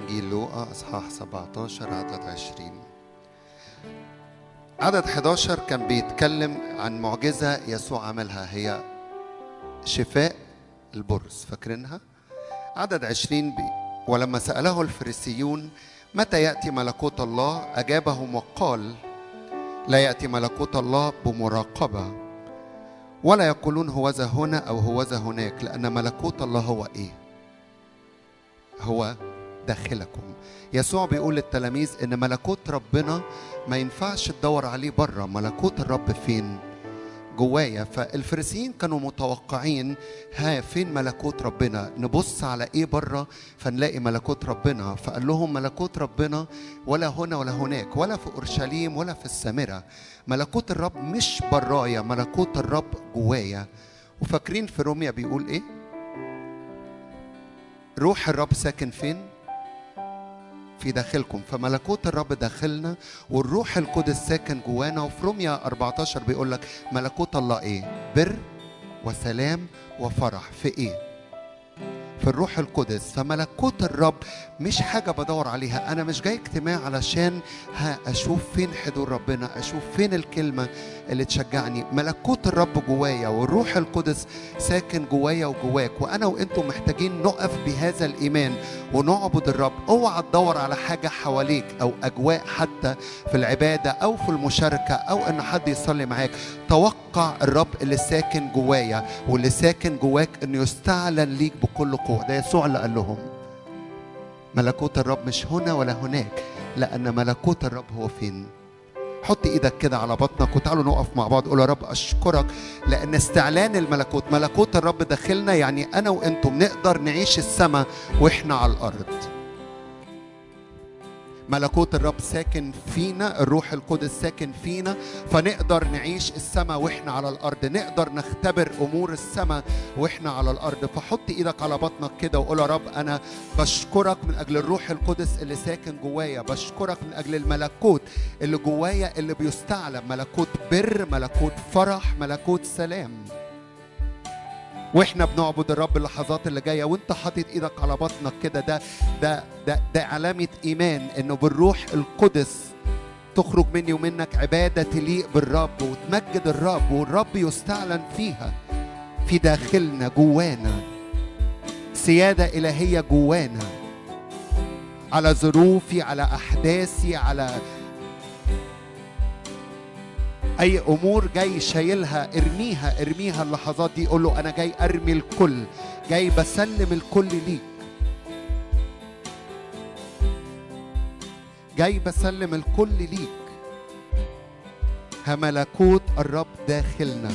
إنجيل لوقا إصحاح 17 عدد 20 عدد 11 كان بيتكلم عن معجزة يسوع عملها هي شفاء البرص فاكرينها؟ عدد 20 بي ولما سأله الفريسيون متى يأتي ملكوت الله أجابهم وقال لا يأتي ملكوت الله بمراقبة ولا يقولون هوذا هنا أو هوذا هناك لأن ملكوت الله هو إيه؟ هو داخلكم يسوع بيقول للتلاميذ ان ملكوت ربنا ما ينفعش تدور عليه بره ملكوت الرب فين جوايا فالفريسيين كانوا متوقعين ها فين ملكوت ربنا نبص على ايه بره فنلاقي ملكوت ربنا فقال لهم ملكوت ربنا ولا هنا ولا هناك ولا في اورشليم ولا في السامره ملكوت الرب مش برايا ملكوت الرب جوايا وفاكرين في روميا بيقول ايه روح الرب ساكن فين في داخلكم فملكوت الرب داخلنا والروح القدس ساكن جوانا وفي روميا 14 بيقول لك ملكوت الله ايه بر وسلام وفرح في ايه في الروح القدس فملكوت الرب مش حاجة بدور عليها أنا مش جاي اجتماع علشان ها أشوف فين حضور ربنا أشوف فين الكلمة اللي تشجعني ملكوت الرب جوايا والروح القدس ساكن جوايا وجواك وأنا وأنتم محتاجين نقف بهذا الإيمان ونعبد الرب اوعى تدور على حاجة حواليك أو أجواء حتى في العبادة أو في المشاركة أو إن حد يصلي معاك توقع الرب اللي ساكن جوايا واللي ساكن جواك إنه يستعلن ليك بكل قوة ده يسوع اللي قال لهم ملكوت الرب مش هنا ولا هناك لأن ملكوت الرب هو فين حط ايدك كده على بطنك وتعالوا نقف مع بعض قول يا رب اشكرك لان استعلان الملكوت ملكوت الرب داخلنا يعني انا وانتم نقدر نعيش السماء واحنا على الارض ملكوت الرب ساكن فينا الروح القدس ساكن فينا فنقدر نعيش السماء واحنا على الارض نقدر نختبر امور السماء واحنا على الارض فحط ايدك على بطنك كده وقول يا رب انا بشكرك من اجل الروح القدس اللي ساكن جوايا بشكرك من اجل الملكوت اللي جوايا اللي بيستعلم ملكوت بر ملكوت فرح ملكوت سلام واحنا بنعبد الرب اللحظات اللي جايه وانت حاطط ايدك على بطنك كده ده ده ده ده علامه ايمان انه بالروح القدس تخرج مني ومنك عباده تليق بالرب وتمجد الرب والرب يستعلن فيها في داخلنا جوانا سياده الهيه جوانا على ظروفي على احداثي على اي امور جاي شايلها ارميها ارميها اللحظات دي قول له انا جاي ارمي الكل جاي بسلم الكل ليك جاي بسلم الكل ليك ها ملكوت الرب داخلنا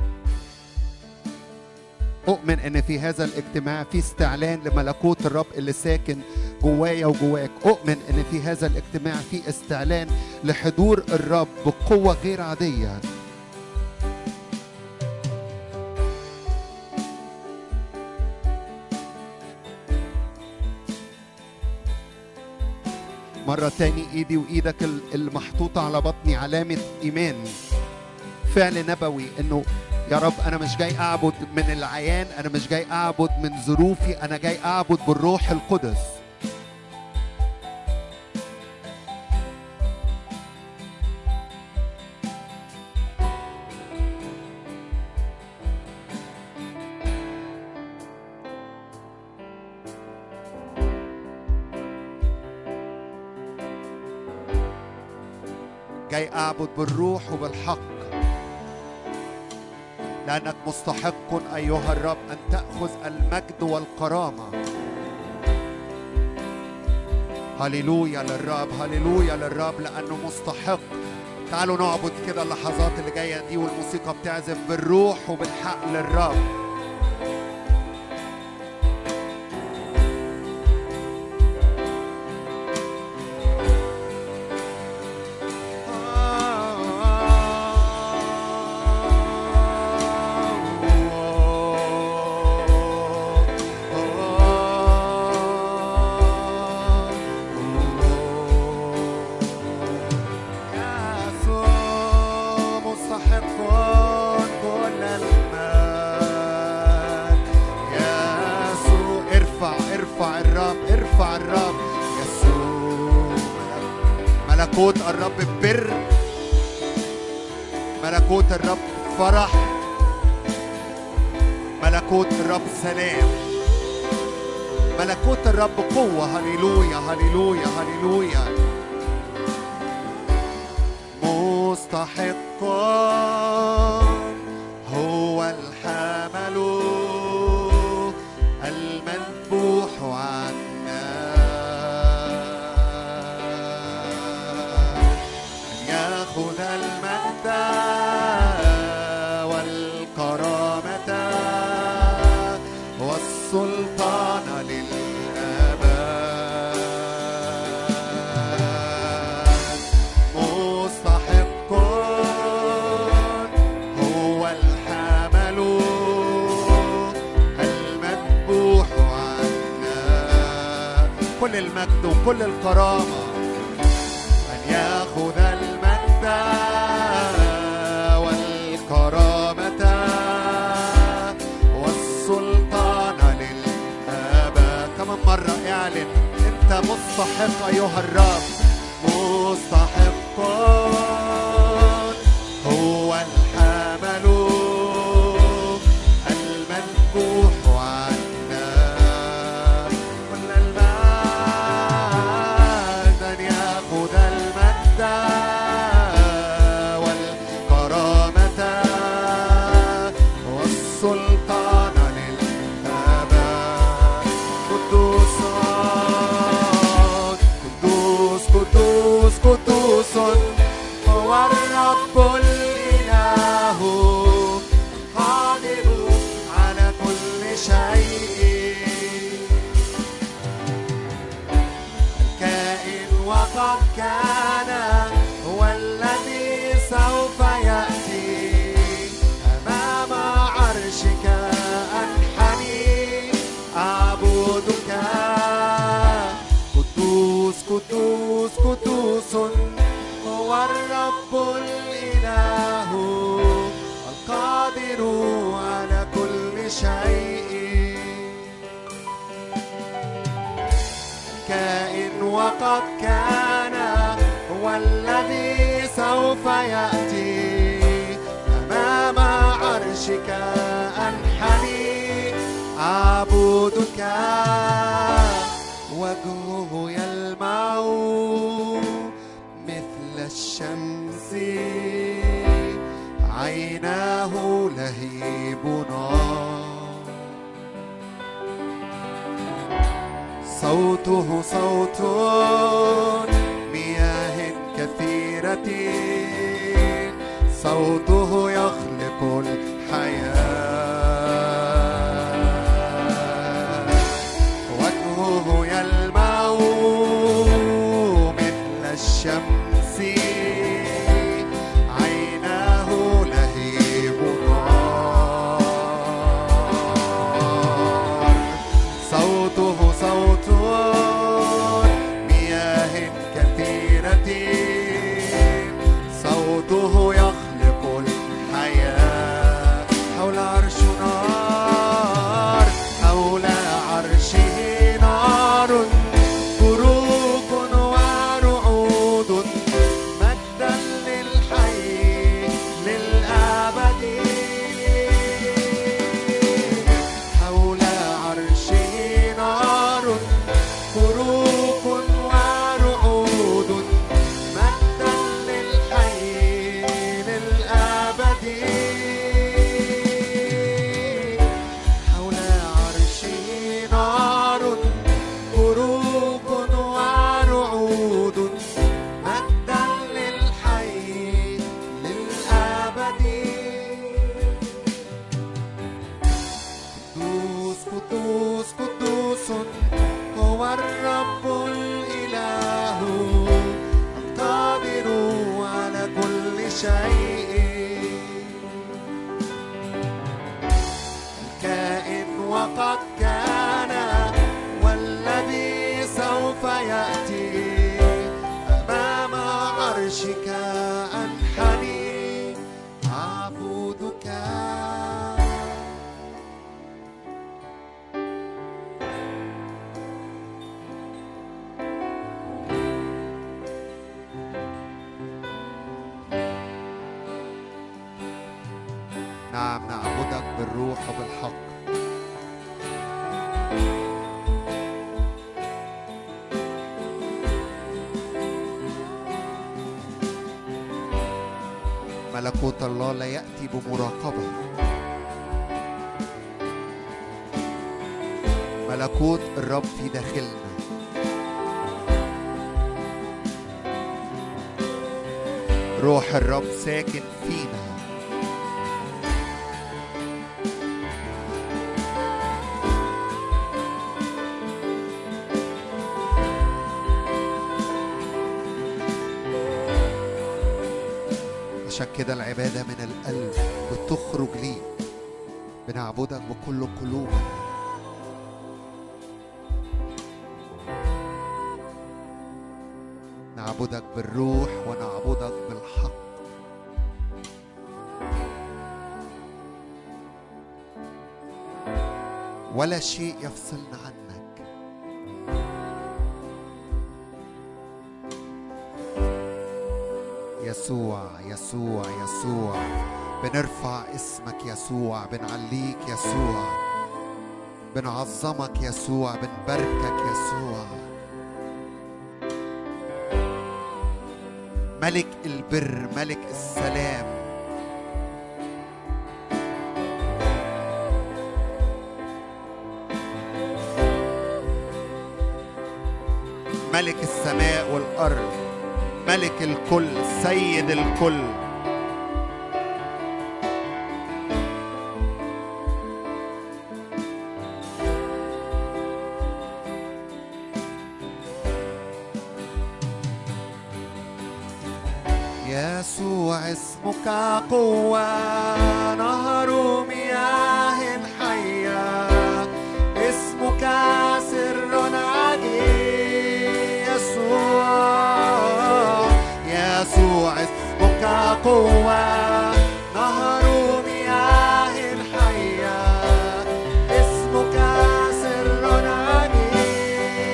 أؤمن أن في هذا الاجتماع في استعلان لملكوت الرب اللي ساكن جوايا وجواك أؤمن أن في هذا الاجتماع في استعلان لحضور الرب بقوة غير عادية مرة تاني ايدي وايدك المحطوطة على بطني علامة ايمان فعل نبوي انه يا رب انا مش جاي اعبد من العيان انا مش جاي اعبد من ظروفي انا جاي اعبد بالروح القدس جاي اعبد بالروح وبالحق لانك مستحق ايها الرب ان تاخذ المجد والكرامه هللويا للرب هللويا للرب لانه مستحق تعالوا نعبد كده اللحظات اللي جايه دي والموسيقى بتعزف بالروح وبالحق للرب يسوع مستحق كل المجد ملكوت الرب بر ملكوت الرب فرح ملكوت الرب سلام ملكوت الرب قوة هللويا هللويا هللويا مستحقا هو الحمل المذبوح عنا أن يأخذ المجد والكرامة والسلطان للأبد مستحق هو الحمل المذبوح عنا كل المجد وكل الكرامة أن يأخذ المجد والكرامة والسلطان للأبد كمان مرة اعلن أنت مستحق أيها الرب مستحق هو الحمل المذبوح عنا كل المجد أن يأخذ المجد والكرامة والسلطان للأبد قدوس قدوس قدوس قدوس هو الرب الإله قادر على كل شيء الكائن وقد كان هو الذي سوف يأتي أمام عرشك أنحني أعبدك قدوس قدوس قدوس هو الرب الإله القادر على كل شيء كائن وقد كان هو الذي سوف يأتي أمام عرشك أنحني أعبدك وجهه يلمع مثل الشمس عيناه لهيب نار صوته صوت مياه كثيرة صوته يخلق الحياة وجهه يلمع مثل الشمس عيناه لهيب نار صوته صوت مياه كثيرة صوته يخلق الحياة حول عرش نار حول عرشه نار بروق ورعود مجدا للحي للأبد حول عرشه نار بروق ورعود مجدا للحي للأبد حول عرشه نار بروق ورعود مجدا للحي للأبد قدوس قدوس قدوس هو الرب الإله القادر على كل شيء الكائن وقد كان والذي سوف يأتي أمام عرشك أنحني أعبدك بالروح وبالحق ملكوت الله لا يأتي بمراقبة ملكوت الرب في داخلنا روح الرب ساكن فينا عشان كده العبادة من القلب بتخرج ليك بنعبدك بكل قلوبنا نعبدك بالروح ونعبدك بالحق ولا شيء يفصلنا عنك يسوع يسوع يسوع بنرفع اسمك يسوع بنعليك يسوع بنعظمك يسوع بنباركك يسوع ملك البر ملك السلام ملك السماء والارض ملك الكل سيد الكل يسوع اسمك قوة نهر مياه حية اسمك سر عجيب يسوع يسوع اسمك قوة نهر مياه حية اسمك سر عجيب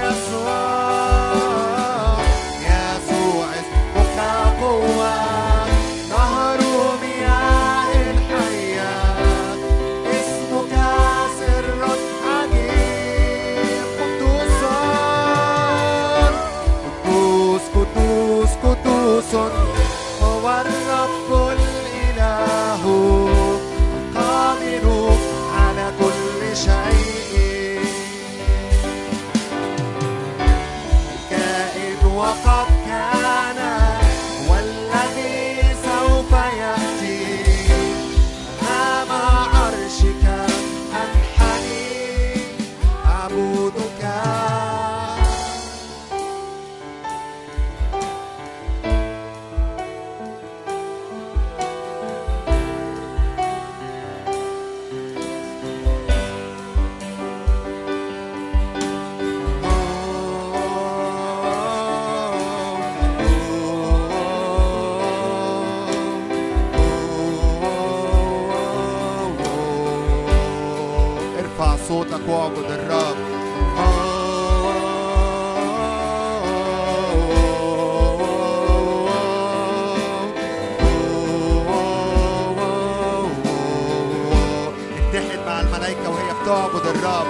يسوع يسوع اسمك قوة نهر مياه حية اسمك سر عجيب قدوس قدوس قدوس قدوس هو الرب الإله القادر على كل شيء كائن وقد كان والذي سوف يأتي أمام عرشك أنحني أعبدك ارفع صوتك واعبد الرب اتحد مع الملائكة وهي بتعبد الرب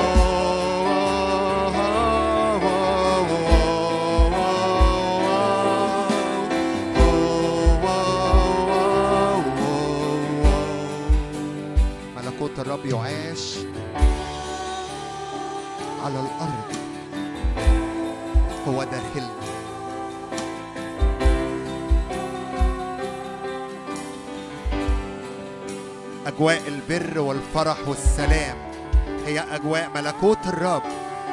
ملكوت الرب يعاش على الأرض هو داخلنا أجواء البر والفرح والسلام هي أجواء ملكوت الرب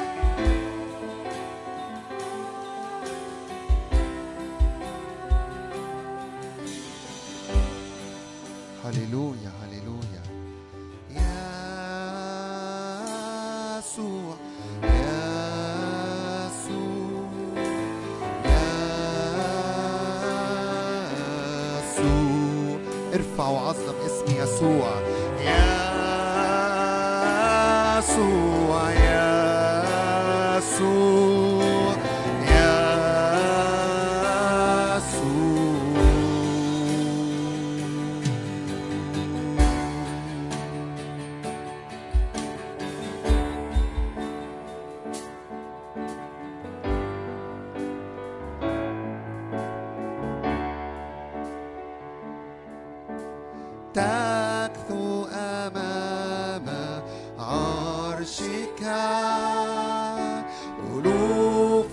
هللويا هللويا يسوع يسوع يسوع ارفع وعظم اسم يسوع يسوع يسوع يسوع عرشك ألوف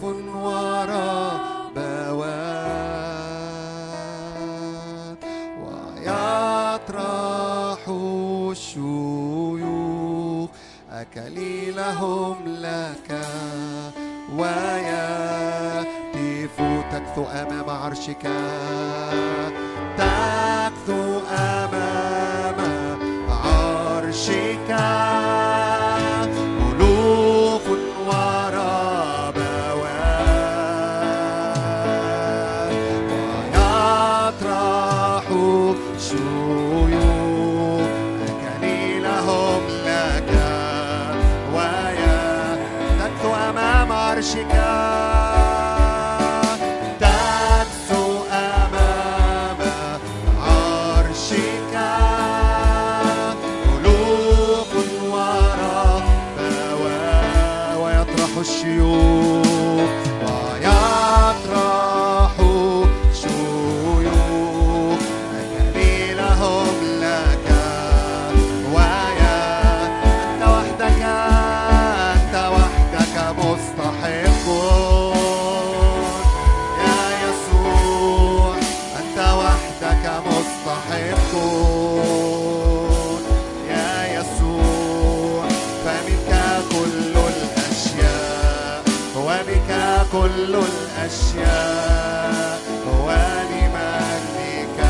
وربوات ويطرح الشيوخ أكليلهم لك ويهتف تكثو أمام عرشك تكثو أمام عرشك ألوف وربوات ويطرح شيوخ أكليلهم لك ويا تكثو أمام عرشك تكثو أمام عرشك ألوف وربوات ويطرح الشيوخ ويطرح شيوخ أكليلهم لك ويا أنت وحدك أنت وحدك مستحق يا يسوع أنت وحدك مستحق يا يسوع فمنك كل الأشياء وبك كل الأشياء ولمجدك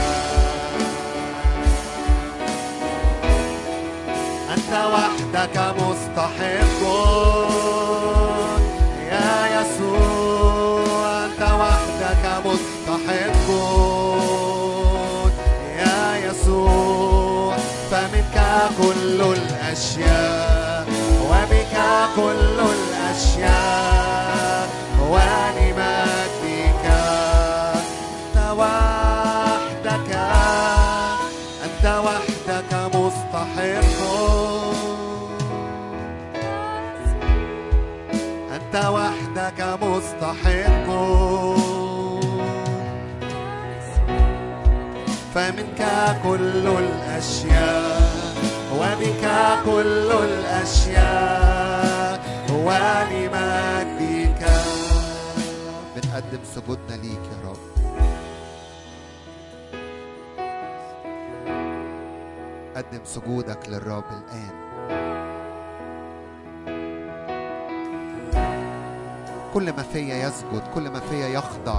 أنت وحدك مستحق يا يسوع أنت وحدك مستحق يا يسوع فمنك كل الأشياء وبك كل الأشياء ولمجدك أنت وحدك أنت وحدك مستحق أنت وحدك مستحق فمنك كل الأشياء وبك كل الأشياء ولمجدك بنقدم سجودنا ليك يا رب قدم سجودك للرب الآن كل ما فيا يسجد كل ما فيا يخضع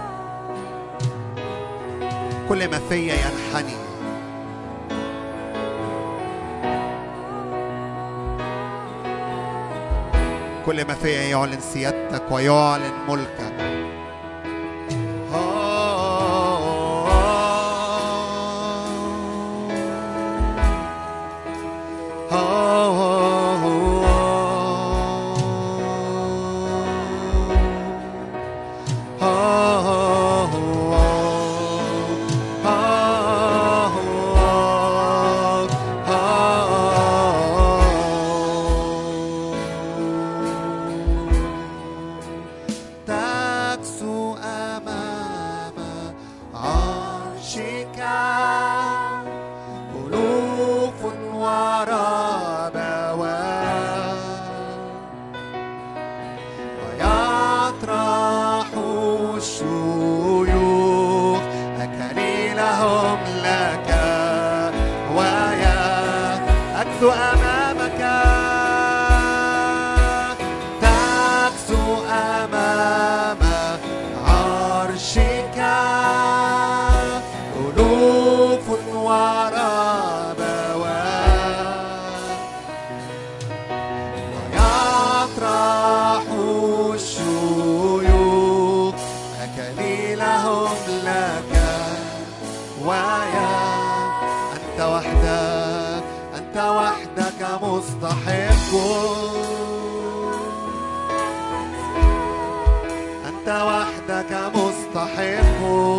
كل ما فيا ينحني كل ما فيا يعلن سيادتك ويعلن ملكك تكسو أمام عرشك ألوف وربوات ويطرح الشيوخ أكليلهم لك ويا أكثو أمامك تكسو أمام عرشك ألوف وربوات ويطرح الشيوخ أكليلهم لك ويا أنت وحدك أنت وحدك مستحق أنت وحدك مستحق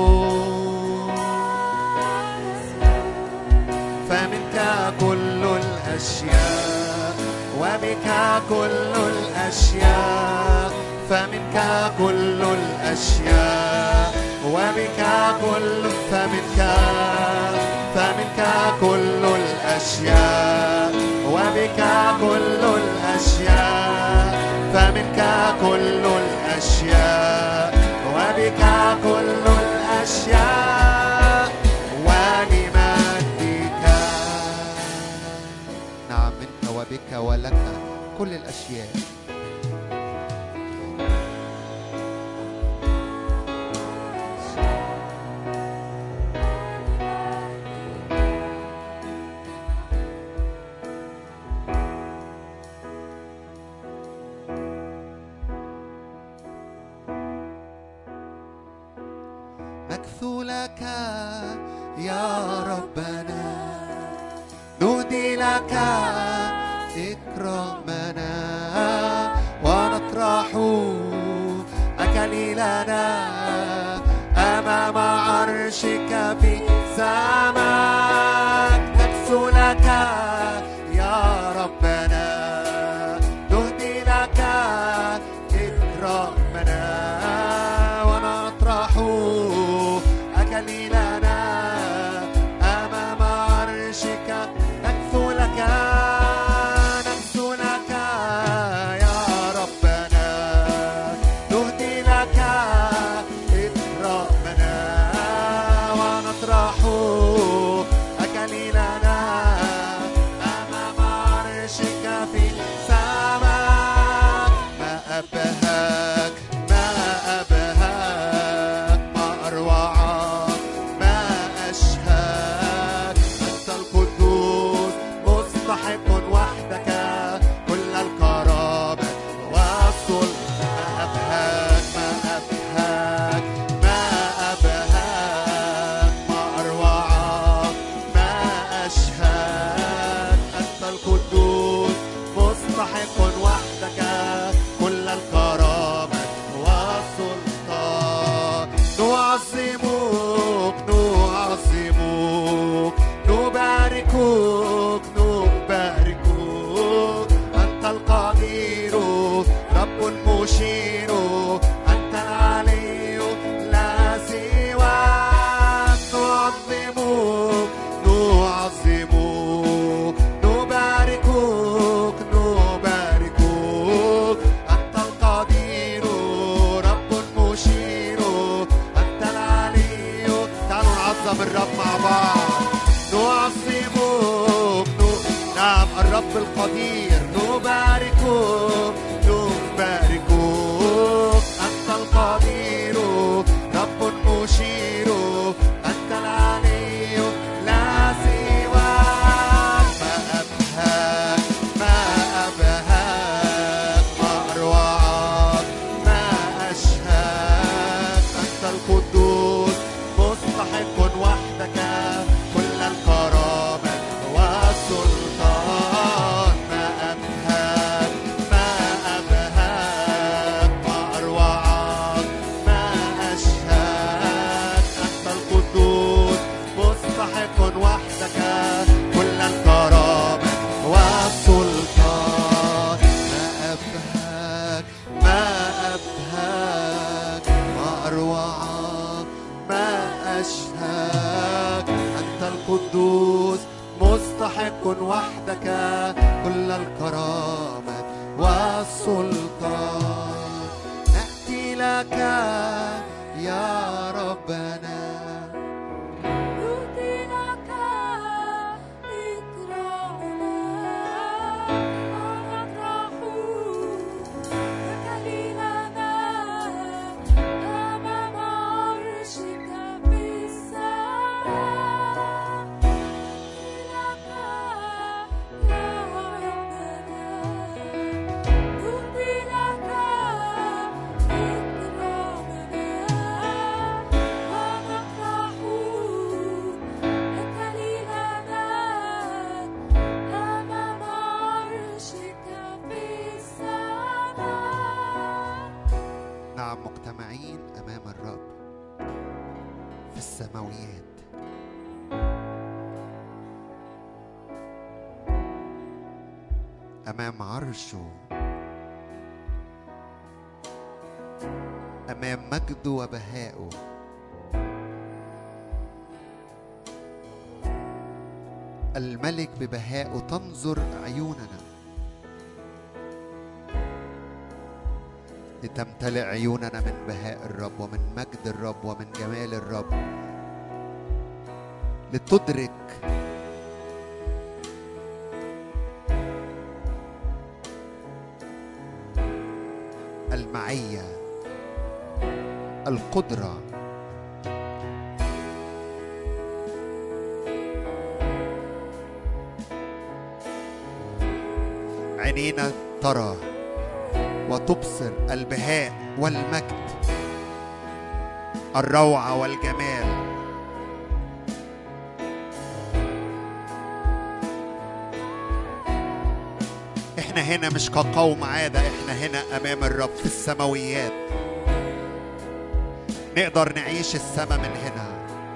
فمنك كل الأشياء وبك كل الأشياء فمنك كل الأشياء وبك كل فمنك فمنك كل الأشياء وبك كل الأشياء كل الأشياء وبك كل الأشياء ولمجدك نعم منك وبك ولك كل الأشياء مكثولك يا ربنا نهدي لك إكرامنا ونطرح أكليلنا أمام عرشك في سماك نكسو لك يا ربنا نهدي لك إكرامنا ونطرح أكليلنا أمام عرشك نكثو لك نكثو لك يا ربنا نهدي لك إكرامنا ونطرح أكليلنا أمام عرشك في السماء ما أبهاك ما أبهاك ما أروعك ما أشهاك أنت القدوس مستحق وحدك كل الكرامة والسلطان ما أبهاك ما أبهاك ما أبهاك ما أروعك ما أشهاك أنت القدوس مستحق وحدك كل الكرامة والسلطان نعظمك نعظمك نباركك نباركك أنت القدير رب مشير أنت العلي لا سواك نعظمك نعظمك نباركك نباركك أنت القدير رب مشير أنت العلي تعالوا نعظم الرب مع بعض نعظمك ن- نعم الرب القدير نباركك نباركك أنت القدير رب مشير أنت العلي لا سواك ما أبهاك ما أبهاك ما أروعك ما أشهاك أنت القدوس مستحق وحدك كل الكرامة والسلطان ما أبهاك ما أبهاك ما أروعك ما أشهاك أنت القدوس مستحق وحدك كل الكرامة والسلطان ما أبهاك ما أبهاك ما أروعك ما أشهاك أنت القدوس مستحق وحدك كل الكرامة والسلطان نأتي لك يا ربنا نهدي لك إكرامنا ونطرح أكليلنا أمام عرشك في السماء نهدي لك يا ربنا نهدي لك إكرامنا ونطرح أكليلنا أمام عرشك في السماء نعم مجتمعين أمام الرب في السماويات أمام عرشه أمام مجده وبهائه الملك ببهائه تنظر عيوننا لتمتلئ عيوننا من بهاء الرب ومن مجد الرب ومن جمال الرب لتدرك المعية القدرة عينينا ترى وتبصر البهاء والمجد الروعة والجمال احنا هنا مش كقوم عادة احنا هنا امام الرب في السماويات نقدر نعيش السما من هنا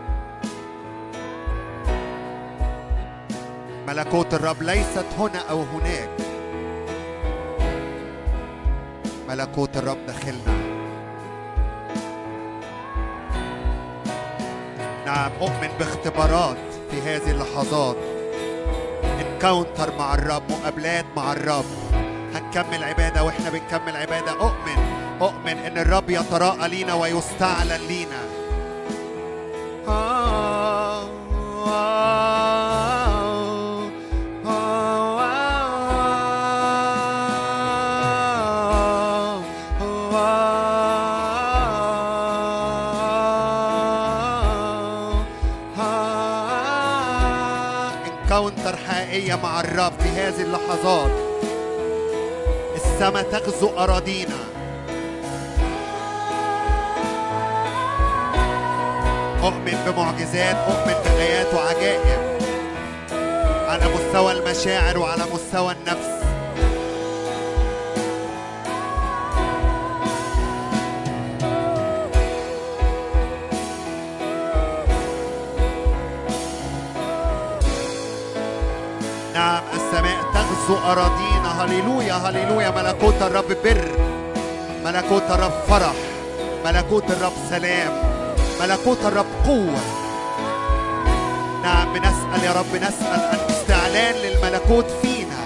ملكوت الرب ليست هنا او هناك ملكوت الرب داخلنا نعم اؤمن باختبارات في هذه اللحظات انكاونتر مع الرب مقابلات مع الرب هنكمل عبادة واحنا بنكمل عبادة اؤمن اؤمن ان الرب يتراءى لينا ويستعلن لينا انكاونتر حقيقية مع الرب في هذه اللحظات السماء تغزو أراضينا أؤمن بمعجزات أؤمن بآيات وعجائب على مستوى المشاعر وعلى مستوى النفس نعم السماء تغزو أراضينا هللويا هللويا ملكوت الرب بر ملكوت الرب فرح ملكوت الرب سلام ملكوت الرب قوة نعم بنسأل يا رب نسأل عن استعلان للملكوت فينا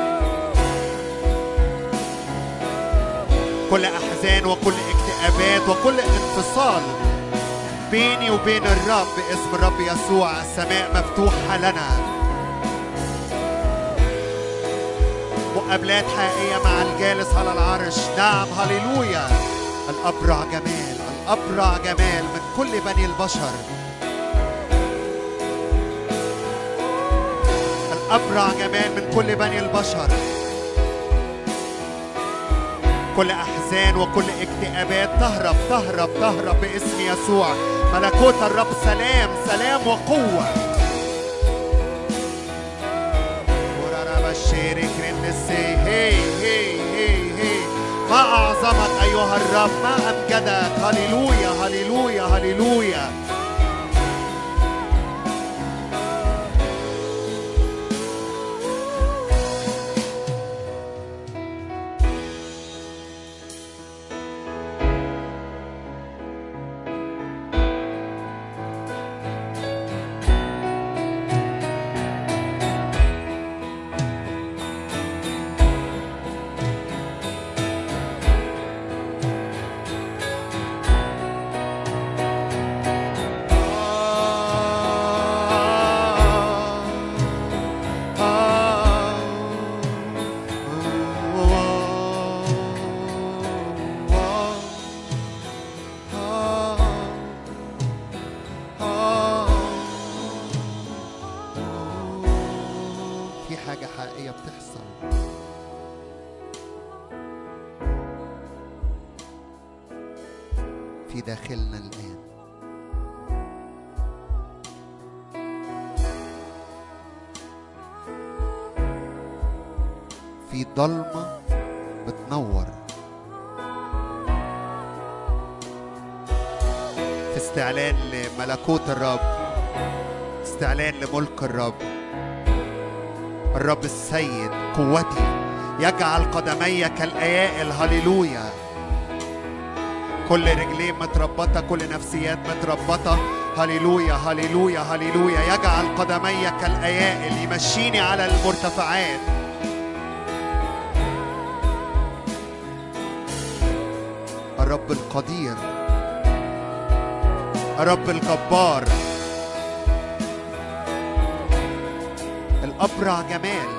كل أحزان وكل اكتئابات وكل انفصال بيني وبين الرب باسم الرب يسوع السماء مفتوحة لنا مقابلات حقيقية مع الجالس على العرش نعم هللويا الأبرع جمال الأبرع جمال من كل بني البشر الأبرع جمال من كل بني البشر كل أحزان وكل اكتئابات تهرب تهرب تهرب باسم يسوع ملكوت الرب سلام سلام وقوة بشيرك رنسي هي هي هي هي ما أعظمك أيها الرب ما أمجدك هللويا هللويا هللويا في حاجة حقيقية بتحصل في داخلنا الآن في ضلمة بتنور في استعلان لملكوت الرب استعلان لملك الرب الرب السيد قوتي يجعل قدمي كالأيائل هللويا كل رجلين متربطة كل نفسيات متربطة هللويا هللويا هللويا يجعل قدمي كالأيائل يمشيني على المرتفعات الرب القدير الرب الجبار الأبرع جمال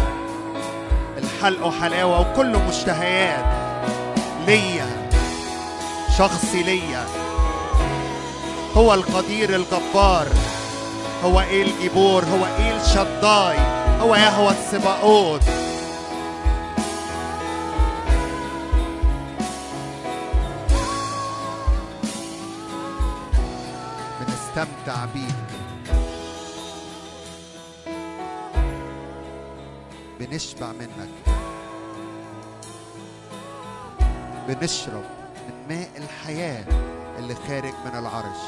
الحلق وحلاوة وكله مشتهيات ليا شخصي ليا هو القدير الجبار هو ايه الجبور هو ايه الشداي هو يهوى السباقوت بنستمتع بيك بنشبع منك بنشرب من ماء الحياة اللي خارج من العرش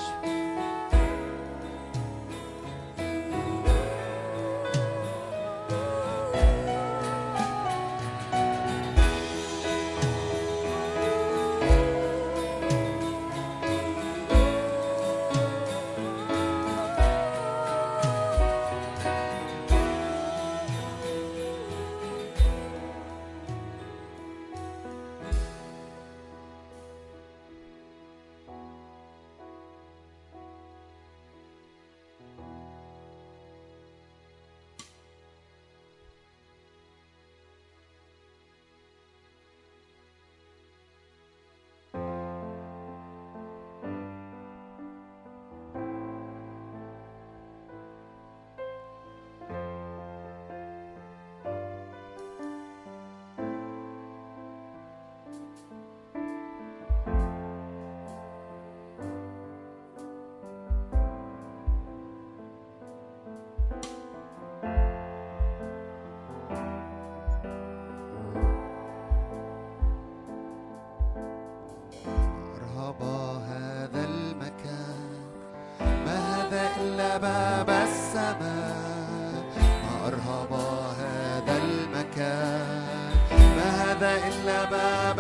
مرحبا هذا المكان ما هذا إلا باب السماء مرحبا هذا المكان ما هذا إلا باب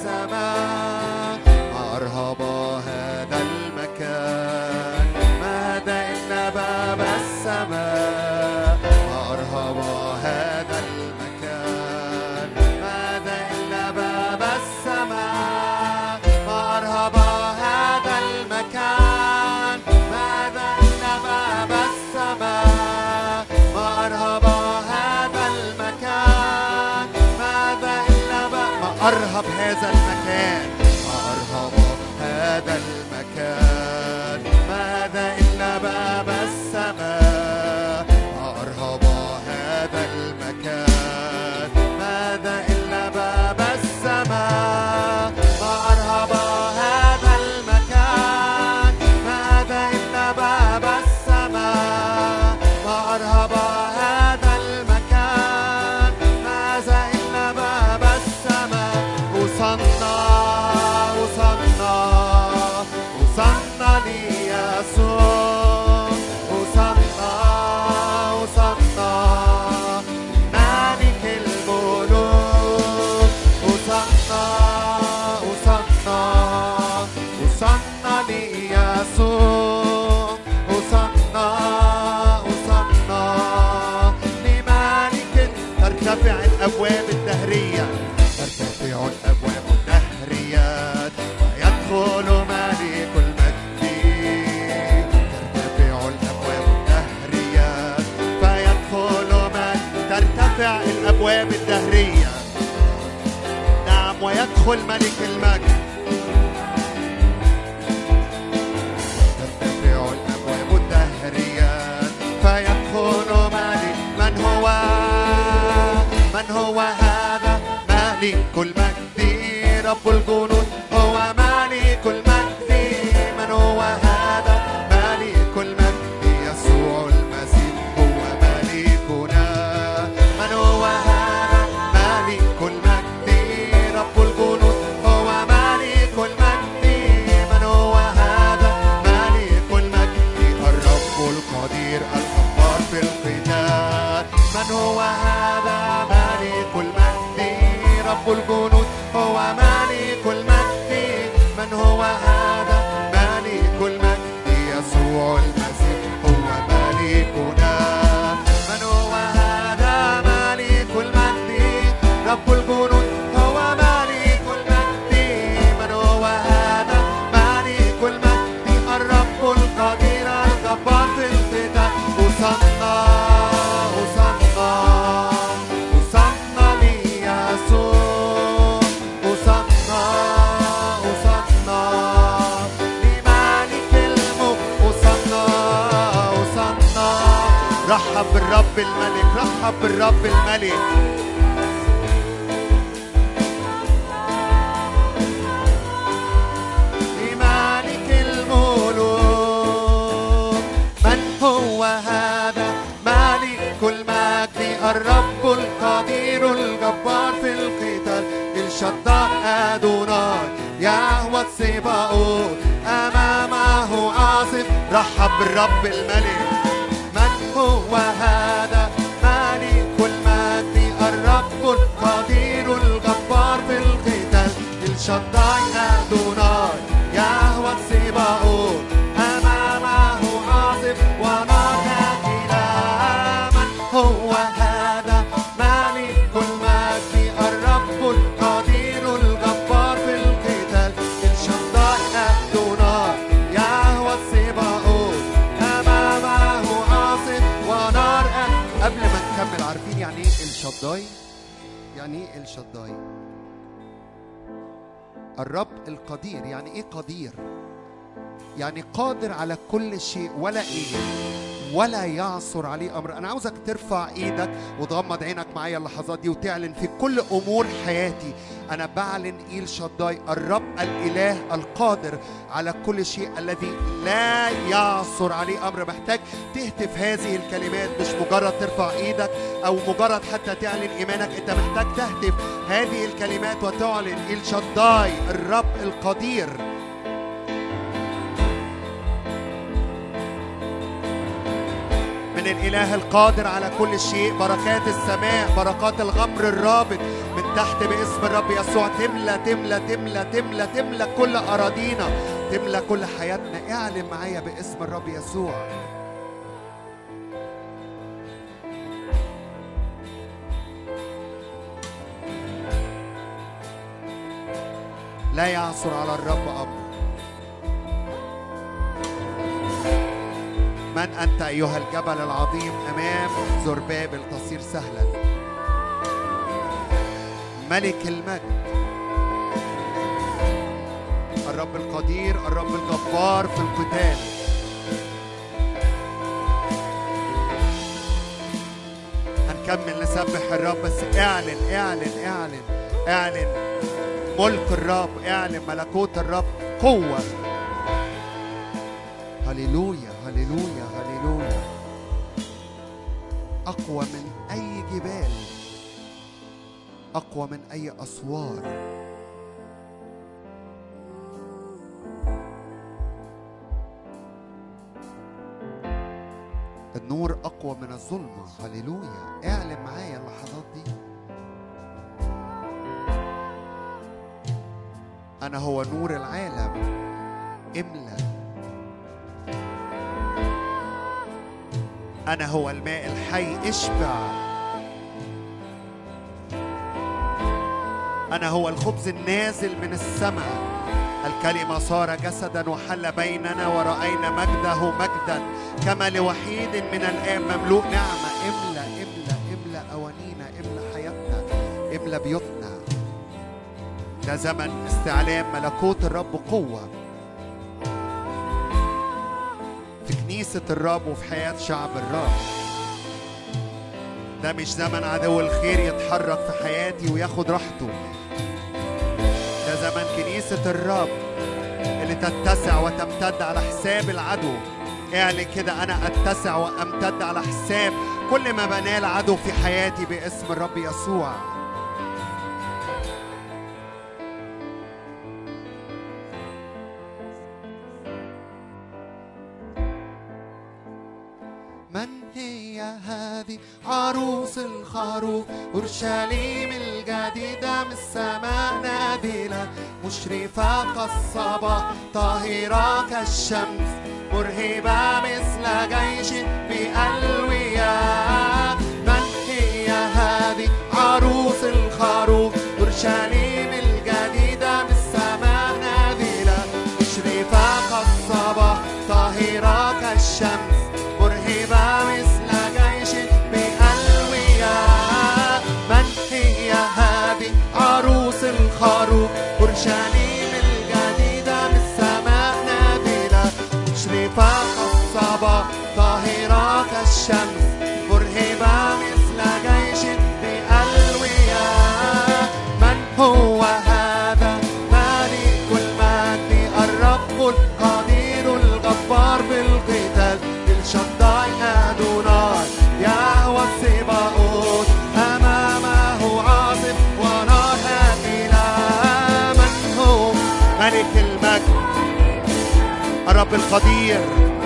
السماء مرحبا هذا المكان ما هذا إلا باب السماء مرحبا هذا المكان ماذا إلا باب السماء مرحبا هذا المكان ماذا إلا باب السماء مرحبا هذا المكان ماذا إلا باب ما أرهب هذا المكان ما أرهب هذا المكان ماذا إلا باب السماء ما أرهب هذا المكان ماذا إلا باب السماء ما أرهب هذا المكان ماذا إلا باب السماء ما أرهب هذا المكان ماذا إلا باب السماء وصلنا وصلنا وصلنا ليسوع وصلنا وصلنا ملك الملوك وصلنا وصلنا وصلنا ليسوع وصلنا وصلنا لملك ترتفع الابواب الدهريه ترتفع الابواب الدهريات ويدخل ملك المجد ترتفع الابواب الدهريات فيدخل من ترتفع الابواب الدهريه نعم ويدخل ملك المجد ترتفع الابواب الدهريات فيدخل ملك من هو من هو هذا ملك المجد رب الجنود هو ملك المجد من هو هذا ملك المجد يسوع المسيح هو ملكنا من هو هذا ملك المجد رب الجنود هو ملك المجد من هو هذا ملك المجد الرب القدير الجبار في القتال من هو هذا ملك المجد رب الجنود هو ملك المجد من هو هذا ملك المجد يسوع المسيح هو ملكنا من هو هذا ملك المجد رب الجنود هو ملك المجد من هو بالرب الملك رحب بالرب الملك لمالك الملوك من هو هذا مالك المجد الرب القدير الجبار في القتال الشدار أدوناي يهوى السباؤوت أمامه عاصف رحب بالرب الملك من هو هذا مالك المجد الرب القدير الجبار في القتال الشدار أدوناي يهوى السباؤوت أمامه عاصف ونار هاتنا من هو هذا مالك المجد الرب القدير الجبار في القتال الشدار أدوناي يهوى السباؤوت أمامه عاصف ونار أ- قبل ما نكمل عارفين يعني ايه الشداي؟ يعني ايه الشداي؟ الرب القدير يعني ايه قدير يعني قادر على كل شيء ولا ايه ولا يعثر عليه امر انا عاوزك ترفع ايدك وتغمض عينك معايا اللحظات دي وتعلن في كل امور حياتي انا بعلن ايل شداي الرب الاله القادر على كل شيء الذي لا يعثر عليه امر محتاج تهتف هذه الكلمات مش مجرد ترفع ايدك او مجرد حتى تعلن ايمانك انت محتاج تهتف هذه الكلمات وتعلن ايل شداي الرب القدير من الإله القادر على كل شيء بركات السماء بركات الغمر الرابط من تحت باسم الرب يسوع تملى تملى تملى تملى تملى كل أراضينا تملى كل حياتنا اعلن معايا باسم الرب يسوع لا يعثر على الرب أمر من أنت أيها الجبل العظيم أمام زربابل تصير سهلا ملك المجد الرب القدير الرب الجبار في القتال هنكمل نسبح الرب بس اعلن اعلن اعلن اعلن ملك الرب اعلن ملكوت الرب قوه هللويا هللويا هللويا أقوى من أي جبال أقوى من أي أسوار النور أقوى من الظلمة هللويا اعلن معايا اللحظات دي أنا هو نور العالم املأ أنا هو الماء الحي اشبع أنا هو الخبز النازل من السماء الكلمة صار جسدا وحل بيننا ورأينا مجده مجدا كما لوحيد من الآب مملوء نعمة املى املى املى أوانينا املى حياتنا املى بيوتنا ده زمن استعلام ملكوت الرب قوه في كنيسة الرب وفي حياة شعب الرب ده مش زمن عدو الخير يتحرك في حياتي وياخد راحته ده زمن كنيسة الرب اللي تتسع وتمتد على حساب العدو اعلن كده انا اتسع وامتد على حساب كل ما بنال عدو في حياتي باسم الرب يسوع من هي هذه عروس الخروف أورشليم الجديدة من السماء نازلة مشرفة كالصباح طاهرة كالشمس مرهبة مثل جيش بألوية من هي هذه عروس الخروف أورشليم الجديدة من السماء نازلة مشرفة كالصباح طاهرة كالشمس مرهبة مثل جيش بألوية من هي هذه عروس الخروف أورشليم الجديدة من السماء نازلة مشرفة كالصباح طاهرة كالشمس مرهبة الرب القدير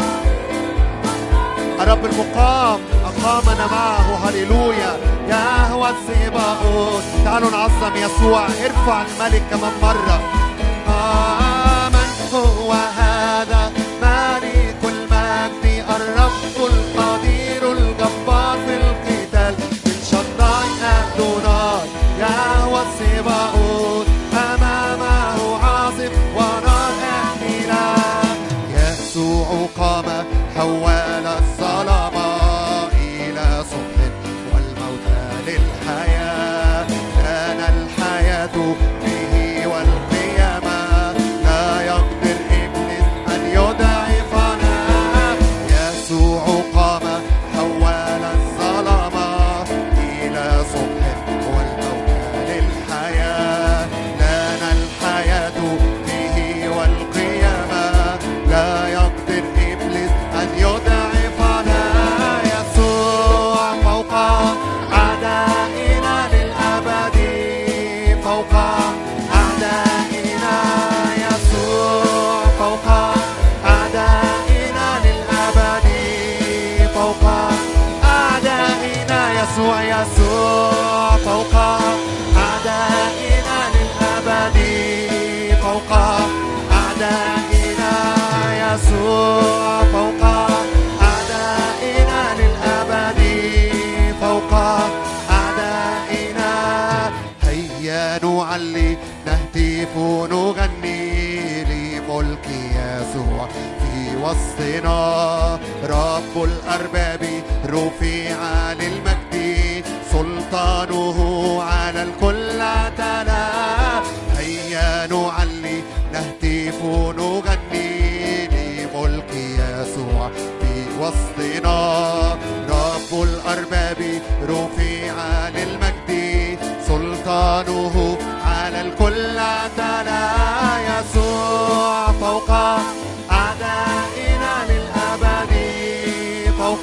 الرب المقام أقامنا معه هللويا يا هو السباؤون تعالوا نعظم يسوع ارفع الملك كمان مرة آه من هو هذا مالك المجد الرب القدير الجبار في القتال من شطاء أدوناي يا هو السباؤون أمامه عاصف ونار أهلا يسوع قام حول الظلام إلى صبح والموت للحياة كان الحياة به والقيامة لا يقدر إبليس أن يضعفنا يسوع قام حول الظلام إلى صبح والموت للحياة لنا الحياة به والقيامة لا يقدر إبليس أن يضعفنا يسوع فوق أعدائنا للأبد فوق أعدائنا يسوع فوق أعدائنا للأبد فوق أعدائنا يسوع يسوع فوق أعدائنا للأبد فوق أعدائنا يسوع فوق أعدائنا للأبد فوق أعدائنا هيا نعلي نهتف نغني لملك يسوع في وسطنا رب الأرباب رفيع للمجد سلطانه على الكل تلا هيا نعلي نهتف نغني لملك يسوع في وسطنا رب الأرباب رفيع للمجد سلطانه على الكل تلا يسوع فوق أعدائنا للأبد فوق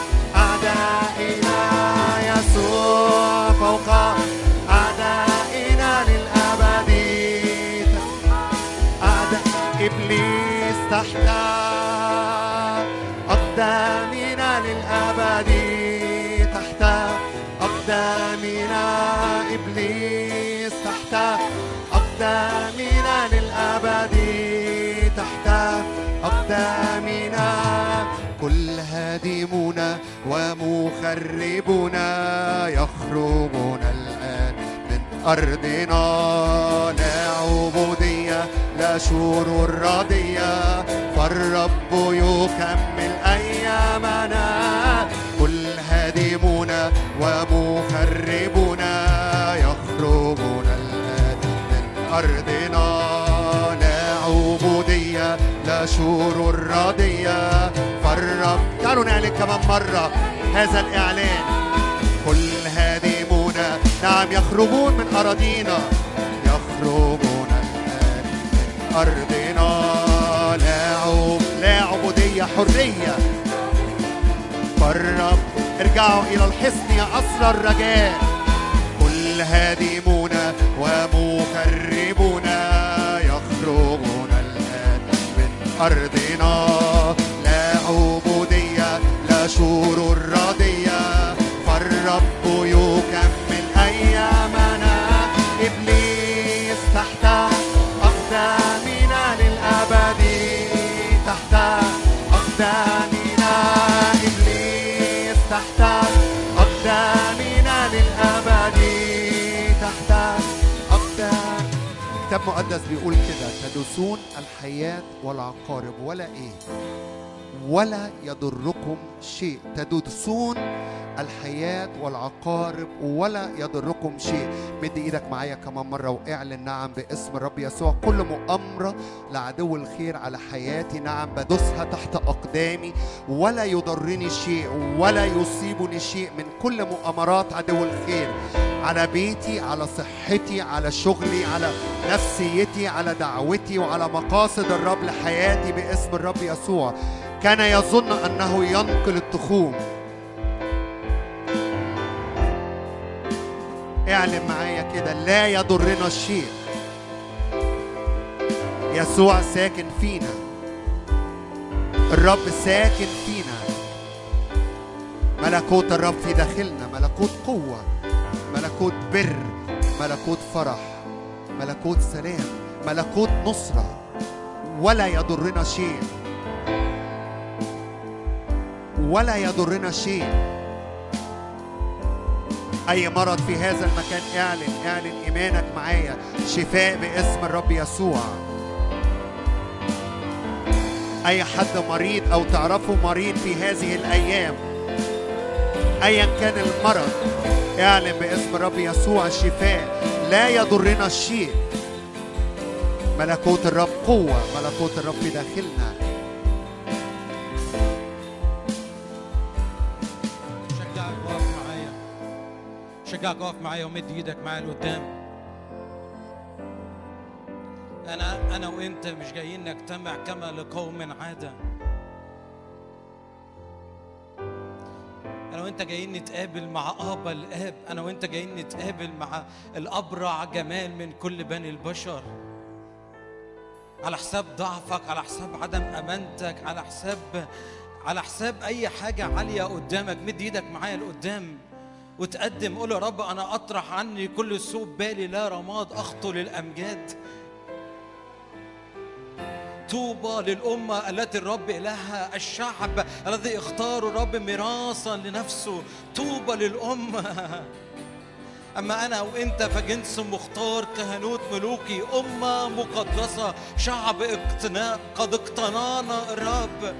أعدائنا يسوع فوق أعدائنا للأبد أعداء إبليس تحت أقدامنا للأبد تحت أقدامنا إبليس تحت أقدامنا للأبد تحت أقدامنا كل هادمون ومخربون يخرجون الآن من أرضنا لا عبودية لا شرور ردية فالرب يكمل أيامنا كل هادمون ومخربون يخرجون الآن من أرضنا لا عبودية لا شرور ردية فالرب تعالوا نعلن كمان مرة هذا الإعلان كل هادمون نعم يخرجون من أراضينا يخرجون الآن من أرضنا لا عب لا عبودية حرية فالرب ارجعوا إلى الحصن يا أسر الرجاء كل هادمون ومخربون يخرجون الآن من أرضنا لا عبودية لا شرور ردية فالرب يكمل أيامنا إبليس تحت أقدامنا للأبد تحت أقدامنا إبليس تحت أقدامنا للأبد تحت أقدام كتاب مقدس بيقول كده تدوسون الحياة والعقارب ولا إيه ولا يضركم شيء تدوسون الحياة والعقارب ولا يضركم شيء مد ايدك معايا كمان مرة واعلن نعم باسم الرب يسوع كل مؤامرة لعدو الخير على حياتي نعم بدوسها تحت أقدامي ولا يضرني شيء ولا يصيبني شيء من كل مؤامرات عدو الخير على بيتي على صحتي على شغلي على نفسيتي على دعوتي وعلى مقاصد الرب لحياتي باسم الرب يسوع كان يظن انه ينقل التخوم اعلن معايا كده لا يضرنا الشيء يسوع ساكن فينا الرب ساكن فينا ملكوت الرب في داخلنا ملكوت قوة ملكوت بر ملكوت فرح ملكوت سلام ملكوت نصرة ولا يضرنا شيء ولا يضرنا شيء أي مرض في هذا المكان اعلن اعلن إيمانك معايا شفاء باسم الرب يسوع أي حد مريض أو تعرفه مريض في هذه الأيام أيا كان المرض اعلن باسم الرب يسوع الشفاء لا يضرنا شيء ملكوت الرب قوة ملكوت الرب في داخلنا شجعك واقف معايا شجعك واقف معايا ومد ايدك معايا لقدام انا انا وانت مش جايين نجتمع كما لقوم عاده انا وانت جايين نتقابل مع ابا الاب انا وانت جايين نتقابل مع الابرع جمال من كل بني البشر على حساب ضعفك على حساب عدم امانتك على حساب على حساب اي حاجه عاليه قدامك مد ايدك معايا لقدام وتقدم قول يا رب انا اطرح عني كل سوء بالي لا رماد اخطو للامجاد طوبى للأمة التي الرب إلهها الشعب الذي اختاروا الرب ميراثا لنفسه طوبى للأمة أما أنا وأنت فجنس مختار كهنوت ملوكي أمة مقدسة شعب اقتناء قد اقتنانا الرب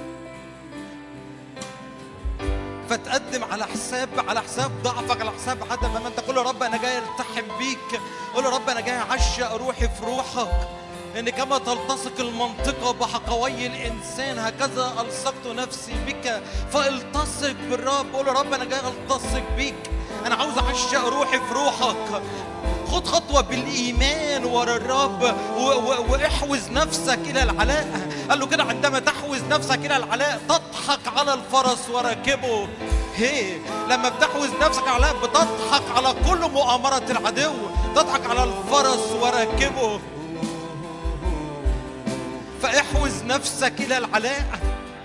فتقدم على حساب على حساب ضعفك على حساب عدم ما انت قول يا رب انا جاي التحم بيك قول يا رب انا جاي اعشق روحي في روحك ان كما تلتصق المنطقه بحقوي الانسان هكذا الصقت نفسي بك فالتصق بالرب قول يا رب انا جاي التصق بيك انا عاوز اعشق روحي في روحك خد خطوة بالإيمان ورا الرب و- و- واحوز نفسك إلى العلاء قال له كده عندما تحوز نفسك إلى العلاء تضحك على الفرس وراكبه هي لما بتحوز نفسك على العلاء بتضحك على كل مؤامرة العدو تضحك على الفرس وراكبه فاحوز نفسك إلى العلاء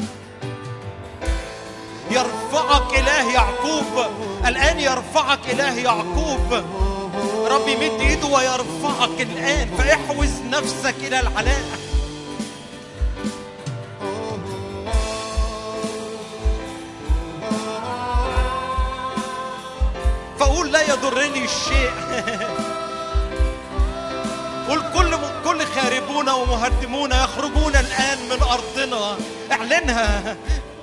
يرفعك إله يعقوب الآن يرفعك إله يعقوب ربي يمد ايده ويرفعك الان فاحوز نفسك الى العلاء فقول لا يضرني الشيء قل كل كل خاربون ومهدمون يخرجون الان من ارضنا اعلنها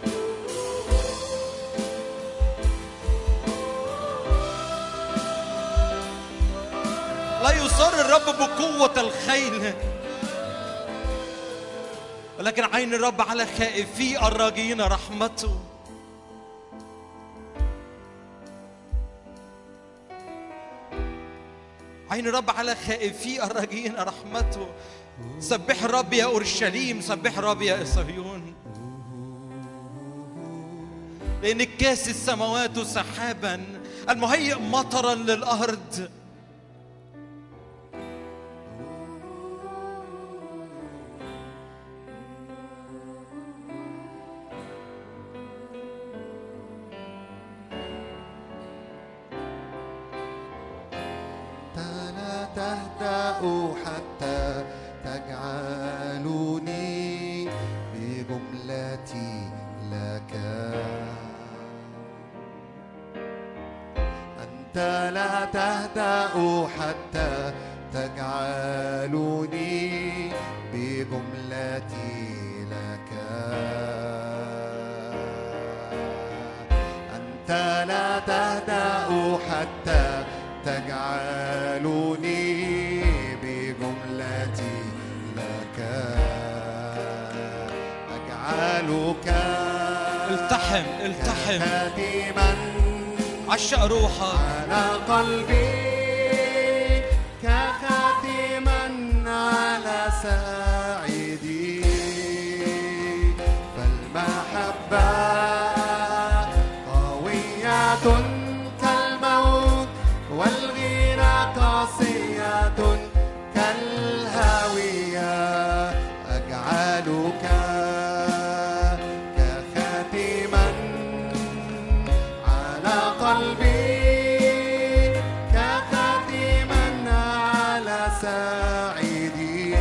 لا يصر الرب بقوة الخيل ولكن عين الرب على خائفي الراجين رحمته عين الرب على خائفي الراجين رحمته سبح الرب يا اورشليم سبح الرب يا صهيون لان كاس السماوات سحابا المهيئ مطرا للارض لا تهدأ حتى تجعلني بجملتي لك أنت لا تهدأ حتى تجعلني بجملتي لك أنت لا تهدأ حتى تجعلني بجملتي لك أجعلك التحم التحم خاتما عشق روحك على قلبي كخاتما على ساعدي فالمحبة قوية كالموت والغيرة قاسية كالهاوية أجعلك ساعدي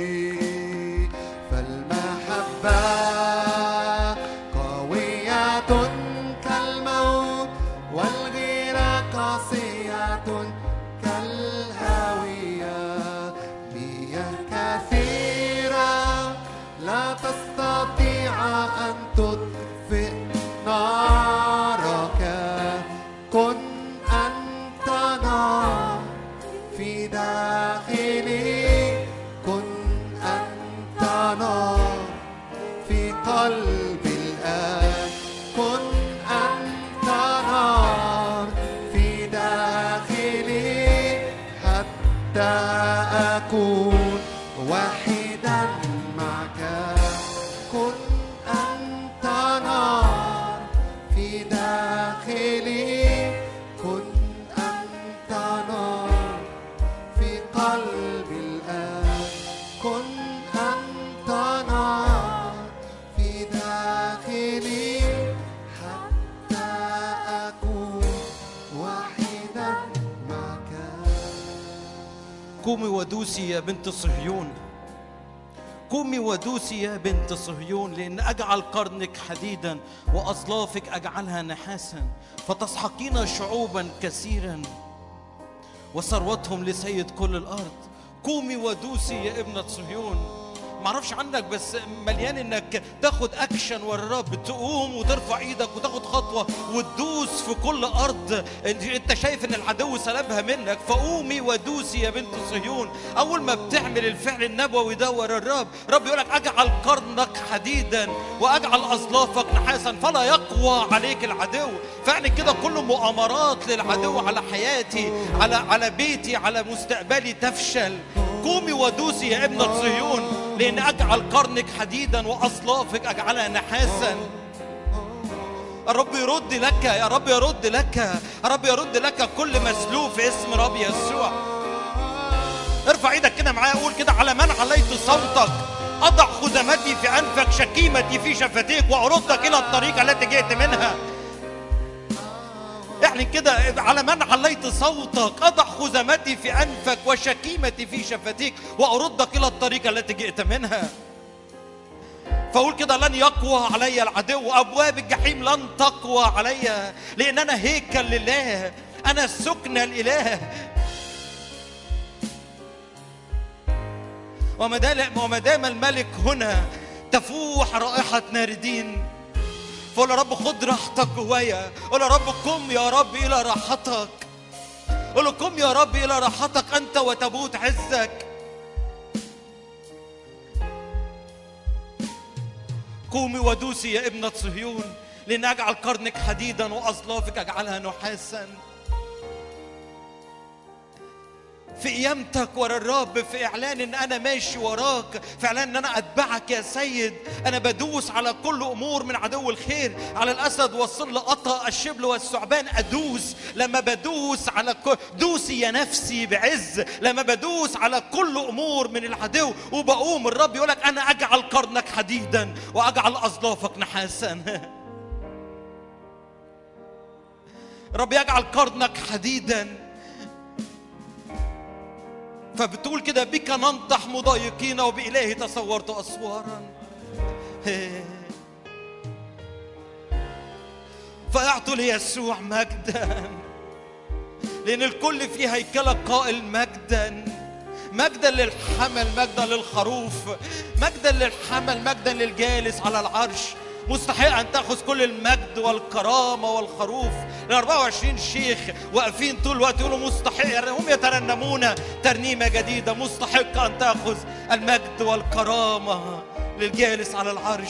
فالمحبة قوية كالموت والغيرة قاسية كالهاوية مياه كثيرة لا تستطيع أن تطفئ نارك كن أنت نار في داخلي كن أنت نار في قلبي الآن كن أنت نار في داخلي حتى أكون واحدا معك كن أنت نار في داخلي كن أنت نار في قلبي الآن كن أنت نار في داخلي حتى أكون واحدا معك قومي ودوسي يا بنت صهيون قومي ودوسي يا بنت صهيون لأن أجعل قرنك حديدا وأصلافك أجعلها نحاسا فتسحقين شعوبا كثيرا وثروتهم لسيد كل الأرض قومي ودوسي يا ابنة صهيون معرفش عنك بس مليان انك تاخد اكشن ورا الرب تقوم وترفع ايدك وتاخد خطوه وتدوس في كل ارض انت انت شايف ان العدو سلبها منك فقومي ودوسي يا بنت صهيون اول ما بتعمل الفعل النبوي ده ورا الرب رب يقول لك اجعل قرنك حديدا واجعل اظلافك نحاسا فلا يقوى عليك العدو فعلا كده كل مؤامرات للعدو على حياتي على على بيتي على مستقبلي تفشل قومي ودوسي يا ابنة صهيون لأن أجعل قرنك حديدا وأصلافك أجعلها نحاسا الرب يرد لك يا رب يرد لك يا رب يرد لك كل مسلوب في اسم رب يسوع ارفع ايدك كده معايا قول كده على من عليت صوتك أضع خزمتي في أنفك شكيمتي في شفتيك وأردك إلى الطريق التي جئت منها يعني كده على من عليت صوتك أضع خزمتي في أنفك وشكيمتي في شفتيك وأردك إلى الطريق التي جئت منها فأقول كده لن يقوى علي العدو أبواب الجحيم لن تقوى علي لأن أنا هيكل لله أنا سكن الإله وما دام وما دام الملك هنا تفوح رائحة ناردين فقول يا رب خد راحتك جوايا قول يا رب قم يا رب الى راحتك قول له قم يا رب الى راحتك انت وتبوت عزك قومي ودوسي يا ابنة صهيون لأن أجعل قرنك حديدا وأصلافك أجعلها نحاسا في قيامتك ورا الرب في اعلان ان انا ماشي وراك في اعلان ان انا اتبعك يا سيد انا بدوس على كل امور من عدو الخير على الاسد والصل قطع الشبل والثعبان ادوس لما بدوس على كل دوسي يا نفسي بعز لما بدوس على كل امور من العدو وبقوم الرب يقولك انا اجعل قرنك حديدا واجعل اظلافك نحاسا رب يجعل قرنك حديدا فبتقول كده بك ننطح مضايقين وبإلهي تصورت أسوارا فاعطوا ليسوع مجدا لأن الكل في هيكلك قائل مجدا مجدا للحمل مجدا للخروف مجدا للحمل مجدا للجالس على العرش مستحق ان تاخذ كل المجد والكرامه والخروف ال 24 شيخ واقفين طول الوقت يقولوا مستحق هم يترنمون ترنيمه جديده مستحق ان تاخذ المجد والكرامه للجالس على العرش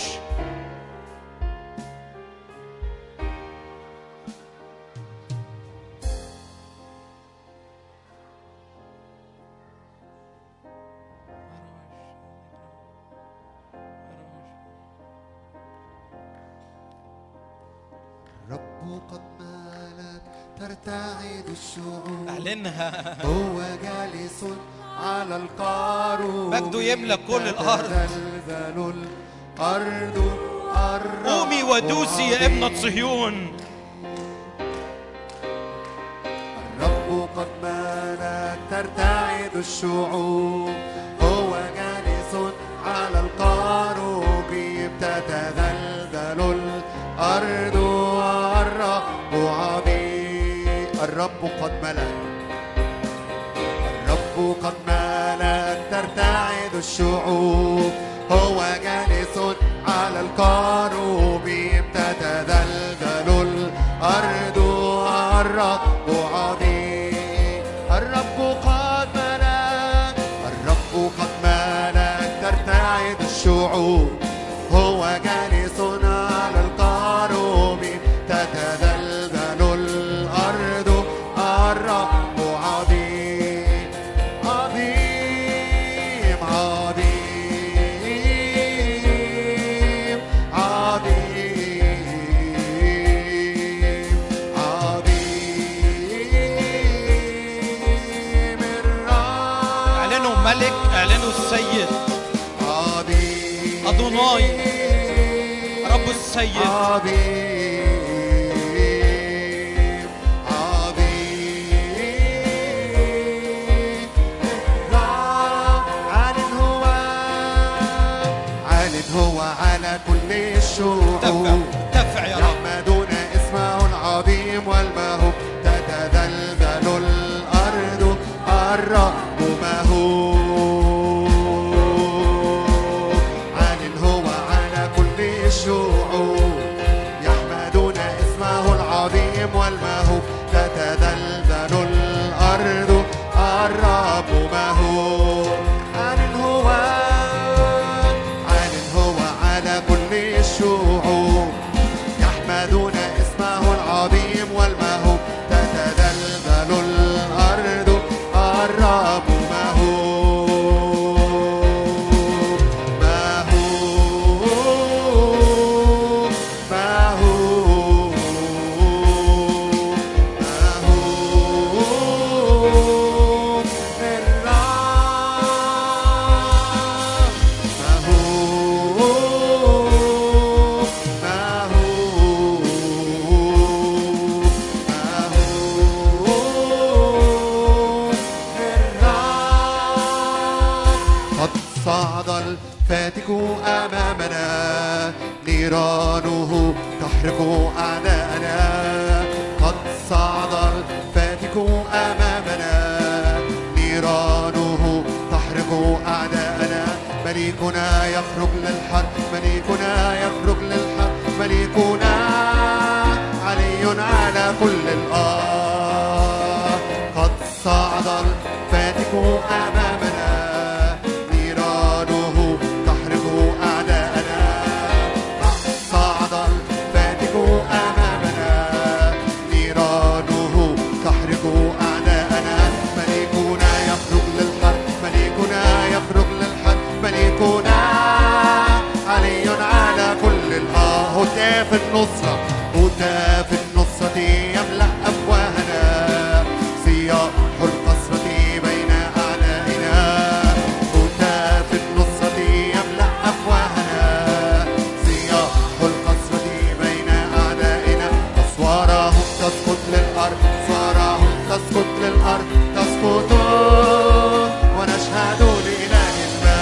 رب قد مالت ترتعد الشعوب اعلنها هو جالس على القارون مجده يملى كل الأرض. تتزلزل الأرض الرب قومي ودوسي يا ابنة صهيون الرب قد مالت ترتعد ترتعد الشعوب هو جالس على القاروب تتذلذل الأرض والرب عظيم الرب قد ملك الرب قد ملك ترتعد الشعوب هو جالس على القاروب تتذلذل الأرض الرب عظيم الرب قد ملك الرب قد ملك ترتعد الشعوب هو جالس على القاروب تتذلذل الأرض الرب عظيم عظيم عظيم عظيم عظيم الرب اعلنوا ملك اعلنوا السيد عظيم أدوناي. رب السيد عظيم عظيم الرب عال هو عال هو على كل الشعوب تفع تفع يا رب يحمدون اسمه العظيم والمهوب تتذلذل الأرض الرب مهوب عال هو على كل الشعوب يحمدون اسمه العظيم والمهوب تتذلذل الأرض الرب مهوب عال هو عال هو على كل الشعوب يحمدون اسمه العظيم والمهوب تتذلذل الأرض الرب مهوب مهوب مهوب مهوب الرب مهوب مهوب مهوب الرب قد صعد الفاتك أمامنا نيرانه تحرق أعداءنا قد صعد الفاتك أمامنا نيرانه تحرق أعداءنا مليكنا يخرج للحرب مليكنا يخرج للحرب مليكنا علي على كل الأرض قد صعد الفاتك أمامنا نيرانه تحرق أعداءنا قد صعد الفاتك أمامنا نيرانه تحرق أعداءنا مليكنا يخرج للحرب مليكنا يخرج للحرب مليكنا علي على كل الأرض هتاف النصرة هتاف النصرة يملأ أفواهنا صياح القسوة بين أعدائنا هتاف النصرة يملأ أفواهنا صياح القسوة بين أعدائنا أسوارهم تسقط للأرض أسوارهم تسقط للأرض تسقط ونشهد لإله ما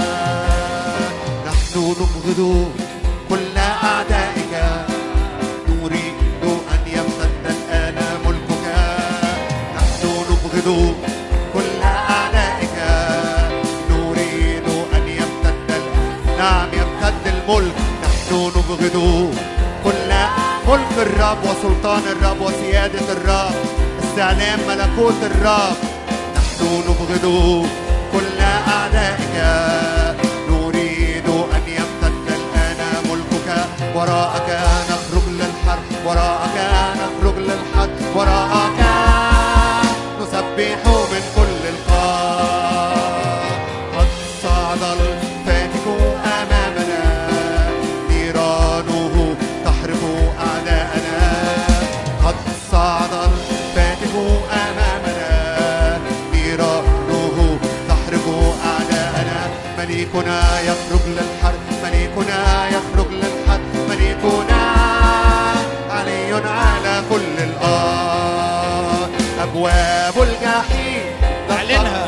نحن نبغض كل أعدائك نريد أن يمتد الآن ملكك نحن نبغض كل أعدائك نريد أن يمتد الآن نعم يمتد الملك نحن نبغض كل ملك الرب وسلطان الرب وسيادة الرب استعلام ملكوت الرب نحن نبغض كل أعدائك نريد أن يمتد الآن ملكك وراءك نخرج للحرب وراءك نخرج للحرب وراءك نسبح من كل القاع قد صعد الفاتك أمامنا نيرانه تحرق أعداءنا قد صعد الفاتك أمامنا نيرانه تحرق أعداءنا مليكنا يخرج للحرب مليكنا يخرج للحرب مليكنا علي على كل الأرض أبواب الجحيم أعلنها. وعلى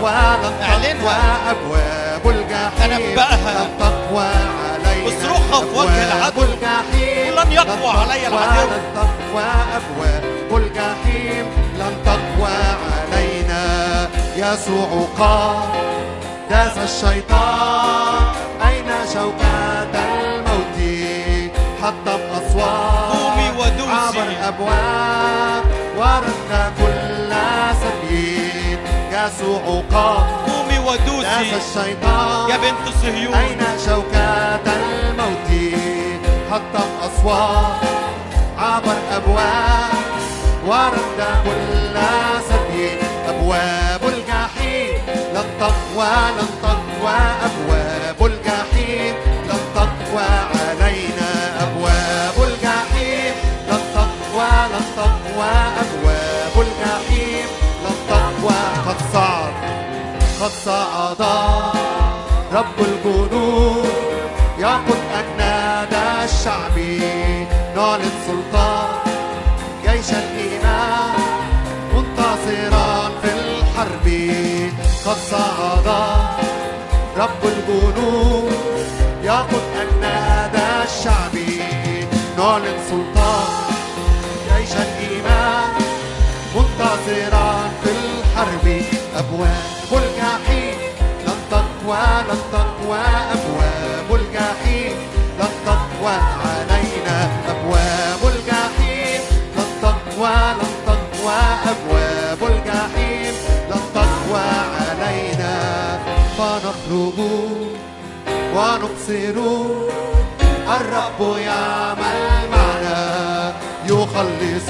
اعلنها. أبواب الجحيم تنبأها. لن تقوى علينا اصرخها في وجه أبواب العدو. الجحيم لن يقوى علي العدو. لن تقوى أبواب الجحيم لن تقوى علينا يسوع قام داس الشيطان أين شوكة الموت حطم أصوات قومي ودوسي. عبر أبواب ورد كل سبيل يسوع قام قومي داس ودوسي الشيطان يا بنت صهيون أين شوكة الموت حطم أصوات عبر أبواب ورد كل سبيل أبواب الجحيم لن تقوى لن تقوى أبواب الجحيم لن تقوى علينا أبواب الجحيم لن تقوى لن تقوى أبواب الجحيم لن تقوى قد صعد قد صعد رب الجنود يقود أجناد الشعب نعلن سلطان جيش الإيمان منتصرا في الحرب قد صعد رب الجنود يقود أجناد الشعب نعلن سلطان جيش الإيمان منتصرا في الحرب أبواب الجحيم لن تقوى لن تقوى أبواب الجحيم لن تقوى علينا أبواب الجحيم لن تقوى لن تقوى أبواب الجحيم لن تقوى علينا فنخرج ونبصر الرب يعمل معنا يخلص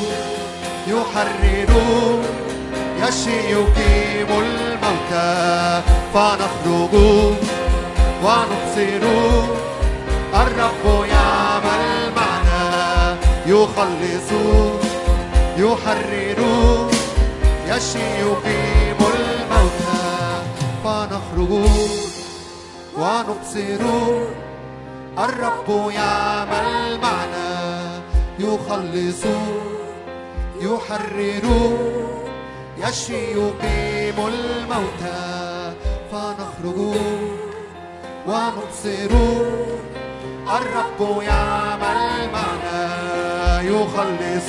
يحرر يشفي يقيم الموتى فنخرج ونبصر الرب يعمل معنا يخلص يحرر يشفي يقيم الموتى فنخرج ونبصر الرب يعمل معنا يخلص يحرر يشفي يقيم الموتى فنخرج ونبصر الرب يعمل معنا يخلص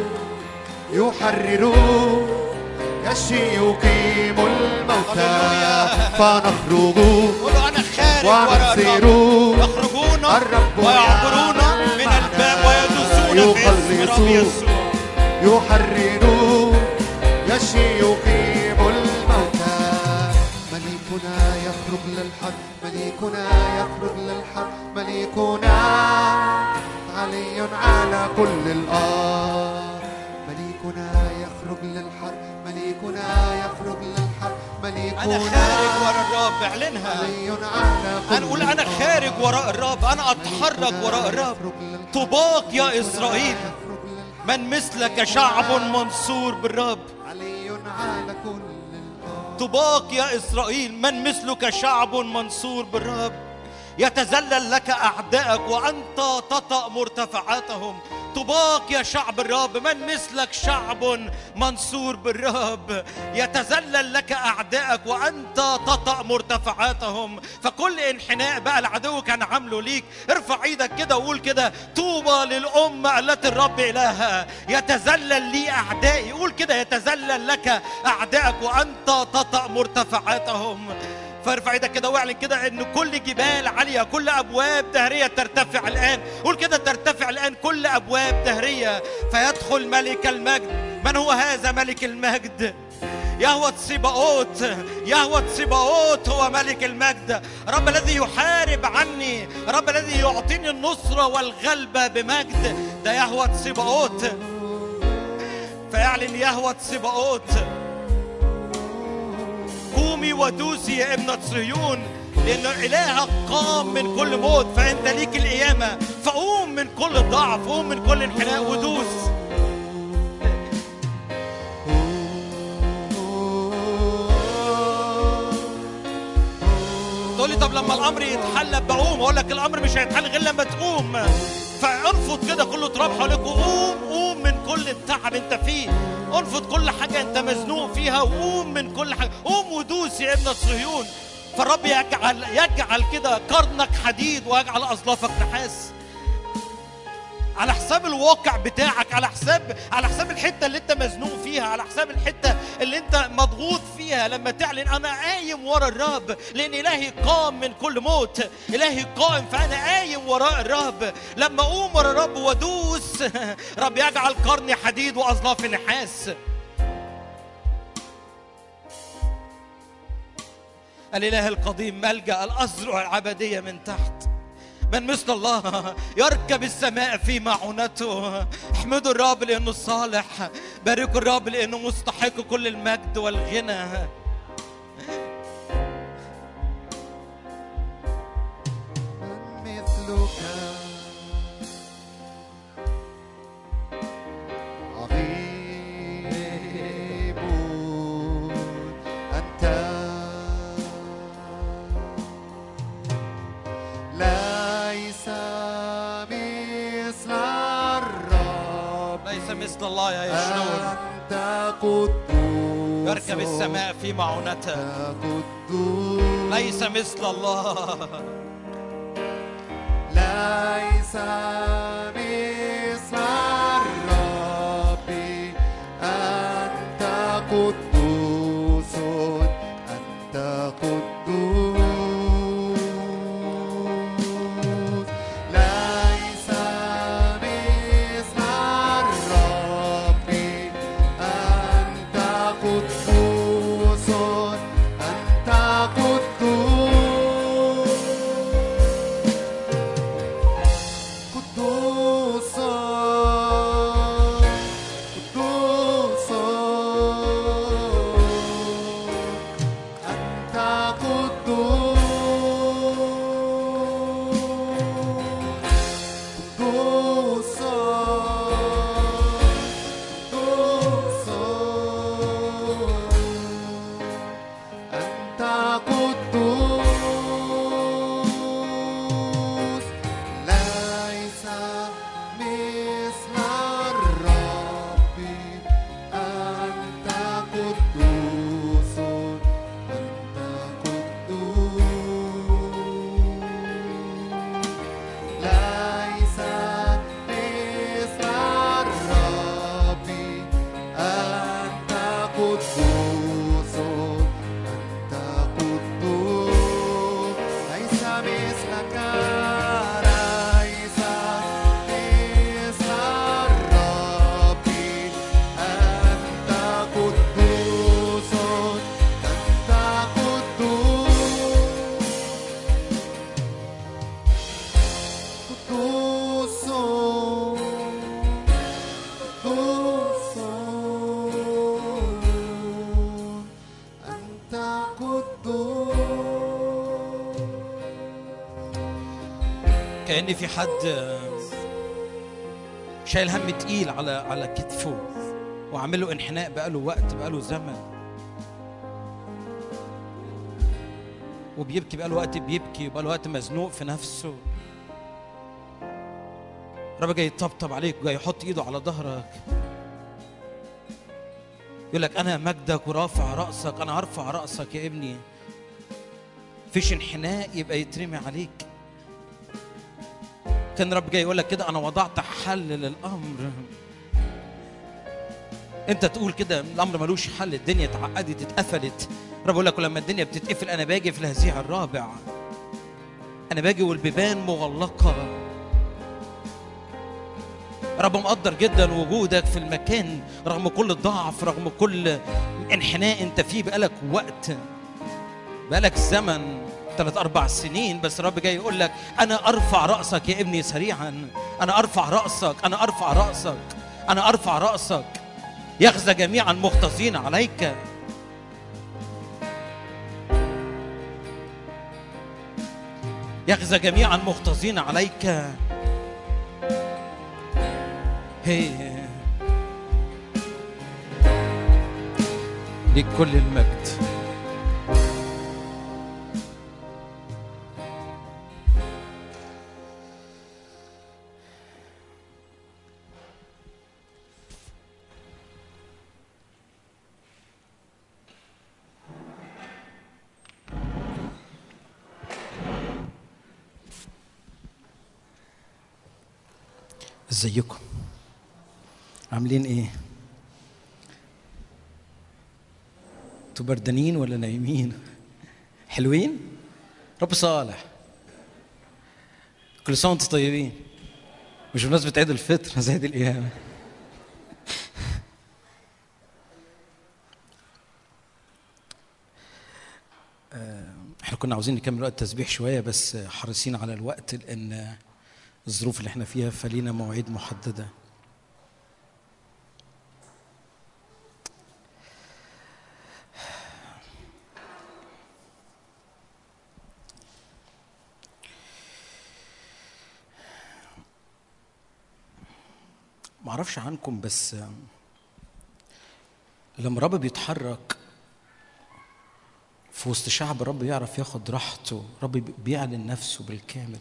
يحرر يشفي يقيم الموتى هللويا. فنخرج قولوا انا خارج وراء ونسير الرب يخرجون الرب ويعبرون يعمل من معنا. الباب ويدوسون في اسم يخلص. رب يسوع يحرر يشفي يقيم الموتى مليكنا يخرج للحرب مليكنا يخرج للحرب مليكنا علي على كل الأرض مليكنا يخرج للحرب مليكنا يخرج للحرب مليكنا انا خارج وراء الرب اعلنها علي على كل هنقول انا الأرض. خارج وراء الرب انا اتحرك وراء الرب طوباك يا اسرائيل من مثلك شعب منصور بالرب علي على كل الأرض طوباك يا إسرائيل من مثلك شعب منصور بالرب يتذلل لك أعدائك وأنت تطأ مرتفعاتهم طوباك يا شعب الرب من مثلك شعب منصور بالرب يتذلل لك أعدائك وأنت تطأ مرتفعاتهم فكل انحناء بقى العدو كان عامله ليك ارفع ايدك كده وقول كده طوبى للأمة التي الرب إلهها يتذلل لي أعدائي قول كده يتذلل لك أعدائك وأنت تطأ مرتفعاتهم فارفع ايدك كده واعلن كده ان كل جبال عاليه كل ابواب دهريه ترتفع الان قول كده ترتفع الان كل ابواب دهريه فيدخل ملك المجد من هو هذا ملك المجد يهوى تسيباوت يهوى تسيباوت هو ملك المجد رب الذي يحارب عني رب الذي يعطيني النصرة والغلبة بمجد ده يهوى تسيباوت فيعلن يهوى تسيباوت قومي ودوسي يا ابنة صهيون لأن إلهك قام من كل موت فأنت ليك القيامة فقوم من كل ضعف قوم من كل انحناء ودوس تقول لي طب لما الامر يتحل بقوم اقول لك الامر مش هيتحل غير لما تقوم فانفض كده كله تراب حواليك وقوم قوم من كل التعب انت فيه انفض كل حاجة أنت مزنوق فيها وقوم من كل حاجة قوم ودوس يا ابن صهيون فالرب يجعل يجعل كده قرنك حديد ويجعل أصلافك نحاس على حساب الواقع بتاعك على حساب على حساب الحته اللي انت مزنوق فيها على حساب الحته اللي انت مضغوط فيها لما تعلن انا قايم ورا الرب لان الهي قام من كل موت الهي قائم فانا قايم وراء الرب لما اقوم ورا الرب وادوس رب يجعل قرني حديد واظلافي نحاس الاله القديم ملجا الازرع العبديه من تحت من مثل الله يركب السماء في معونته احمدوا الرب لانه صالح باركوا الرب لانه مستحق كل المجد والغنى من مثلك عظيم أنت ليس مثل الرب ليس مثل الله يا يشنون أنت قدوس يركب السماء في معونته أنت قدوس ليس مثل الله ليس مثل الرب أنت قدوس أنت قدوس ليس مثل الرب أنت قدوس أنت قدوس قدوس قدوس أنت قدوس قدوس قدوس أنت قدوس ليس مثل الرب أنت قدوس أنت قدوس ليس مثل الرب أنت قدوس أنت قدوس ليس مثلك ليس مثل الرب أنت قدوس أنت قدوس قدوس قدوس أنت قدوس كأن في حد شايل هم تقيل على على كتفه وعامل له انحناء بقاله وقت بقاله زمن وبيبكي بقاله وقت بيبكي وبقاله وقت مزنوق في نفسه رب جاي يطبطب عليك وجاي يحط ايده على ظهرك يقول لك انا مجدك ورافع راسك انا هرفع راسك يا ابني فيش انحناء يبقى يترمي عليك كان رب جاي يقول لك كده انا وضعت حل للامر انت تقول كده الامر ملوش حل الدنيا اتعقدت اتقفلت رب يقول لك لما الدنيا بتتقفل انا باجي في الهزيع الرابع انا باجي والبيبان مغلقه رب مقدر جدا وجودك في المكان رغم كل ضعف رغم كل انحناء انت فيه بقالك وقت بقالك زمن ثلاث أربع سنين بس الرب جاي يقول لك أنا أرفع رأسك يا ابني سريعا أنا أرفع رأسك أنا أرفع رأسك أنا أرفع رأسك يخزى جميعا مختزين عليك يخزى جميعا مختزين عليك هي لكل المجد ازيكم عاملين ايه انتوا بردانين ولا نايمين حلوين رب صالح كل سنه وانتم طيبين مش بمناسبة عيد الفطر زي عيد القيامة آه، احنا كنا عاوزين نكمل وقت التسبيح شوية بس حريصين على الوقت لأن الظروف اللي احنا فيها فلينا مواعيد محددة معرفش عنكم بس لما الرب بيتحرك في وسط شعب الرب يعرف ياخد راحته رب بيعلن نفسه بالكامل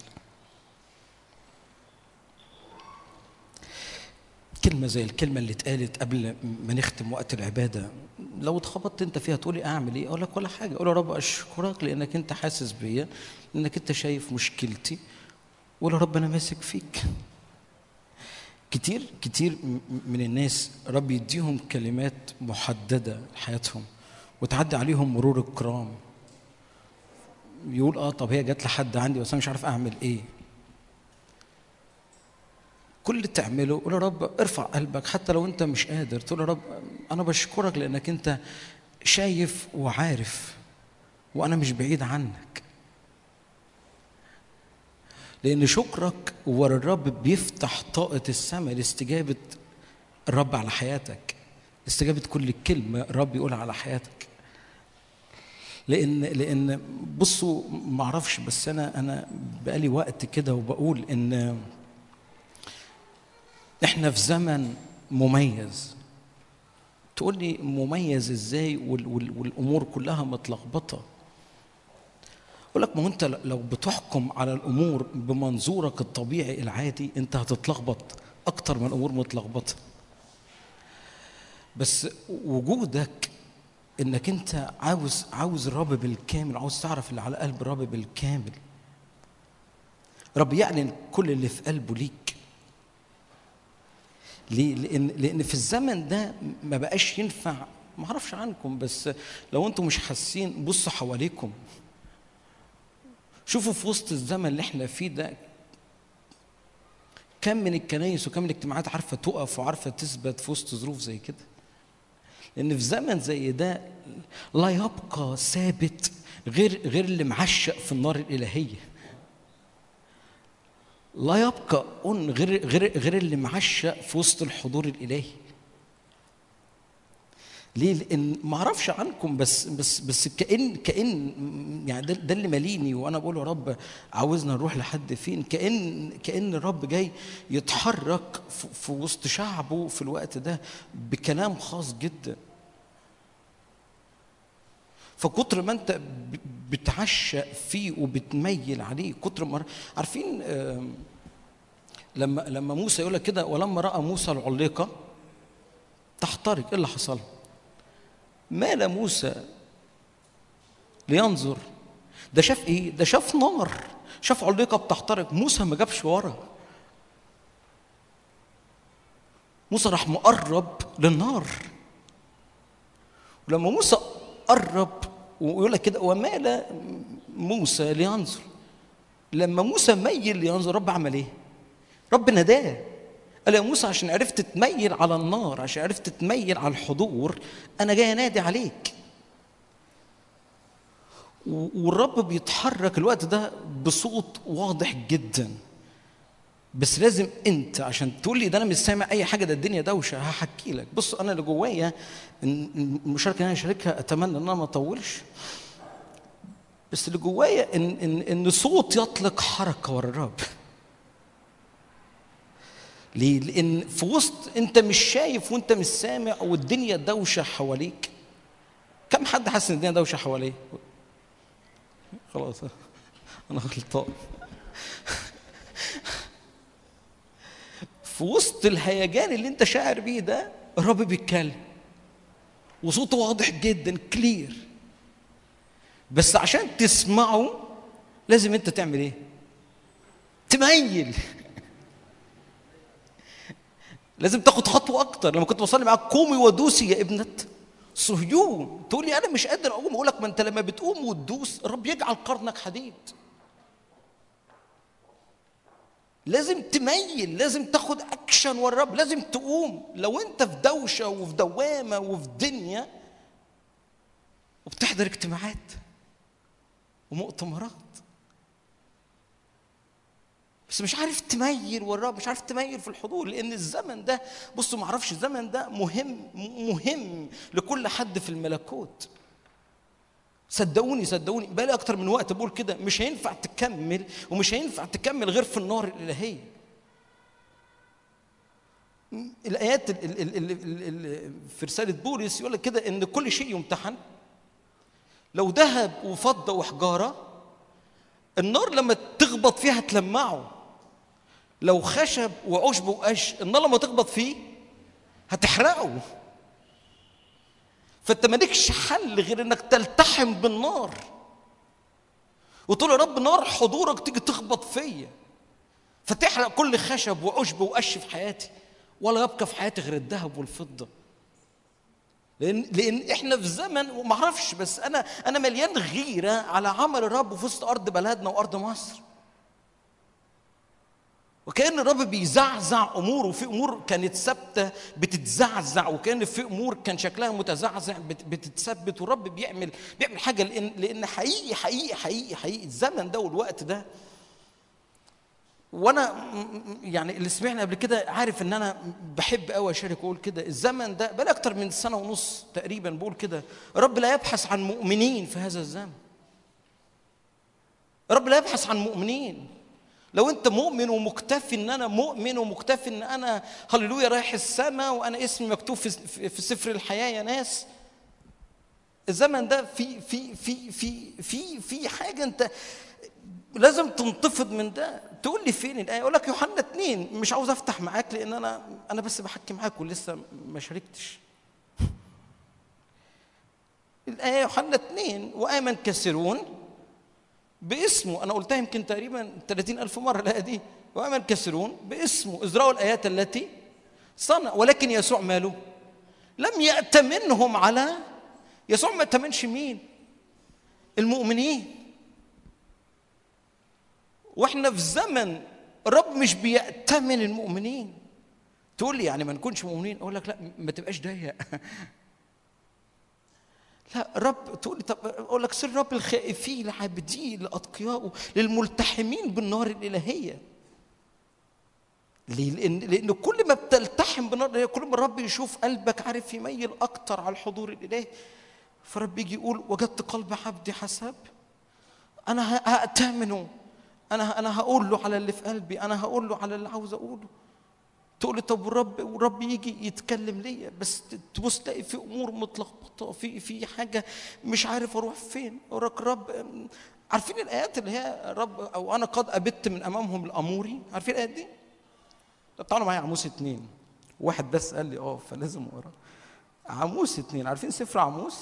كلمة زي الكلمة اللي اتقالت قبل ما نختم وقت العبادة لو اتخبطت انت فيها تقولي اعمل ايه اقول لك ولا حاجة اقول يا رب اشكرك لانك انت حاسس بيا لانك انت شايف مشكلتي قول يا رب انا ماسك فيك كتير كتير م- من الناس رب يديهم كلمات محددة لحياتهم وتعدي عليهم مرور الكرام يقول اه طب هي جت لحد عندي بس انا مش عارف اعمل ايه كل اللي تعمله قول يا رب ارفع قلبك حتى لو انت مش قادر تقول يا رب انا بشكرك لانك انت شايف وعارف وانا مش بعيد عنك لان شكرك ورا الرب بيفتح طاقه السماء لاستجابه الرب على حياتك استجابه كل كلمه الرب يقولها على حياتك لان لان بصوا ما اعرفش بس انا انا بقالي وقت كده وبقول ان احنا في زمن مميز تقول لي مميز ازاي وال وال والامور كلها متلخبطه اقول لك ما هو انت لو بتحكم على الامور بمنظورك الطبيعي العادي انت هتتلخبط اكتر من الامور متلخبطه بس وجودك انك انت عاوز عاوز الرب بالكامل عاوز تعرف اللي على قلب الرب بالكامل رب يعلن كل اللي في قلبه ليك ليه؟ لأن لأن في الزمن ده ما بقاش ينفع ما اعرفش عنكم بس لو انتم مش حاسين بصوا حواليكم شوفوا في وسط الزمن اللي احنا فيه ده كم من الكنايس وكم من الاجتماعات عارفه تقف وعارفه تثبت في وسط ظروف زي كده لان في زمن زي ده لا يبقى ثابت غير غير اللي معشق في النار الالهيه لا يبقى أن غير غير غير اللي معشق في وسط الحضور الالهي ليه؟ لان ما اعرفش عنكم بس بس بس كان كان يعني ده, ده اللي ماليني وانا بقول يا رب عاوزنا نروح لحد فين؟ كان كان الرب جاي يتحرك في, في وسط شعبه في الوقت ده بكلام خاص جدا. فكتر ما انت ب- بتعشق فيه وبتميل عليه كتر ما عارفين آم، لما لما موسى يقول لك كده ولما راى موسى العليقه تحترق ايه اللي حصل؟ مال موسى لينظر ده شاف ايه؟ ده شاف نار شاف عليقه بتحترق موسى ما جابش ورا موسى راح مقرب للنار ولما موسى قرب ويقول لك كده ومال موسى لينظر لما موسى ميل لينظر رب عمل ايه؟ رب ناداه قال يا موسى عشان عرفت تميل على النار عشان عرفت تميل على الحضور انا جاي انادي عليك و- والرب بيتحرك الوقت ده بصوت واضح جدا بس لازم انت عشان تقول لي ده انا مش سامع اي حاجه ده الدنيا دوشه هحكي لك بص انا اللي جوايا إن- إن المشاركه اللي انا اشاركها اتمنى ان انا ما اطولش بس اللي جوايا ان ان ان صوت يطلق حركه ورا الرب ليه؟ لأن في وسط أنت مش شايف وأنت مش سامع والدنيا دوشة حواليك. كم حد حاسس إن الدنيا دوشة حواليه؟ خلاص أنا غلطان. في وسط الهيجان اللي أنت شاعر بيه ده الرب بيتكلم. وصوته واضح جدا كلير. بس عشان تسمعه لازم أنت تعمل إيه؟ تميل لازم تاخد خطوه اكتر لما كنت بصلي معاك قومي ودوسي يا ابنه صهيون تقول لي انا مش قادر اقوم اقول لك ما انت لما بتقوم وتدوس الرب يجعل قرنك حديد لازم تميل لازم تاخد اكشن ورا الرب لازم تقوم لو انت في دوشه وفي دوامه وفي دنيا وبتحضر اجتماعات ومؤتمرات بس مش عارف تميل والرب مش عارف تميل في الحضور لان الزمن ده بصوا ما اعرفش الزمن ده مهم مهم لكل حد في الملكوت صدقوني صدقوني بقالي اكتر من وقت بقول كده مش هينفع تكمل ومش هينفع تكمل غير في النار الالهيه الايات ال- ال- ال- ال- ال- في رساله بولس يقول لك كده ان كل شيء يمتحن لو ذهب وفضه وحجاره النار لما تخبط فيها تلمعه لو خشب وعشب وقش النار لما تخبط فيه هتحرقه فانت مالكش حل غير انك تلتحم بالنار وتقول يا رب نار حضورك تيجي تخبط فيا فتحرق كل خشب وعشب وقش في حياتي ولا يبقى في حياتي غير الذهب والفضه لان لان احنا في زمن وما اعرفش بس انا انا مليان غيره على عمل الرب في وسط ارض بلدنا وارض مصر وكان الرب بيزعزع امور وفي امور كانت ثابته بتتزعزع وكان في امور كان شكلها متزعزع بت- بتتثبت والرب بيعمل بيعمل حاجه لان لان حقيقي حقيقي حقيقي حقيقي الزمن ده والوقت ده وانا م- م- يعني اللي سمعنا قبل كده عارف ان انا بحب قوي اشارك واقول كده الزمن ده بقى اكتر من سنه ونص تقريبا بقول كده الرب لا يبحث عن مؤمنين في هذا الزمن الرب لا يبحث عن مؤمنين لو انت مؤمن ومكتفي ان انا مؤمن ومكتفي ان انا هللويا رايح السماء وانا اسمي مكتوب في في في سفر الحياه يا ناس الزمن ده في في في في في في حاجه انت لازم تنتفض من ده تقول لي فين الايه اقول لك يوحنا اتنين مش عاوز افتح معاك لان انا انا بس بحكي معاك ولسه ما شاركتش الايه يوحنا اتنين وامن كثيرون باسمه انا قلتها يمكن تقريبا 30 الف مره الايه دي وامن كثيرون باسمه ازرعوا الايات التي صنع ولكن يسوع ماله لم يأتمنهم على يسوع ما اتمنش مين المؤمنين واحنا في زمن الرب مش بيأتمن المؤمنين تقول لي يعني ما نكونش مؤمنين اقول لك لا ما تبقاش ضيق لا الرب تقول لي طب اقول لك سر الرب الخائفين العابدين لاتقيائه للملتحمين بالنار الالهيه ليه؟ لان لان كل ما بتلتحم بالنار الالهيه كل ما الرب يشوف قلبك عارف يميل اكتر على الحضور الالهي فالرب يجي يقول وجدت قلب عبدي حسب انا ه- هأتمنه انا انا هقول له على اللي في قلبي انا هقول له على اللي عاوز اقوله تقول لي طب والرب والرب يجي يتكلم ليا بس تبص تلاقي في امور متلخبطه في في حاجه مش عارف اروح فين اقول لك رب أم، عارفين الايات اللي هي رب او انا قد ابت من امامهم الاموري عارفين الايات دي؟ طب تعالوا معايا عموس اتنين واحد بس قال لي اه فلازم ورا عموس اتنين عارفين سفر عموس؟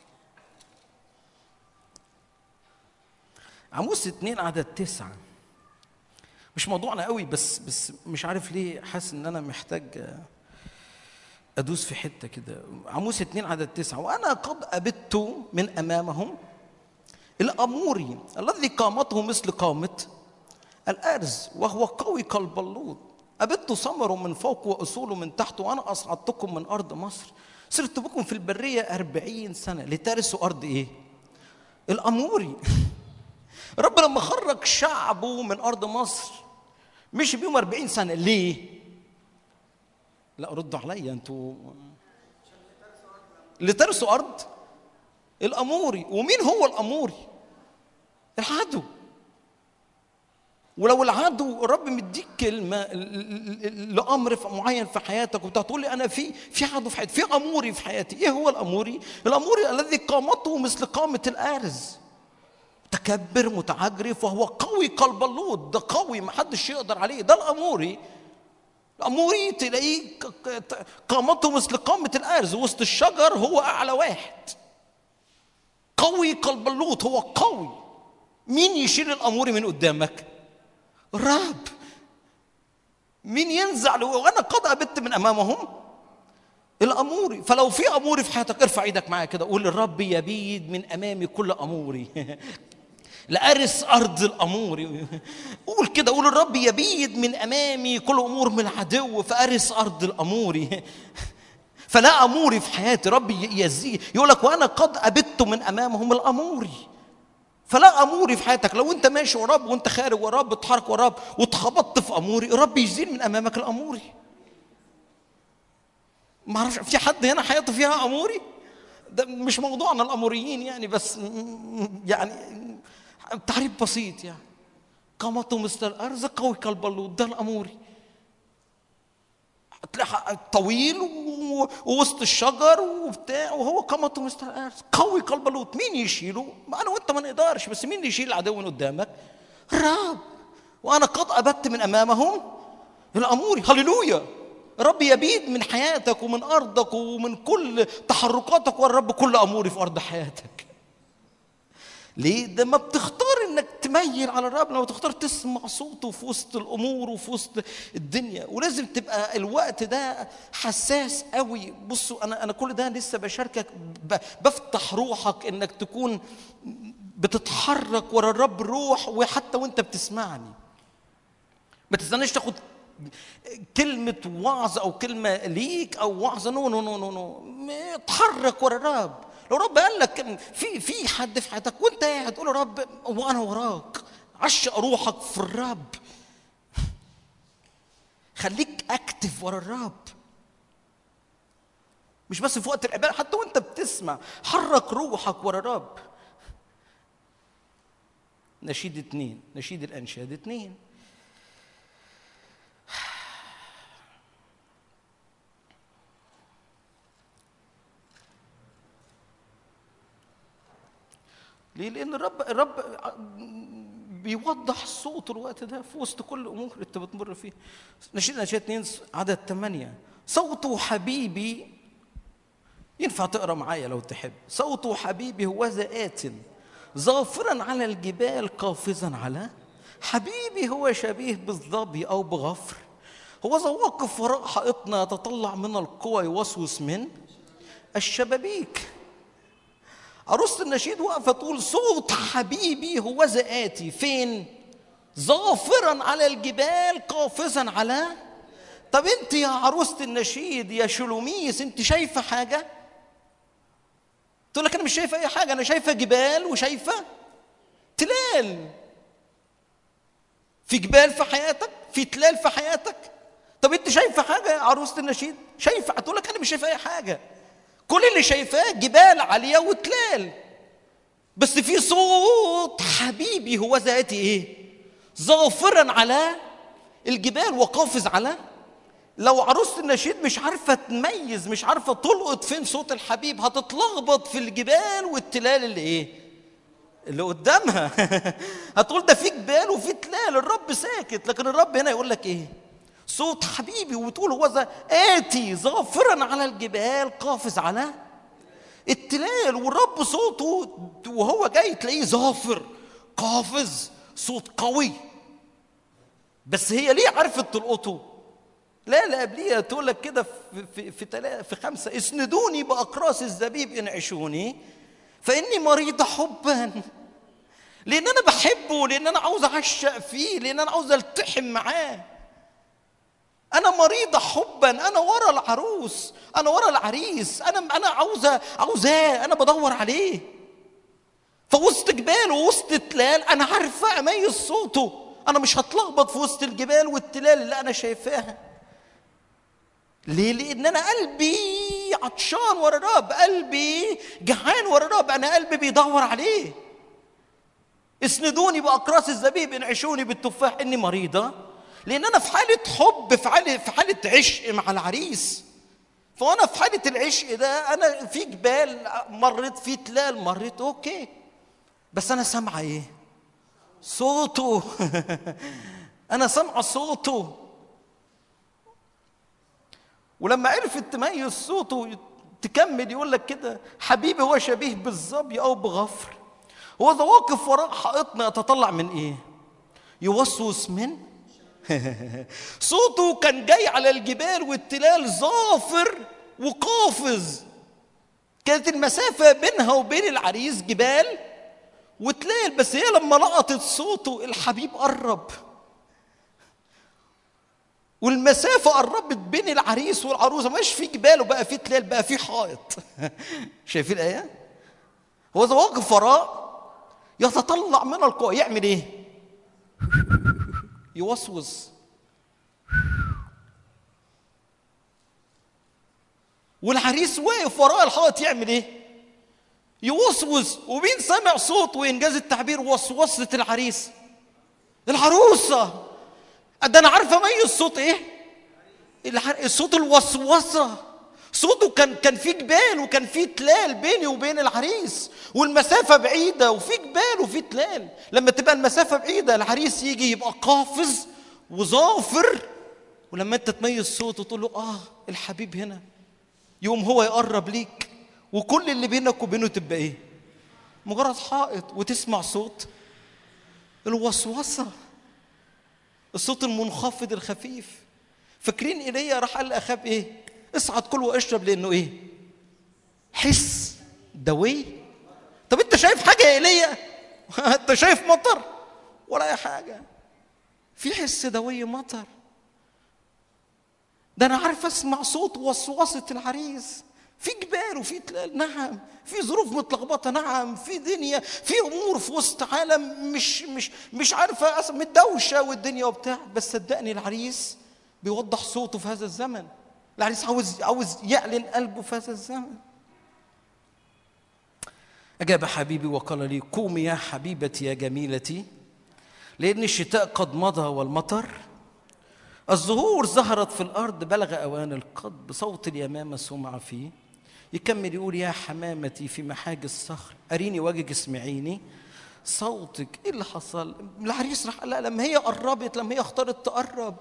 عموس اتنين عدد تسعة مش موضوعنا قوي بس بس مش عارف ليه حاسس ان انا محتاج آه، ادوس في حته كده عموس اتنين عدد تسعة وانا قد ابت من امامهم الاموري الذي قامته مثل قامه الارز وهو قوي كالبلوط ابت ثمره من فوق واصوله من تحت وانا اصعدتكم من ارض مصر صرت بكم في البريه أربعين سنه لترثوا ارض ايه الاموري رب لما خرج شعبه من ارض مصر مشي بيهم 40 سنه ليه؟ لا ردوا عليا انتوا اللي ترثوا ارض الاموري ومين هو الاموري؟ العدو ولو العدو الرب مديك كلمه ل- ل- ل- لامر ف- معين في حياتك وبتاع تقول لي انا في في عدو في حياتي في اموري في حياتي ايه هو الاموري؟ الاموري الذي قامته مثل قامه الارز متكبر متعجرف وهو قوي كالبلوط ده قوي ما حدش يقدر عليه ده الاموري الاموري تلاقيه ك- ك- قامته مثل قامه الارز وسط الشجر هو اعلى واحد قوي كالبلوط هو قوي مين يشيل الاموري من قدامك الرب مين ينزع له وانا قد ابت من امامهم الاموري فلو في اموري في حياتك ارفع ايدك معايا كده قول الرب يبيد من امامي كل اموري لأرث أرض الأمور قول كده قول الرب يبيد من أمامي كل أمور من العدو فأرث أرض الأمور فلا أموري في حياتي رب يزي يقول لك وأنا قد أبت من أمامهم الأموري فلا أموري في حياتك لو أنت ماشي ورا رب وأنت خارج ورا رب بتحرك ورا رب واتخبطت في أموري رب يزيل من أمامك الأموري ما اعرفش في حد هنا حياته فيها اموري ده مش موضوعنا الاموريين يعني بس م- م- يعني تعريف بسيط يعني قامته مثل الارز قوي كالبلوط ده الاموري هتلاقي طويل و- ووسط الشجر وبتاع وهو قامته مثل الارز قوي كالبلوط مين يشيله؟ ما انا وانت ما نقدرش بس مين اللي يشيل العدو من قدامك؟ الرب وانا قد ابت من امامهم الاموري هللويا رب يبيد من حياتك ومن ارضك ومن كل تحركاتك والرب كل اموري في ارض حياتك ليه؟ ده ما بتختار انك تميل على الرب لما تختار تسمع صوته في وسط الامور وفي وسط الدنيا ولازم تبقى الوقت ده حساس قوي بصوا انا انا كل ده لسه بشاركك ب- بفتح روحك انك تكون بتتحرك ورا الرب روح وحتى وانت بتسمعني ما تستناش تاخد كلمة وعظ أو كلمة ليك أو وعظ نو نو نو نو نو اتحرك ورا الرب لو رب قال لك في في حد في حياتك وانت قاعد قول يا رب وانا وراك عشق روحك في الرب خليك اكتف ورا الرب مش بس في وقت العباده حتى وانت بتسمع حرك روحك ورا الرب نشيد اتنين نشيد الانشاد اتنين ليه؟ لأن الرب الرب بيوضح صوته الوقت ده في وسط كل أمور أنت بتمر فيها. نشيد نشيد اتنين عدد ثمانية صوته حبيبي ينفع تقرا معايا لو تحب صوته حبيبي هو آت ظافرا على الجبال قافزا على حبيبي هو شبيه بالظبي أو بغفر هو ذا واقف وراء حائطنا يتطلع من القوى يوسوس من الشبابيك عروسة النشيد واقفة تقول صوت حبيبي هو آتي فين؟ ظافرا على الجبال قافزا على طب انت يا عروسة النشيد يا شلوميس انت شايفة حاجة؟ تقول لك انا مش شايفة اي حاجة انا شايفة جبال وشايفة تلال في جبال في حياتك في تلال في حياتك طب انت شايفه حاجه يا عروسه النشيد شايفه هتقول لك انا مش شايفه اي حاجه كل اللي شايفاه جبال عاليه وتلال بس في صوت حبيبي هو ذاتي ايه ظافرا على الجبال وقافز على لو عروسة النشيد مش عارفة تميز مش عارفة تلقط فين صوت الحبيب هتتلخبط في الجبال والتلال اللي ايه اللي قدامها هتقول ده في جبال وفي تلال الرب ساكت لكن الرب هنا يقول لك ايه صوت حبيبي وتقول هو ذا آتي ظافرا على الجبال قافز على التلال والرب صوته وهو جاي تلاقيه ظافر قافز صوت قوي بس هي ليه عرفت تلقطه لا لا قبليها تقول لك كده في في في, تلا في خمسه اسندوني باقراص الزبيب انعشوني فاني مريضه حبا لان انا بحبه لان انا عاوز اعشق فيه لان انا عاوز التحم معاه انا مريضه حبا انا ورا العروس انا ورا العريس انا انا عاوزه عاوزاه انا بدور عليه فوسط جبال ووسط تلال انا عارفه اميز صوته انا مش هتلخبط في وسط الجبال والتلال اللي انا شايفاها ليه؟ لأن أنا قلبي عطشان ورا الرب، قلبي جعان ورا الرب، أنا قلبي بيدور عليه. اسندوني بأقراص الزبيب انعشوني بالتفاح إني مريضة، لأن أنا في حالة حب في حالة في حالة عشق مع العريس. فأنا في حالة العشق ده أنا في جبال مريت في تلال مريت أوكي. بس أنا سامعة إيه؟ صوته أنا سامعة صوته ولما عرفت تميز صوته تكمل يقول لك كده حبيبي هو شبيه بالظبي او بغفر هو ذا واقف وراء حائطنا يتطلع من ايه يوسوس من صوته كان جاي على الجبال والتلال ظافر وقافز كانت المسافة بينها وبين العريس جبال وتلال بس هي لما لقطت صوته الحبيب قرب والمسافة قربت بين العريس والعروسة مش في جبال وبقى في تلال بقى في حائط شايفين الآية؟ هو إذا واقف وراء يتطلع من القوة يعمل إيه؟ يوسوس والعريس واقف وراء الحائط يعمل ايه؟ يوسوس ومين سمع صوت وانجاز التعبير وسوسة العريس؟ العروسة ده انا عارفه اميز صوت ايه؟ الع- صوت الوسوسة صوته كان كان في جبال وكان في تلال بيني وبين العريس والمسافة بعيدة وفي جبال وفي تلال لما تبقى المسافة بعيدة العريس يجي يبقى قافز وظافر ولما انت تميز صوته تقول له اه الحبيب هنا يقوم هو يقرب ليك وكل اللي بينك وبينه تبقى ايه مجرد حائط وتسمع صوت الوسوسة الصوت المنخفض الخفيف فاكرين ايليا راح قال لاخاب ايه اصعد كل واشرب لانه ايه حس دوي طب انت شايف حاجه يا ايليا انت شايف مطر ولا اي حاجه في حس دوي مطر ده انا عارف اسمع صوت وسوسه العريس في جبال وفي تلال نعم في ظروف متلخبطه نعم في دنيا في امور في وسط عالم مش مش مش عارفه أس- متدوشه والدنيا وبتاع بس صدقني العريس بيوضح صوته في هذا الزمن العريس عاوز عاوز يعلن قلبه في هذا الزمن أجاب حبيبي وقال لي قومي يا حبيبتي يا جميلتي لأن الشتاء قد مضى والمطر الزهور ظهرت في الأرض بلغ أوان القض بصوت اليمامة سمع فيه يكمل يقول يا حمامتي في محاج الصخر أريني وجهك اسمعيني صوتك ايه اللي حصل العريس راح قال لها لما هي قربت لما هي اختارت تقرب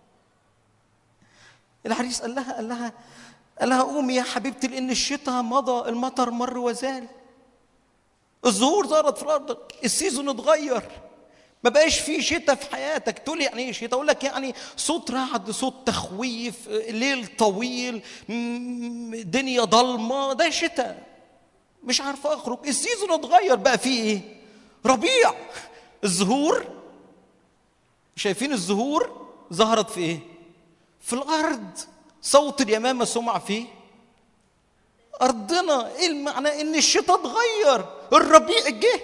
العريس قال لها قال لها قال لها قومي يا حبيبتي لان الشتاء مضى المطر مر وزال الزهور ظهرت في الارض السيزون اتغير ما بقاش في شتاء في حياتك تقول لي يعني ايه شتاء اقول لك يعني صوت رعد صوت تخويف ليل طويل م- دنيا ضلمه ده شتاء مش عارفه اخرج السيزون اتغير بقى فيه ايه ربيع الزهور شايفين الزهور ظهرت في ايه في الارض صوت اليمامه سمع فيه ارضنا ايه المعنى ان الشتاء اتغير الربيع جه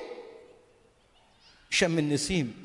شم النسيم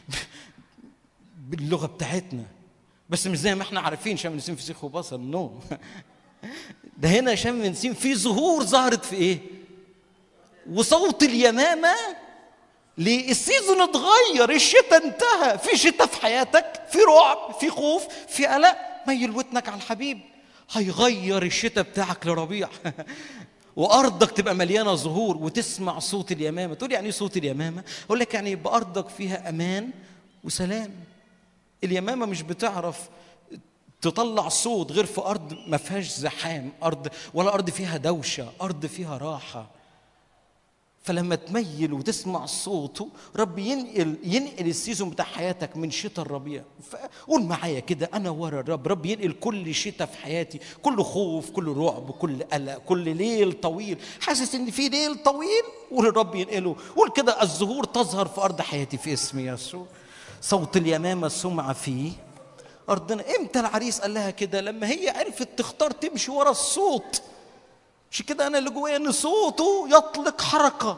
باللغه بتاعتنا بس مش زي ما احنا عارفين شم النسيم في سيخ وبصل نو ده هنا شم النسيم في زهور ظهرت في ايه وصوت اليمامه ليه السيزون اتغير الشتاء انتهى في شتاء في حياتك في رعب في خوف في قلق ميل ودنك على الحبيب هيغير الشتاء بتاعك لربيع وارضك تبقى مليانه زهور وتسمع صوت اليمامه تقول يعني ايه صوت اليمامه اقول لك يعني يبقى ارضك فيها امان وسلام اليمامه مش بتعرف تطلع صوت غير في ارض ما فيهاش زحام ارض ولا ارض فيها دوشه ارض فيها راحه فلما تميل وتسمع صوته رب ينقل ينقل السيزون بتاع حياتك من شتاء الربيع قول معايا كده انا ورا الرب رب ينقل كل شتاء في حياتي كل خوف كل رعب كل قلق كل ليل طويل حاسس ان في ليل طويل قول الرب ينقله قول كده الزهور تظهر في ارض حياتي في اسم يسوع صوت اليمامه سمع فيه ارضنا امتى العريس قال لها كده لما هي عرفت تختار تمشي ورا الصوت مش كده انا اللي جوايا ان صوته يطلق حركه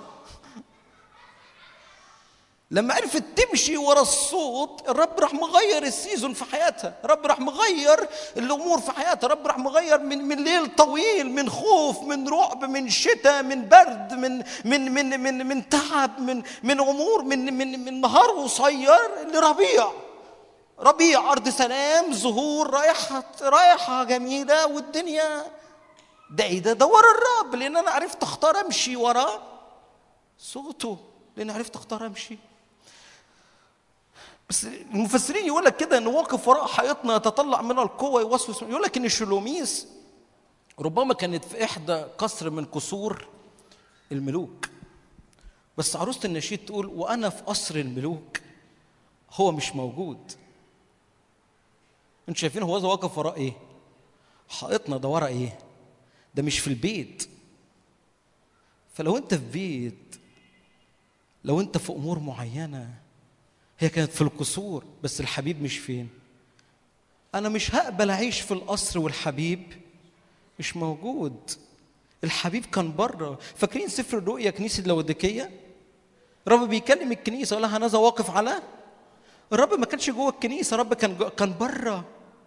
لما عرفت تمشي ورا الصوت الرب راح مغير السيزون في حياتها الرب راح مغير الامور في حياتها الرب راح مغير من من ليل طويل من خوف من رعب من شتاء من برد من من من من من تعب من من امور من من من نهار قصير لربيع ربيع ارض سلام زهور رايحه رايحه جميله والدنيا ده ايه ده ده ورا الرب لان انا عرفت اختار امشي وراه صوته لان عرفت اختار امشي بس المفسرين يقول لك كده ان واقف وراء حائطنا يتطلع من القوه يوسوس يقول لك ان الشلوميس ربما كانت في احدى قصر من قصور الملوك بس عروسه النشيد تقول وانا في قصر الملوك هو مش موجود انتوا شايفين هو واقف وراه ايه حائطنا ده ورا ايه ده مش في البيت فلو انت في بيت لو انت في امور معينه هي كانت في القصور بس الحبيب مش فين انا مش هقبل اعيش في القصر والحبيب مش موجود الحبيب كان بره فاكرين سفر الرؤيا كنيسه لوديكيه الرب بيكلم الكنيسه يقول لها انا واقف على الرب ما كانش جوه الكنيسه الرب كان جو... كان بره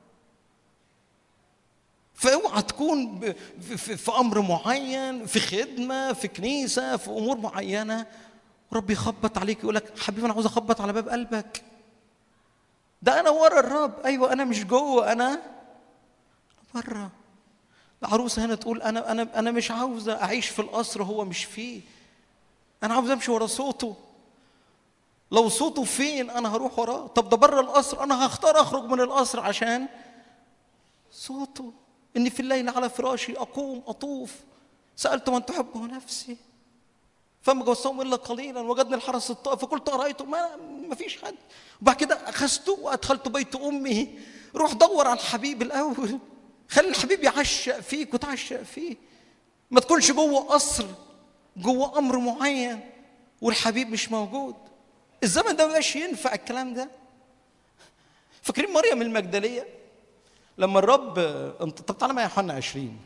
فاوعى تكون ب- في, في, في امر معين في خدمه في كنيسه في امور معينه رب يخبط عليك يقول لك حبيبي انا عاوز اخبط على باب قلبك ده انا ورا الرب ايوه انا مش جوه انا بره العروسه هنا تقول انا انا انا مش عاوزه اعيش في القصر هو مش فيه انا عاوز امشي ورا صوته لو صوته فين انا هروح وراه طب ده بره القصر انا هختار اخرج من القصر عشان صوته اني في الليل على فراشي اقوم اطوف سالت من تحبه نفسي فما جوزتهم الا قليلا وجدني الحرس الطائف فقلت ارايته ما ما فيش حد وبعد كده اخذته وادخلت بيت امي روح دور على الحبيب الاول خلي الحبيب يعشق فيك وتعشق فيه ما تكونش جوه قصر جوه امر معين والحبيب مش موجود الزمن ده ما بقاش ينفع الكلام ده فاكرين مريم المجدليه لما الرب انت طب تعالى معايا يوحنا 20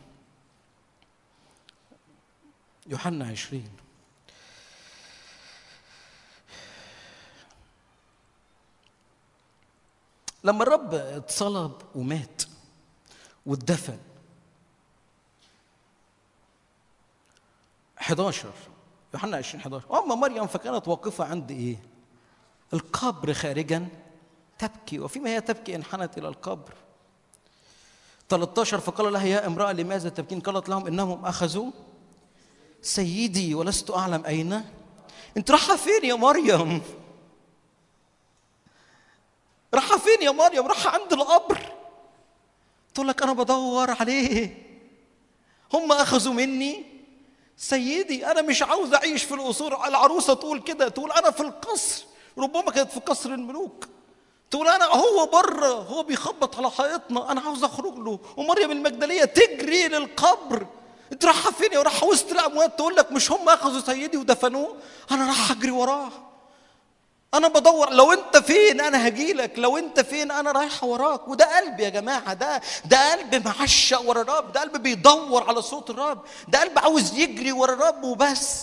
يوحنا 20 لما الرب اتصلب ومات واتدفن 11 يوحنا 20 11 اما مريم فكانت واقفه عند ايه؟ القبر خارجا تبكي وفيما هي تبكي انحنت الى القبر 13 فقال لها يا امراه لماذا تبكين؟ قالت لهم انهم اخذوا سيدي ولست اعلم اين انت رايحه فين يا مريم؟ رايحه فين يا مريم؟ رايحه عند القبر تقول لك انا بدور عليه هم اخذوا مني سيدي انا مش عاوز اعيش في القصور العروسه تقول كده تقول انا في القصر ربما كانت في قصر الملوك تقول انا هو بره هو بيخبط على حائطنا انا عاوز اخرج له ومريم المجدليه تجري للقبر انت رايحه فين يا رايحه وسط الاموات تقول لك مش هم اخذوا سيدي ودفنوه انا رايحه اجري وراه انا بدور لو انت فين انا هجيلك لو انت فين انا رايحه وراك وده قلب يا جماعه ده ده قلب معشق ورا الرب ده قلب بيدور على صوت الرب ده قلب عاوز يجري ورا الرب وبس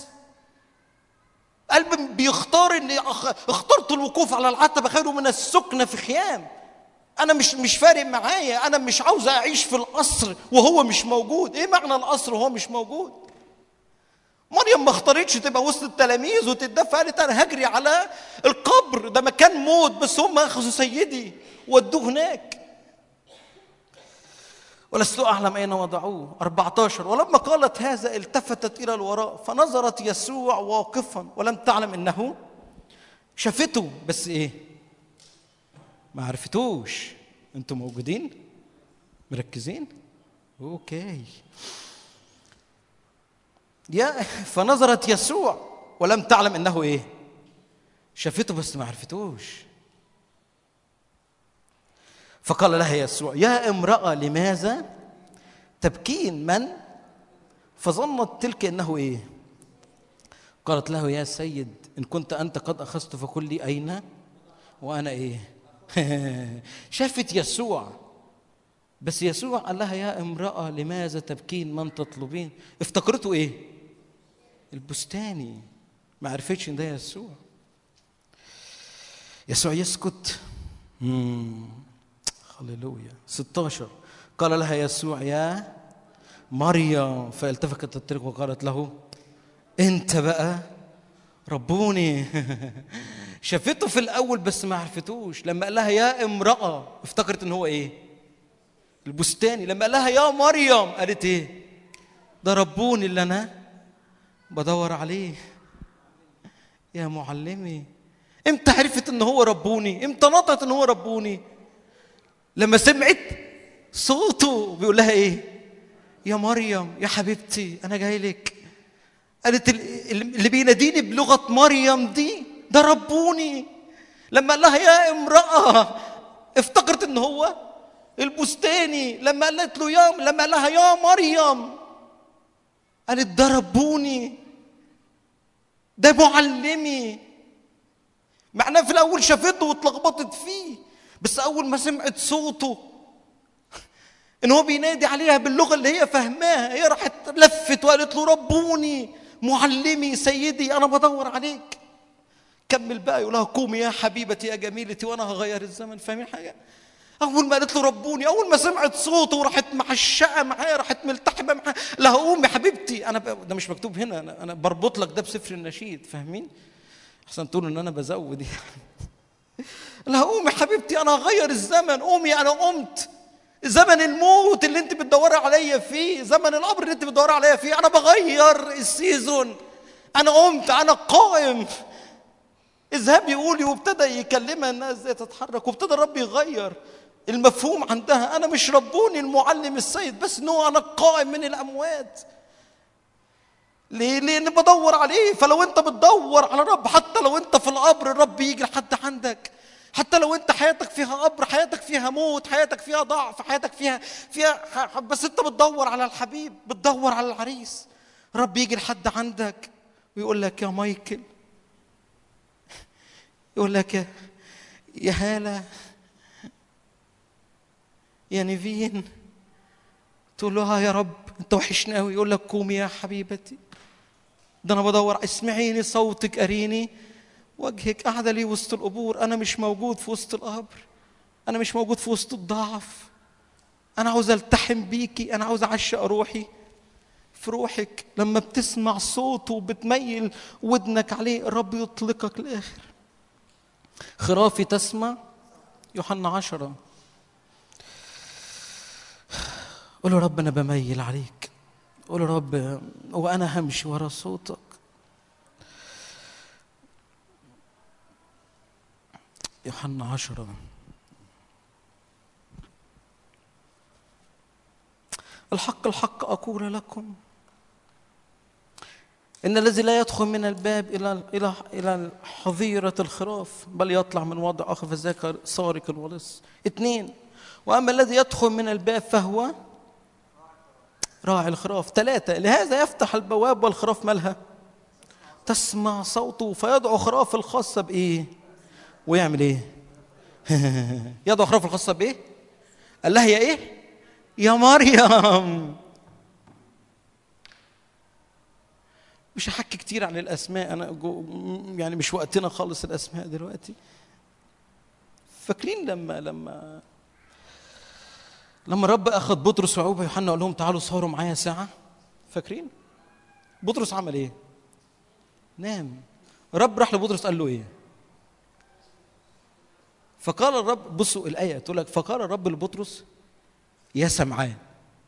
قلب بيختار ان أخ- اخترت الوقوف على العتبه خير من السكنه في خيام انا مش مش فارق معايا انا مش عاوز اعيش في القصر وهو مش موجود ايه معنى القصر وهو مش موجود مريم ما اختارتش تبقى وسط التلاميذ وتتدفى قالت انا هجري على القبر ده مكان موت بس هم اخذوا سيدي ودوه هناك ولست اعلم اين وضعوه 14 ولما قالت هذا التفتت الى الوراء فنظرت يسوع واقفا ولم تعلم انه شافته بس ايه ما عرفتوش انتوا موجودين مركزين اوكي يا فنظرت يسوع ولم تعلم انه ايه شافته بس ما عرفتوش فقال لها يسوع يا امرأة لماذا تبكين من فظنت تلك انه ايه قالت له يا سيد ان كنت انت قد اخذت فقل لي اين وانا ايه شافت يسوع بس يسوع قال لها يا امرأة لماذا تبكين من تطلبين افتكرته ايه البستاني ما عرفتش ان ده يسوع يسوع يسكت مم. هللويا 16 قال لها يسوع يا مريم فالتفت الترك وقالت له انت بقى ربوني شافته في الاول بس ما عرفتوش لما قال لها يا امراه افتكرت ان هو ايه البستاني لما قال لها يا مريم قالت ايه ده ربوني اللي انا بدور عليه يا معلمي امتى عرفت ان هو ربوني امتى نطقت ان هو ربوني لما سمعت صوته بيقول لها ايه يا مريم يا حبيبتي انا جاي لك قالت ال- اللي بيناديني بلغه مريم دي ده ربوني لما قال لها يا امراه افتكرت ان هو البستاني لما قالت له يا لما قال لها يا مريم قالت ده ربوني ده معلمي معناه في الاول شافته واتلخبطت فيه بس اول ما سمعت صوته ان هو بينادي عليها باللغه اللي هي فاهماها هي راحت لفت وقالت له ربوني معلمي سيدي انا بدور عليك كمل بقى يقول لها قومي يا حبيبتي يا جميلتي وانا هغير الزمن فاهمين حاجه اول ما قالت له ربوني اول ما سمعت صوته وراحت محشقه معاه راحت ملتحمه معاه لها قومي حبيبتي انا ب... ده مش مكتوب هنا انا انا بربط لك ده بسفر النشيد فاهمين احسن تقولوا ان انا بزود يعني لها قومي حبيبتي انا هغير الزمن قومي انا قمت زمن الموت اللي انت بتدوري عليا فيه زمن القبر اللي انت بتدوري عليا فيه انا بغير السيزون انا قمت انا قائم اذهبي قولي وابتدى يكلمها الناس ازاي تتحرك وابتدى الرب يغير المفهوم عندها انا مش ربوني المعلم السيد بس انه انا قائم من الاموات ليه؟ لأن بدور عليه فلو أنت بتدور على الرب حتى لو أنت في القبر الرب يجي لحد عندك حتى لو أنت حياتك فيها قبر حياتك فيها موت حياتك فيها ضعف حياتك فيها فيها ح- بس أنت بتدور على الحبيب بتدور على العريس الرب يجي لحد عندك ويقول لك يا مايكل يقول لك يا يا هالة يا نيفين تقول له ها يا رب انت وحشني قوي يقول لك قومي يا حبيبتي ده انا بدور اسمعيني صوتك اريني وجهك قاعده لي وسط القبور انا مش موجود في وسط القبر انا مش موجود في وسط الضعف انا عاوز التحم بيكي انا عاوز اعشق روحي في روحك لما بتسمع صوته وبتميل ودنك عليه الرب يطلقك لاخر خرافي تسمع يوحنا عشرة قول له رب انا بميل عليك قول له رب وانا همشي ورا صوتك يوحنا عشرة الحق الحق أقول لكم إن الذي لا يدخل من الباب إلى إلى إلى حظيرة الخراف بل يطلع من وضع آخر فذاك سارق الولص اثنين وأما الذي يدخل من الباب فهو راعي الخراف ثلاثة لهذا يفتح البواب والخراف مالها تسمع صوته فيدعو خراف الخاصة بإيه ويعمل إيه يدعو خراف الخاصة بإيه قال لها يا إيه يا مريم مش هحكي كتير عن الأسماء أنا جو يعني مش وقتنا خالص الأسماء دلوقتي فاكرين لما لما لما الرب اخذ بطرس ويعقوب ويوحنا وقال لهم تعالوا صوروا معايا ساعه فاكرين بطرس عمل ايه نام الرب راح لبطرس قال له ايه فقال الرب بصوا الايه تقول لك فقال الرب لبطرس يا سمعان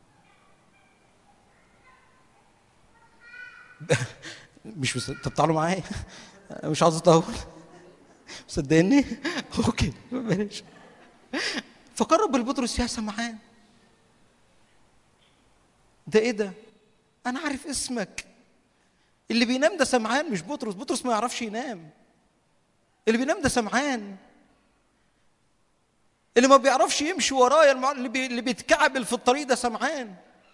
مش مس... طب تعالوا معايا مش عاوز اطول مصدقني اوكي بلاش فقرب لبطرس يا سمعان ده ايه ده انا عارف اسمك اللي بينام ده سمعان مش بطرس بطرس ما يعرفش ينام اللي بينام ده سمعان اللي ما بيعرفش يمشي ورايا المع- اللي, بي... اللي بيتكعبل في الطريق ده سمعان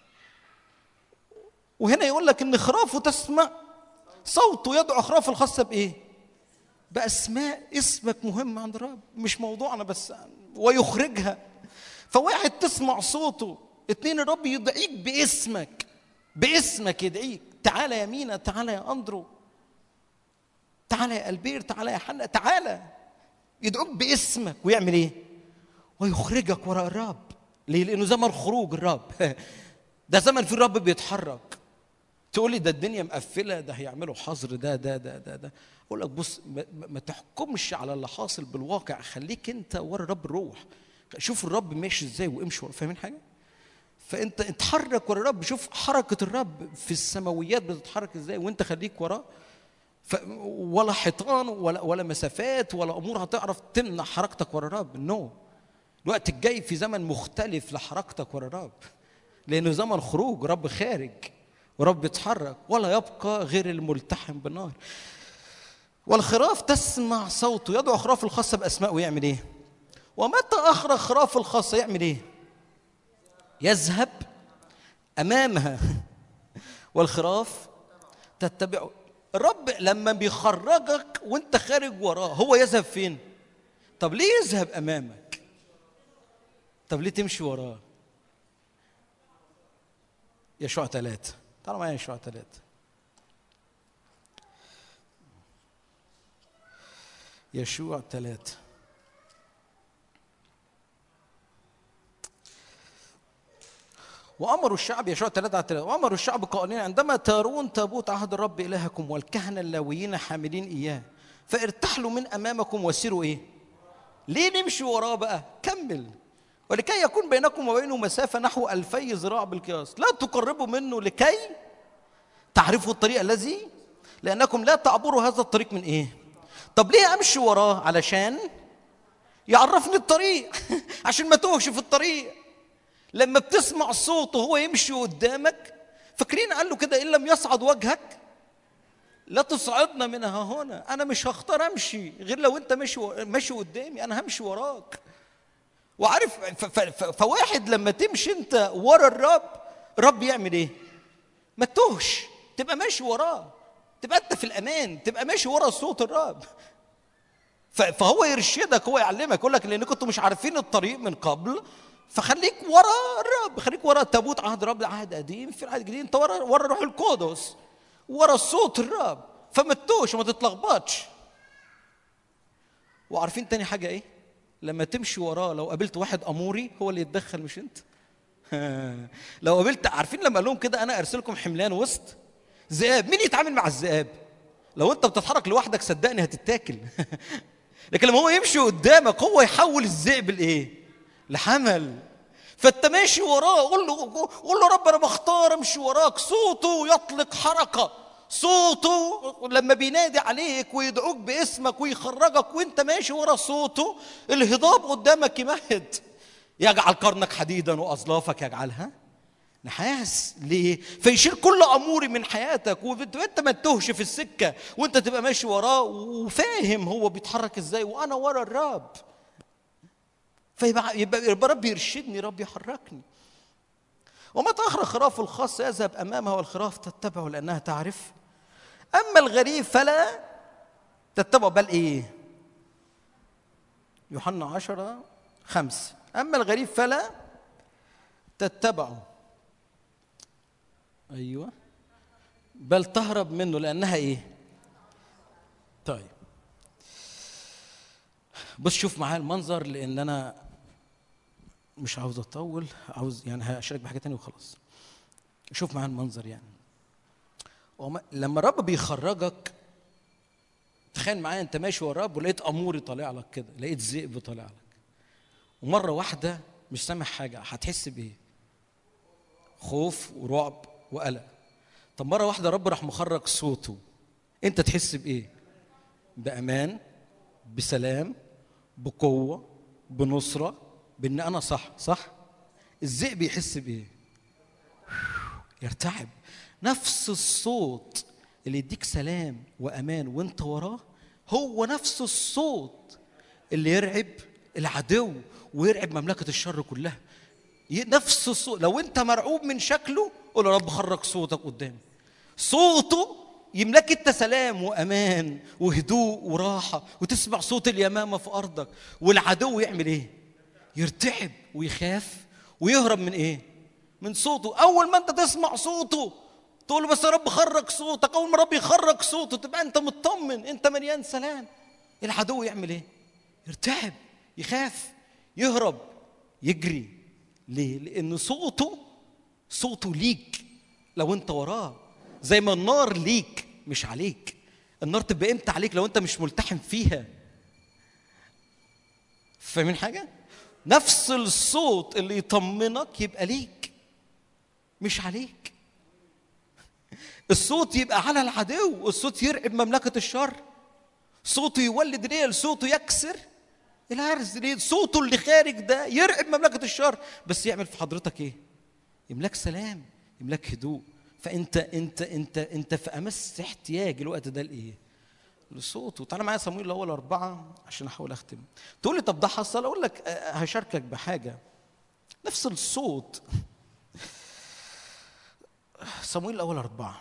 وهنا يقول لك ان خرافه تسمع صوته يدعو خرافه الخاصه بايه باسماء اسمك مهم عند الرب مش موضوعنا بس ويخرجها فواحد تسمع صوته اتنين الرب يدعيك باسمك باسمك يدعيك تعالى يا مينا تعالى يا اندرو تعالى يا البير تعالى يا حنا تعالى يدعوك باسمك ويعمل ايه ويخرجك وراء الرب ليه لانه زمن خروج الرب ده زمن في الرب بيتحرك تقول لي ده الدنيا مقفله ده هيعملوا حظر ده ده ده ده ده اقول لك بص ما, ما تحكمش على اللي حاصل بالواقع خليك انت ورا الرب الروح شوف الرب ماشي ازاي وامشي ورا فاهمين حاجه فانت اتحرك ورا الرب شوف حركه الرب في السماويات بتتحرك ازاي وانت خليك وراه ف ولا حيطان ولا ولا مسافات ولا امور هتعرف تمنع حركتك ورا الرب نو no. الوقت الجاي في زمن مختلف لحركتك ورا الرب لانه زمن خروج رب خارج ورب يتحرك ولا يبقى غير الملتحم بالنار والخراف تسمع صوته يدعو خراف الخاصة بأسماء ويعمل إيه؟ ومتى أخرج خراف الخاصة يعمل إيه؟ يذهب امامها والخراف تتبعه الرب لما بيخرجك وانت خارج وراه هو يذهب فين طب ليه يذهب امامك طب ليه تمشي وراه يشوع ثلاثة تعالوا معايا يشوع ثلاثة يشوع ثلاثة وأمروا الشعب يشوع ثلاثة على ثلاثة وأمروا الشعب قائلين عندما ترون تابوت عهد الرب إلهكم والكهنة اللاويين حاملين إياه فارتحلوا من أمامكم وسيروا إيه؟ ليه نمشي وراه بقى؟ كمل ولكي يكون بينكم وبينه مسافة نحو ألفي ذراع بالقياس لا تقربوا منه لكي تعرفوا الطريق الذي لأنكم لا تعبروا هذا الطريق من إيه؟ طب ليه أمشي وراه؟ علشان يعرفني الطريق عشان ما توهش في الطريق لما بتسمع صوته وهو يمشي قدامك فاكرين قال له كده ان لم يصعد وجهك لا تصعدنا منها هنا انا مش هختار امشي غير لو انت ماشي ماشي قدامي انا همشي وراك وعارف ف- ف- ف- فواحد لما تمشي انت ورا الرب الرب يعمل ايه ما تتوهش تبقى ماشي وراه تبقى انت في الامان تبقى ماشي ورا صوت الرب ف- فهو يرشدك هو يعلمك يقول لك لان كنتوا مش عارفين الطريق من قبل فخليك ورا الرب خليك ورا تابوت عهد الرب ده عهد قديم في العهد الجديد انت ورا ورا روح القدس ورا صوت الرب فما تتوهش وما تتلخبطش وعارفين تاني حاجه ايه لما تمشي وراه لو قابلت واحد اموري هو اللي يتدخل مش انت لو قابلت عارفين لما قال لهم كده انا ارسلكم حملان وسط ذئاب مين يتعامل مع الذئاب لو انت بتتحرك لوحدك صدقني هتتاكل لكن لما هو يمشي قدامك هو يحول الذئب لايه لحمل فانت ماشي وراه قول له قول له رب انا بختار امشي وراك صوته يطلق حركه صوته لما بينادي عليك ويدعوك باسمك ويخرجك وانت ماشي ورا صوته الهضاب قدامك يمهد يجعل قرنك حديدا واظلافك يجعلها نحاس ليه؟ فيشيل كل اموري من حياتك وانت ما تتوهش في السكه وانت تبقى ماشي وراه وفاهم هو بيتحرك ازاي وانا ورا الرب فيبقى يبقى يبقى رب يرشدني رب يحركني ومتى اخرج خراف الخاص يذهب امامها والخراف تتبعه لانها تعرف اما الغريب فلا تتبعه بل ايه يوحنا عشرة خمسة أما الغريب فلا تتبعه أيوة بل تهرب منه لأنها إيه طيب بص شوف معايا المنظر لأن أنا مش عاوز أطول عاوز يعني هشارك بحاجة تانية وخلاص شوف معايا المنظر يعني وما- لما الرب بيخرجك تخيل معايا انت ماشي ورا الرب ولقيت اموري طالع لك كده لقيت ذئب طالع لك ومره واحده مش سامع حاجه هتحس بايه خوف ورعب وقلق طب مره واحده رب راح مخرج صوته انت تحس بايه بامان بسلام بقوه بنصره بان انا صح صح الذئب يحس بايه يرتعب نفس الصوت اللي يديك سلام وامان وانت وراه هو نفس الصوت اللي يرعب العدو ويرعب مملكه الشر كلها ي- نفس الصوت لو انت مرعوب من شكله قول يا رب خرج صوتك قدامي صوته يملك انت سلام وامان وهدوء وراحه وتسمع صوت اليمامه في ارضك والعدو يعمل ايه يرتعب ويخاف ويهرب من ايه من صوته اول ما انت تسمع صوته تقول له بس يا رب خرج صوتك اول ما رب يخرج صوته تبقى انت مطمن انت مليان سلام العدو يعمل ايه يرتعب يخاف يهرب يجري ليه لان صوته صوته ليك لو انت وراه زي ما النار ليك مش عليك النار تبقى امتى عليك لو انت مش ملتحم فيها فاهمين حاجه نفس الصوت اللي يطمنك يبقى ليك مش عليك الصوت يبقى على العدو الصوت يرعب مملكة الشر صوته يولد ريال صوته يكسر العرس ليه صوته اللي خارج ده يرعب مملكة الشر بس يعمل في حضرتك ايه يملاك سلام يملاك هدوء فانت انت انت انت في امس احتياج الوقت ده لايه لصوته تعالى معايا صمويل الاول اربعه عشان احاول اختم تقول لي طب ده حصل اقول لك آه، هشاركك بحاجه نفس الصوت صمويل الأول أربعة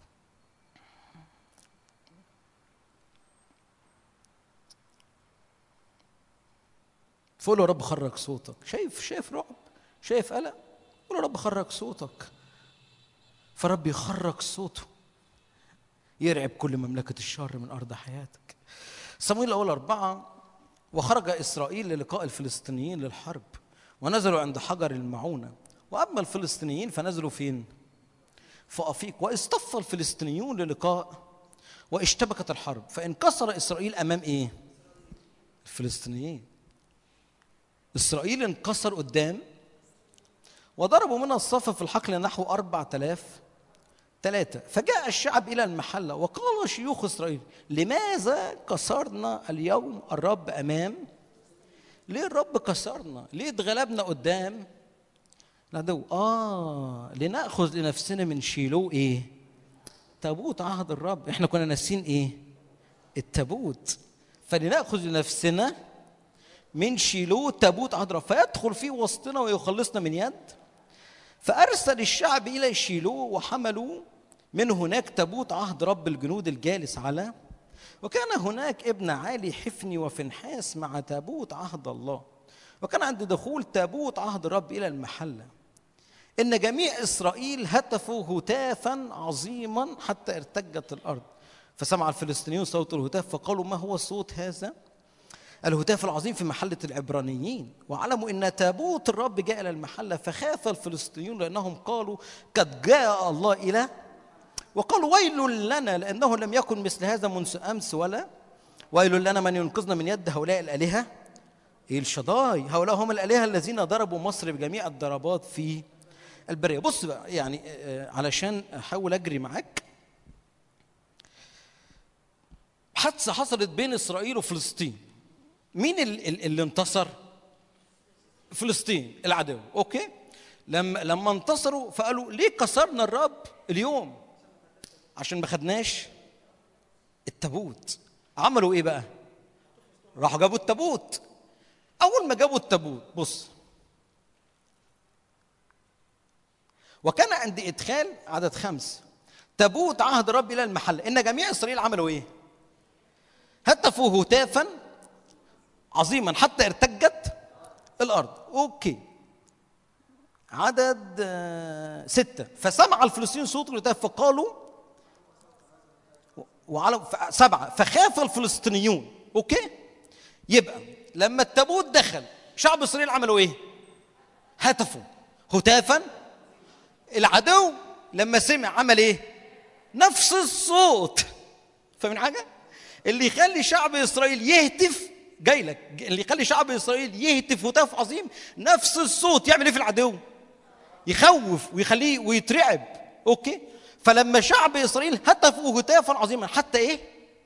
فقول له يا رب خرج صوتك شايف شايف رعب شايف قلق قول له يا رب خرج صوتك فرب يخرج صوته يرعب كل مملكة الشر من أرض حياتك صمويل الأول أربعة وخرج إسرائيل للقاء الفلسطينيين للحرب ونزلوا عند حجر المعونة وأما الفلسطينيين فنزلوا فين؟ في أفيق واصطف الفلسطينيون للقاء واشتبكت الحرب فانكسر إسرائيل أمام إيه؟ الفلسطينيين إسرائيل انكسر قدام وضربوا من الصف في الحقل نحو أربعة آلاف ثلاثة فجاء الشعب إلى المحلة وقال شيوخ إسرائيل لماذا كسرنا اليوم الرب أمام ليه الرب كسرنا ليه اتغلبنا قدام العدو آه لنأخذ لنفسنا من شيلو إيه تابوت عهد الرب إحنا كنا ناسين إيه التابوت فلنأخذ لنفسنا من شيلو تابوت عهد الرب فيدخل في وسطنا ويخلصنا من يد فأرسل الشعب إلى شيلو وحملوا من هناك تابوت عهد رب الجنود الجالس على وكان هناك ابن عالي حفني وفنحاس مع تابوت عهد الله وكان عند دخول تابوت عهد الرب إلى المحلة إن جميع إسرائيل هتفوا هتافا عظيما حتى ارتجت الأرض فسمع الفلسطينيون صوت الهتاف فقالوا ما هو صوت هذا الهتاف العظيم في محلة العبرانيين وعلموا أن تابوت الرب جاء إلى المحلة فخاف الفلسطينيون لأنهم قالوا قد جاء الله إلى وقالوا ويل لنا لأنه لم يكن مثل هذا منذ أمس ولا ويل لنا من ينقذنا من يد هؤلاء الآلهة الشضاي هؤلاء هم الآلهة الذين ضربوا مصر بجميع الضربات في البرية بص بقى يعني آه، علشان أحاول أجري معاك حادثة حصلت بين إسرائيل وفلسطين مين ال- ال- اللي انتصر؟ فلسطين العدو اوكي لما لما انتصروا فقالوا ليه كسرنا الرب اليوم عشان ما خدناش التابوت عملوا ايه بقى راحوا جابوا التابوت اول ما جابوا التابوت بص وكان عند ادخال عدد خمس تابوت عهد الرب الى المحل ان جميع اسرائيل عملوا ايه هتفوا هتافا عظيما حتى ارتجت الارض اوكي عدد آه، ستة فسمع الفلسطينيون صوت الهتاف فقالوا وعلى ف- سبعة فخاف الفلسطينيون اوكي يبقى لما التابوت دخل شعب اسرائيل عملوا ايه هتفوا هتافا العدو لما سمع عمل ايه نفس الصوت فاهمين حاجه اللي يخلي شعب اسرائيل يهتف جاي لك اللي يخلي شعب اسرائيل يهتف هتاف عظيم نفس الصوت يعمل ايه في العدو يخوف ويخليه ويترعب اوكي فلما شعب اسرائيل هتفوا هتافا عظيما حتى ايه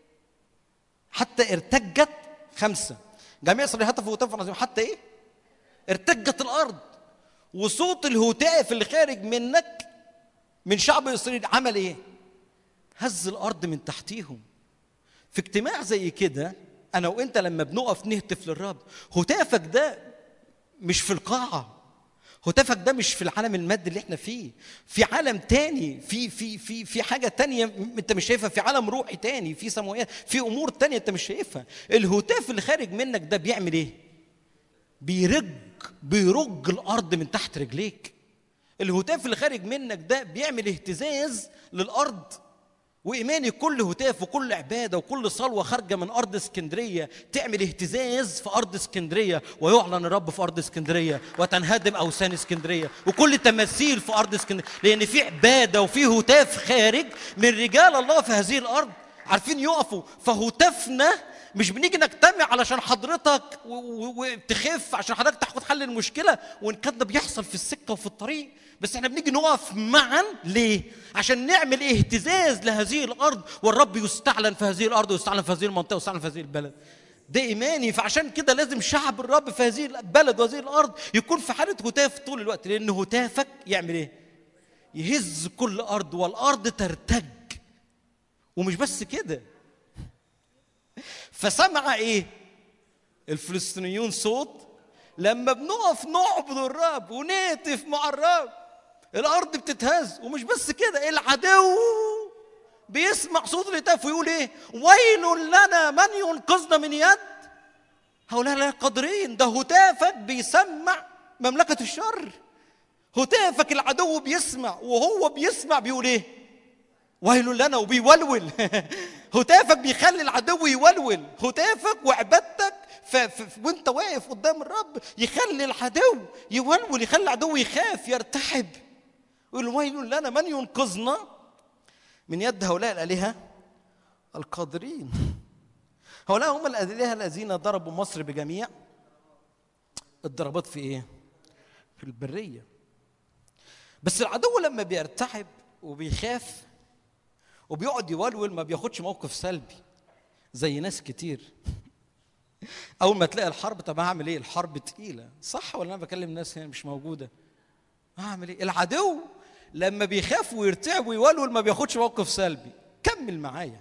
حتى ارتجت خمسه جميع اسرائيل هتفوا هتافا عظيما حتى ايه ارتجت الارض وصوت الهتاف اللي خارج منك من شعب اسرائيل عمل ايه هز الارض من تحتيهم في اجتماع زي كده انا وانت لما بنقف نهتف للرب هتافك ده مش في القاعه هتافك ده مش في العالم المادي اللي احنا فيه في عالم تاني في في في في حاجه تانية م- انت مش شايفها في عالم روحي تاني في سماويات في امور تانية انت مش شايفها الهتاف اللي خارج منك ده بيعمل ايه بيرج بيرج الارض من تحت رجليك الهتاف اللي خارج منك ده بيعمل اهتزاز للارض وايماني كل هتاف وكل عباده وكل صلوه خارجه من ارض اسكندريه تعمل اهتزاز في ارض اسكندريه ويعلن الرب في ارض اسكندريه وتنهدم اوثان اسكندريه وكل تماثيل في ارض اسكندريه لان في عباده وفي هتاف خارج من رجال الله في هذه الارض عارفين يقفوا فهتافنا مش بنيجي نجتمع علشان حضرتك و- و- وتخف عشان حضرتك تاخد حل المشكله وان كان ده بيحصل في السكه وفي الطريق بس احنا بنيجي نقف معا ليه؟ عشان نعمل اهتزاز لهذه الارض والرب يستعلن في هذه الارض ويستعلن في هذه المنطقه ويستعلن في هذه البلد. ده ايماني فعشان كده لازم شعب الرب في هذه البلد وهذه الارض يكون في حاله هتاف طول الوقت لان هتافك يعمل ايه؟ يهز كل ارض والارض ترتج. ومش بس كده فسمع ايه الفلسطينيون صوت لما بنقف نعبد الرب ونهتف مع الرب الارض بتتهز ومش بس كده العدو بيسمع صوت الهتاف ويقول ايه ويل لنا من ينقذنا من يد هؤلاء لا قادرين ده هتافك بيسمع مملكة الشر هتافك العدو بيسمع وهو بيسمع بيقول ايه ويل لنا وبيولول هتافك بيخلي العدو يولول هتافك وعبادتك ف... ف... وانت واقف قدام الرب يخلي العدو يولول يخلي العدو يخاف يرتحب يقول ويل لنا من ينقذنا من يد هؤلاء الآلهة القادرين هؤلاء هم الآلهة الذين ضربوا مصر بجميع الضربات في ايه؟ في البرية بس العدو لما بيرتعب وبيخاف وبيقعد يولول ما بياخدش موقف سلبي زي ناس كتير اول ما تلاقي الحرب طب هعمل ايه الحرب تقيله صح ولا انا بكلم ناس هنا مش موجوده هعمل ايه العدو لما بيخاف ويرتعب ويولول ما بياخدش موقف سلبي كمل معايا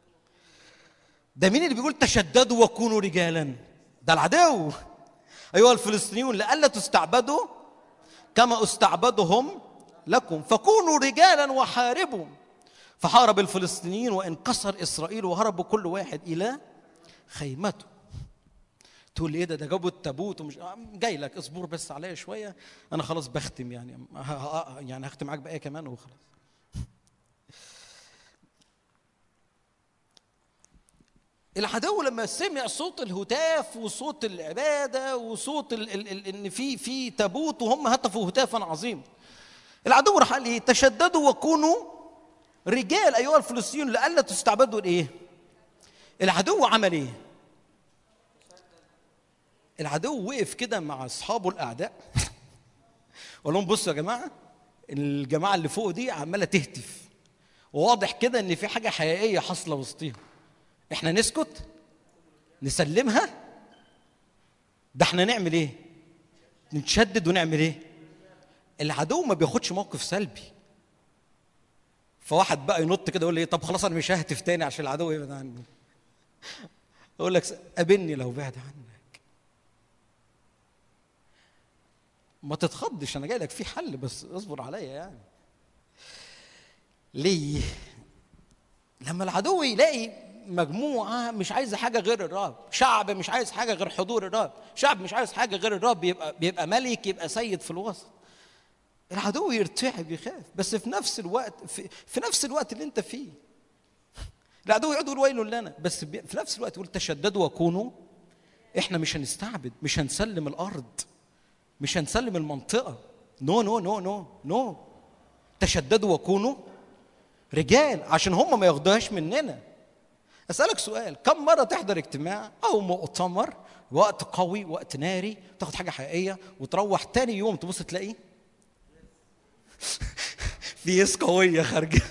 ده مين اللي بيقول تشددوا وكونوا رجالا ده العدو ايها الفلسطينيون لئلا تستعبدوا كما استعبدهم لكم فكونوا رجالا وحاربوا فحارب الفلسطينيين وانكسر اسرائيل وهربوا كل واحد الى خيمته تقول لي ايه ده ده جابوا التابوت ومش آه، جاي لك اصبر بس عليا شويه انا خلاص بختم يعني ه- ه- يعني هختم معاك بايه كمان وخلاص العدو لما سمع صوت الهتاف وصوت العباده وصوت ال ال ال ان في في تابوت وهم هتفوا هتافا عظيما العدو راح قال ايه تشددوا وكونوا رجال ايها الفلسطينيون لئلا تستعبدوا الايه العدو عمل ايه العدو وقف كده مع اصحابه الاعداء وقال لهم بصوا يا جماعه الجماعه اللي فوق دي عماله تهتف وواضح كده ان في حاجه حقيقيه حاصله وسطيهم احنا نسكت نسلمها ده احنا نعمل ايه نتشدد ونعمل ايه العدو ما بياخدش موقف سلبي فواحد بقى ينط كده يقول لي إيه، طب خلاص انا مش ههتف تاني عشان العدو يبعد عني اقول لك قابلني لو بعد عنك ما تتخضش انا جاي لك في حل بس اصبر عليا يعني ليه لما العدو يلاقي مجموعة مش عايزة حاجة غير الرب شعب مش عايز حاجة غير حضور الرب شعب مش عايز حاجة غير الرب يبقى, بيبقى ملك يبقى سيد في الوسط العدو يرتعب يخاف بس في نفس الوقت في, في نفس الوقت اللي انت فيه العدو يقعد يقول ويل لنا بس بي- في نفس الوقت يقول تشددوا وكونوا احنا مش هنستعبد مش هنسلم الارض مش هنسلم المنطقه نو نو نو نو نو تشددوا وكونوا رجال عشان هم ما ياخدوهاش مننا اسالك سؤال كم مره تحضر اجتماع او مؤتمر وقت قوي وقت ناري تاخد حاجه حقيقيه وتروح تاني يوم تبص تلاقي في يس قويه خارجه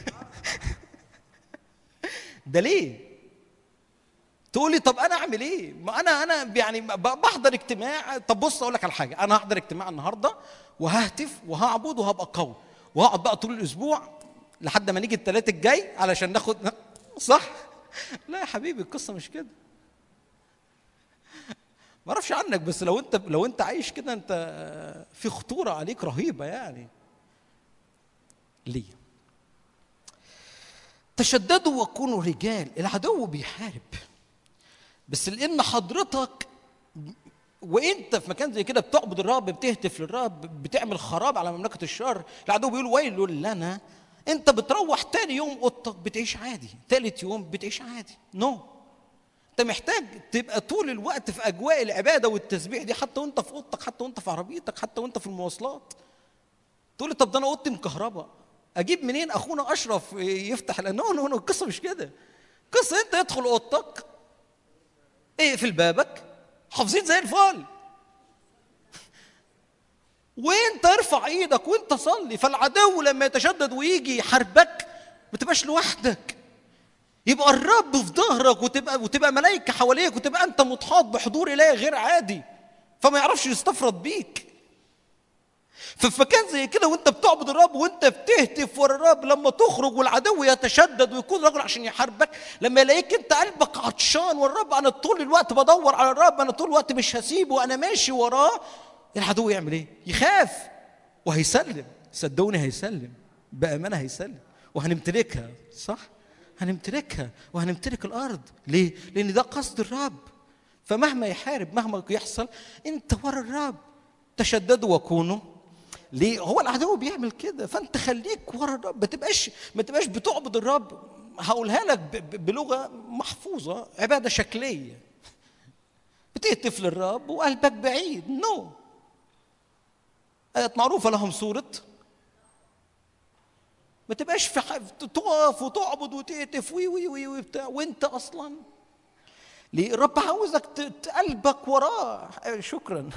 ده ليه تقول لي طب انا اعمل ايه ما انا انا يعني ب- بحضر اجتماع طب بص اقول لك على حاجه انا هحضر اجتماع النهارده وههتف وهعبد وهبقى قوي وهقعد بقى طول الاسبوع لحد ما نيجي الثلاث الجاي علشان ناخد صح لا يا حبيبي القصه مش كده ما اعرفش عنك بس لو انت لو انت عايش كده انت في خطوره عليك رهيبه يعني ليه تشددوا وكونوا رجال العدو بيحارب بس لان حضرتك وانت في مكان زي كده بتعبد الرب بتهتف للرب بتعمل خراب على مملكه الشر العدو بيقول ويل لنا انت بتروح تاني يوم اوضتك بتعيش عادي تالت يوم بتعيش عادي نو no. انت محتاج تبقى طول الوقت في اجواء العباده والتسبيح دي حتى وانت في اوضتك حتى وانت في عربيتك حتى وانت في المواصلات تقول لي طب ده انا اوضتي مكهرباء اجيب منين اخونا اشرف يفتح نو نو نو القصه مش كده قصه انت ادخل اوضتك اقفل بابك حافظين زي الفل وانت ارفع ايدك وانت صلي فالعدو لما يتشدد ويجي يحاربك ما تبقاش لوحدك يبقى الرب في ظهرك وتبقى وتبقى ملائكه حواليك وتبقى انت محاط بحضور الهي غير عادي فما يعرفش يستفرد بيك ففي مكان زي كده وانت بتعبد الرب وانت بتهتف ورا الرب لما تخرج والعدو يتشدد ويكون رجل عشان يحاربك لما يلاقيك انت قلبك عطشان والرب انا طول الوقت بدور على الرب انا طول الوقت مش هسيبه انا ماشي وراه العدو يعمل ايه؟ يخاف وهيسلم صدقوني هيسلم بامانه هيسلم وهنمتلكها صح؟ هنمتلكها وهنمتلك الارض ليه؟ لان ده قصد الرب فمهما يحارب مهما يحصل انت ورا الرب تشددوا وكونوا ليه هو العدو بيعمل كده فانت خليك ورا الرب ما تبقاش ما تبقاش بتعبد الرب هقولها لك ب- ب- بلغه محفوظه عباده شكليه بتهتف للرب وقلبك بعيد نو no. آيات معروفة لهم صورة ما تبقاش في ح... تقف وتعبد وتهتف وي وي وي وي بتاع وانت اصلا ليه الرب عاوزك ت- ت- قلبك وراه شكرا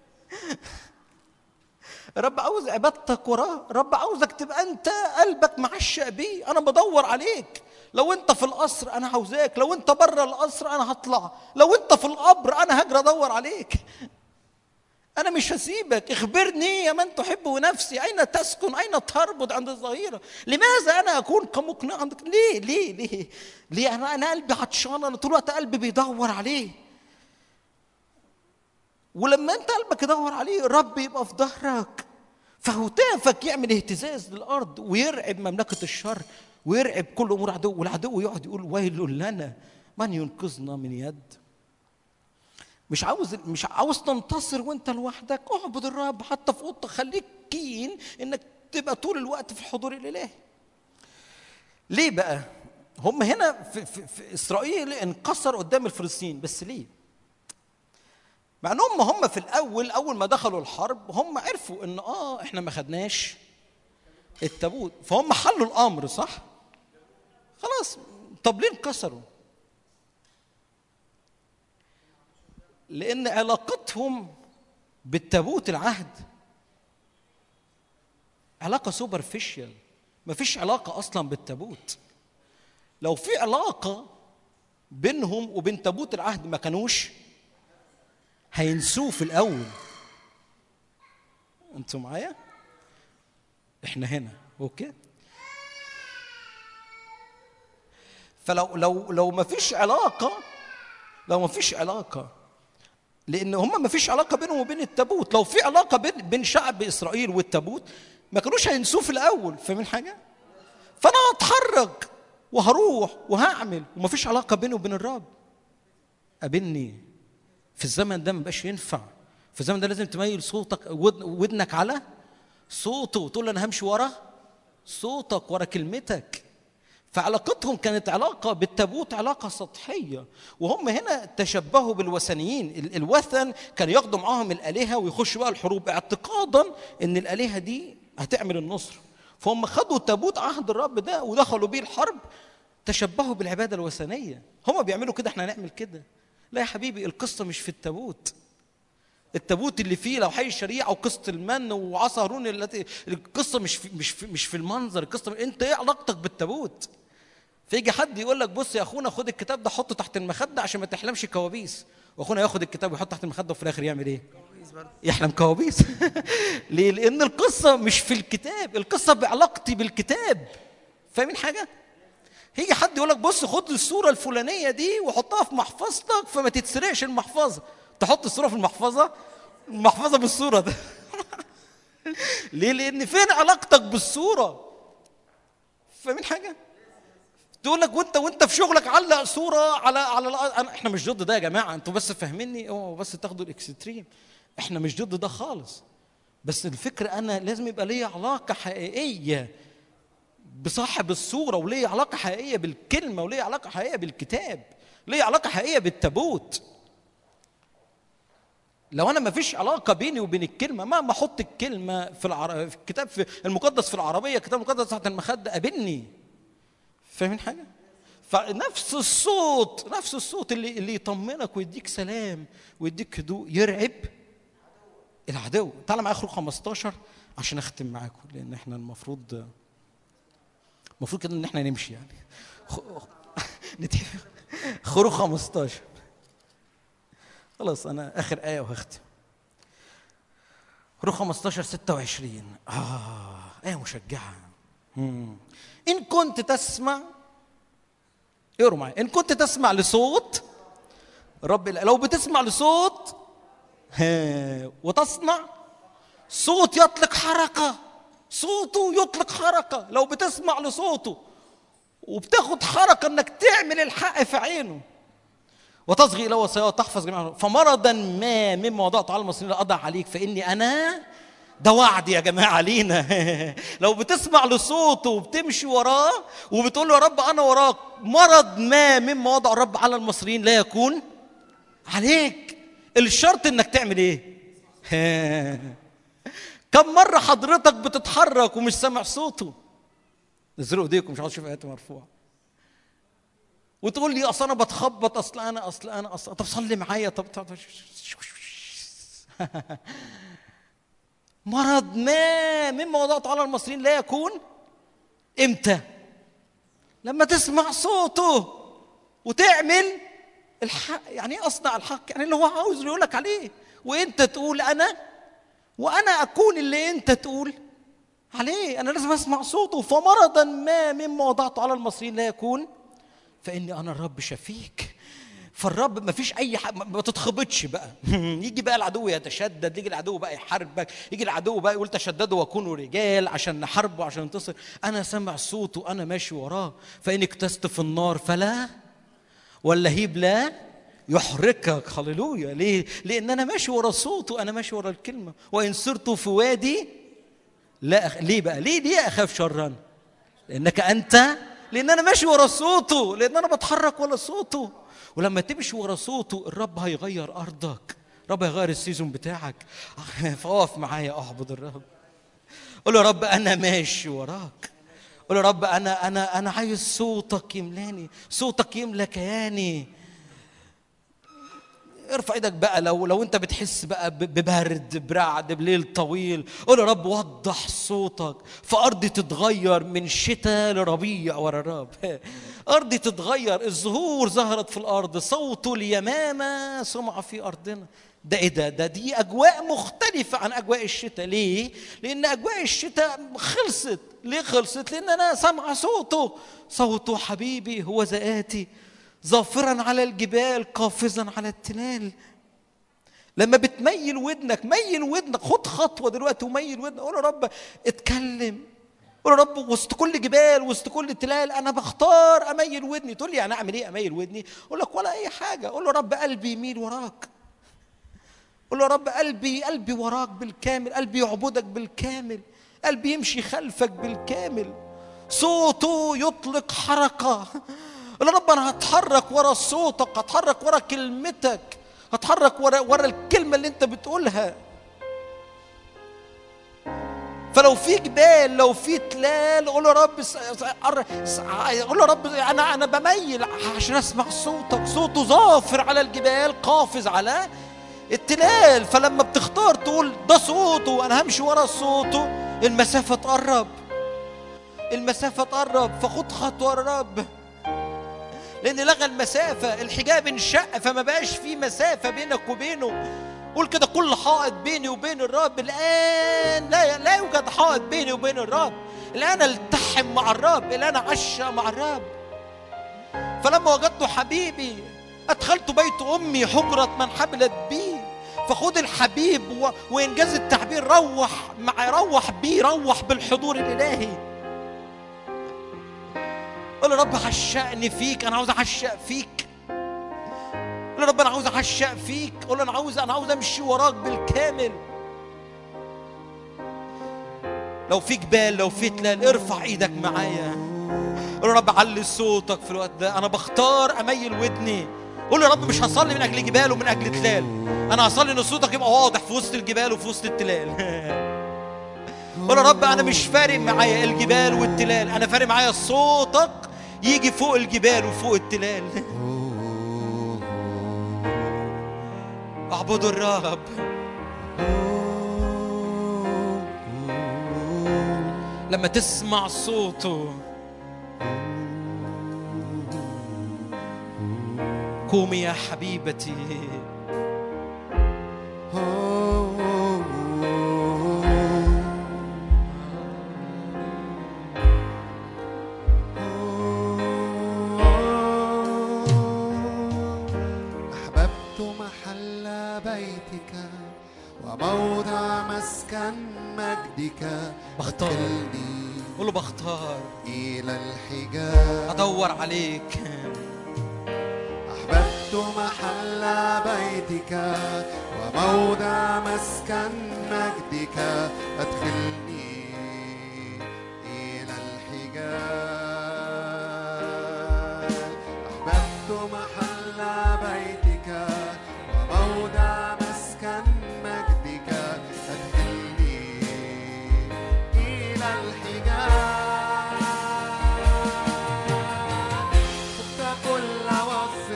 الرب عاوز عبادتك وراه الرب عاوزك تبقى انت قلبك معشق بيه انا بدور عليك لو انت في القصر انا عاوزاك لو انت بره القصر انا هطلع لو انت في القبر انا هجري ادور عليك انا مش هسيبك اخبرني يا من تحب نفسي اين تسكن اين تربط عند الظهيره لماذا انا اكون كمقنع عندك ليه ليه ليه ليه انا انا قلبي عطشان انا طول الوقت قلبي بيدور عليه ولما انت قلبك يدور عليه الرب يبقى في ظهرك فهتافك يعمل اهتزاز للارض ويرعب مملكه الشر ويرعب كل امور عدو والعدو يقعد يقول ويل لنا من ينقذنا من يد مش عاوز مش عاوز تنتصر وانت لوحدك اعبد الرب حتى في اوضتك خليك كين انك تبقى طول الوقت في الحضور الالهي ليه بقى هم هنا في, في, في اسرائيل انكسر قدام الفلسطينيين بس ليه مع ان هم هم في الاول اول ما دخلوا الحرب هم عرفوا ان اه احنا ما خدناش التابوت فهم حلوا الامر صح خلاص طب ليه انكسروا لان علاقتهم بالتابوت العهد علاقه سوبرفيشال مفيش علاقه اصلا بالتابوت لو في علاقه بينهم وبين تابوت العهد ما كانوش هينسوه في الاول انتوا معايا احنا هنا اوكي فلو لو لو ما فيش علاقه لو ما فيش علاقه لان هم ما فيش علاقه بينهم وبين التابوت لو في علاقه بين بين شعب اسرائيل والتابوت ما كانوش هينسوه في الاول فاهمين حاجه فانا هتحرك وهروح وهعمل وما فيش علاقه بيني وبين الرب قابلني في الزمن ده ما بقاش ينفع في الزمن ده لازم تميل صوتك ودن- ودنك على صوته وتقول له انا همشي ورا صوتك ورا كلمتك فعلاقتهم كانت علاقة بالتابوت علاقة سطحية وهم هنا تشبهوا بالوثنيين ال- الوثن كان ياخدوا معاهم الآلهة ويخشوا بقى الحروب اعتقادا ان الآلهة دي هتعمل النصر فهم خدوا تابوت عهد الرب ده ودخلوا بيه الحرب تشبهوا بالعبادة الوثنية هم بيعملوا كده احنا هنعمل كده لا يا حبيبي القصة مش في التابوت التابوت اللي فيه لو حي الشريعه وقصه المن وعصا هارون التي القصه مش في مش في مش في المنظر القصه انت ايه علاقتك بالتابوت فيجي حد يقول لك بص يا اخونا خد الكتاب ده حطه تحت المخده عشان ما تحلمش كوابيس واخونا ياخد الكتاب ويحطه تحت المخده وفي الاخر يعمل ايه يحلم كوابيس ليه لان القصه مش في الكتاب القصه بعلاقتي بالكتاب فاهمين حاجه هيجي حد يقول لك بص خد الصوره الفلانيه دي وحطها في محفظتك فما تتسرقش المحفظه تحط الصوره في المحفظه المحفظه بالصوره ده ليه لان فين علاقتك بالصوره فاهمين حاجه تقول لك وانت وانت في شغلك علق صوره على على الأ- أنا احنا مش ضد ده يا جماعه انتوا بس فاهميني اوعوا بس تاخدوا الاكستريم احنا مش ضد ده خالص بس الفكره انا لازم يبقى ليا علاقه حقيقيه بصاحب الصورة وليه علاقة حقيقية بالكلمة وليه علاقة حقيقية بالكتاب ليه علاقة حقيقية بالتابوت لو انا ما فيش علاقه بيني وبين الكلمه ما ما احط الكلمه في, العر... في الكتاب في المقدس في العربيه الكتاب المقدس تحت المخده قابلني فاهمين حاجه فنفس الصوت نفس الصوت اللي اللي يطمنك ويديك سلام ويديك هدوء يرعب العدو تعالى معايا خروج 15 عشان اختم معاكم لان احنا المفروض المفروض كده ان احنا نمشي يعني خ- نتفق خروج 15 خلاص انا اخر ايه وهختم روح 15 26 اه ايه مشجعه مم. ان كنت تسمع اقروا معايا ان كنت تسمع لصوت رب الع- لو بتسمع لصوت ها، وتصنع صوت يطلق حركه صوته يطلق حركه لو بتسمع لصوته وبتاخد حركه انك تعمل الحق في عينه وتصغي الى وصاياه وتحفظ جميع فمرضا ما مما وضعت على المصريين اضع عليك فاني انا ده وعد يا جماعه لينا لو بتسمع لصوته وبتمشي وراه وبتقول له يا رب انا وراك مرض ما مما وضع الرب على المصريين لا يكون عليك الشرط انك تعمل ايه كم مره حضرتك بتتحرك ومش سامع صوته نزلوا ايديكم مش عاوز اشوف ايات مرفوعه وتقول لي اصل انا بتخبط اصل انا اصل انا اصل طب صلي معايا طب طب مرض ما مما وضعته على المصريين لا يكون امتى لما تسمع صوته وتعمل الحق يعني ايه اصنع الحق يعني اللي هو عاوز يقول لك عليه وانت تقول انا وانا اكون اللي انت تقول عليه انا لازم اسمع صوته فمرضا ما مما وضعته على المصريين لا يكون فاني انا الرب شفيك فالرب ما فيش اي حاجه ما تتخبطش بقى يجي بقى العدو يتشدد يجي العدو بقى يحاربك يجي العدو بقى يقول تشددوا وكونوا رجال عشان نحاربه عشان ننتصر انا سامع صوته انا ماشي وراه فان اكتست في النار فلا واللهيب لا يحرقك هللويا ليه لان انا ماشي ورا صوته انا ماشي ورا الكلمه وان سرت في وادي لا أخ... ليه بقى ليه ليه اخاف شرا لانك انت لان انا ماشي ورا صوته لان انا بتحرك ورا صوته ولما تمشي ورا صوته الرب هيغير ارضك الرب هيغير السيزون بتاعك فاقف معايا اعبد الرب قول له يا رب انا ماشي وراك قول له يا رب انا انا انا عايز صوتك يملاني صوتك يملى كياني ارفع ايدك بقى لو لو انت بتحس بقى ب- ببرد برعد بليل طويل قول يا رب وضح صوتك فارضي تتغير من شتاء لربيع ورا الرب ارضي تتغير الزهور ظهرت في الارض صوته اليمامه سمع في ارضنا ده ايه ده ده دي اجواء مختلفه عن اجواء الشتاء ليه لان اجواء الشتاء خلصت ليه خلصت لان انا سامعه صوته صوته حبيبي هو ذاتي ظافرا على الجبال قافزا على التلال لما بتميل ودنك ميل ودنك خد خطوه دلوقتي وميل ودنك قول يا رب اتكلم قول يا رب وسط كل جبال وسط كل تلال انا بختار اميل ودني تقول لي يعني اعمل ايه اميل ودني اقول لك ولا اي حاجه قول له يا رب قلبي يميل وراك قول له يا رب قلبي قلبي وراك بالكامل قلبي يعبدك بالكامل قلبي يمشي خلفك بالكامل صوته يطلق حركة قول يا رب أنا هتحرك ورا صوتك هتحرك ورا كلمتك هتحرك ورا ورا الكلمة اللي أنت بتقولها فلو في جبال لو في تلال قول يا رب س- س- أر- س- قول يا رب انا انا بميل عشان اسمع صوتك صوته ظافر على الجبال قافز على التلال فلما بتختار تقول ده صوته انا همشي ورا صوته المسافه تقرب المسافه تقرب فخد خطوه يا رب لان لغى المسافه الحجاب انشق فما بقاش في مسافه بينك وبينه قول كده كل حائط بيني وبين الرب الان لا لا يوجد حائط بيني وبين الرب الان التحم مع الرب الان عشى مع الرب فلما وجدت حبيبي ادخلت بيت امي حجره من حملت بي فخد الحبيب و... وانجاز التعبير روح مع روح بيه روح بالحضور الالهي قول يا رب عشقني فيك انا عاوز اعشق فيك قول يا رب انا عاوز اعشق فيك قول انا عاوز انا عاوز امشي وراك بالكامل لو في جبال لو في تلال ارفع ايدك معايا قول يا رب علي صوتك في الوقت ده انا بختار اميل ودني قول يا رب مش هصلي من اجل جبال ومن اجل تلال انا هصلي ان صوتك يبقى واضح في وسط الجبال وفي وسط التلال قول يا رب انا مش فارق معايا الجبال والتلال انا فارق معايا صوتك يجي فوق الجبال وفوق التلال اعبدوا الرب لما تسمع صوته قومي يا حبيبتي بيتك وموضع مسكن مجدك بختار. أدخلني قول له بختار إلى الحجاب ادور عليك أحببت محل بيتك وموضع مسكن مجدك أدخلني إلى الحجاب أحببت محل بيتك وموضع مسكن مجدك أدخلني إلى الحجاب فقت كل وصف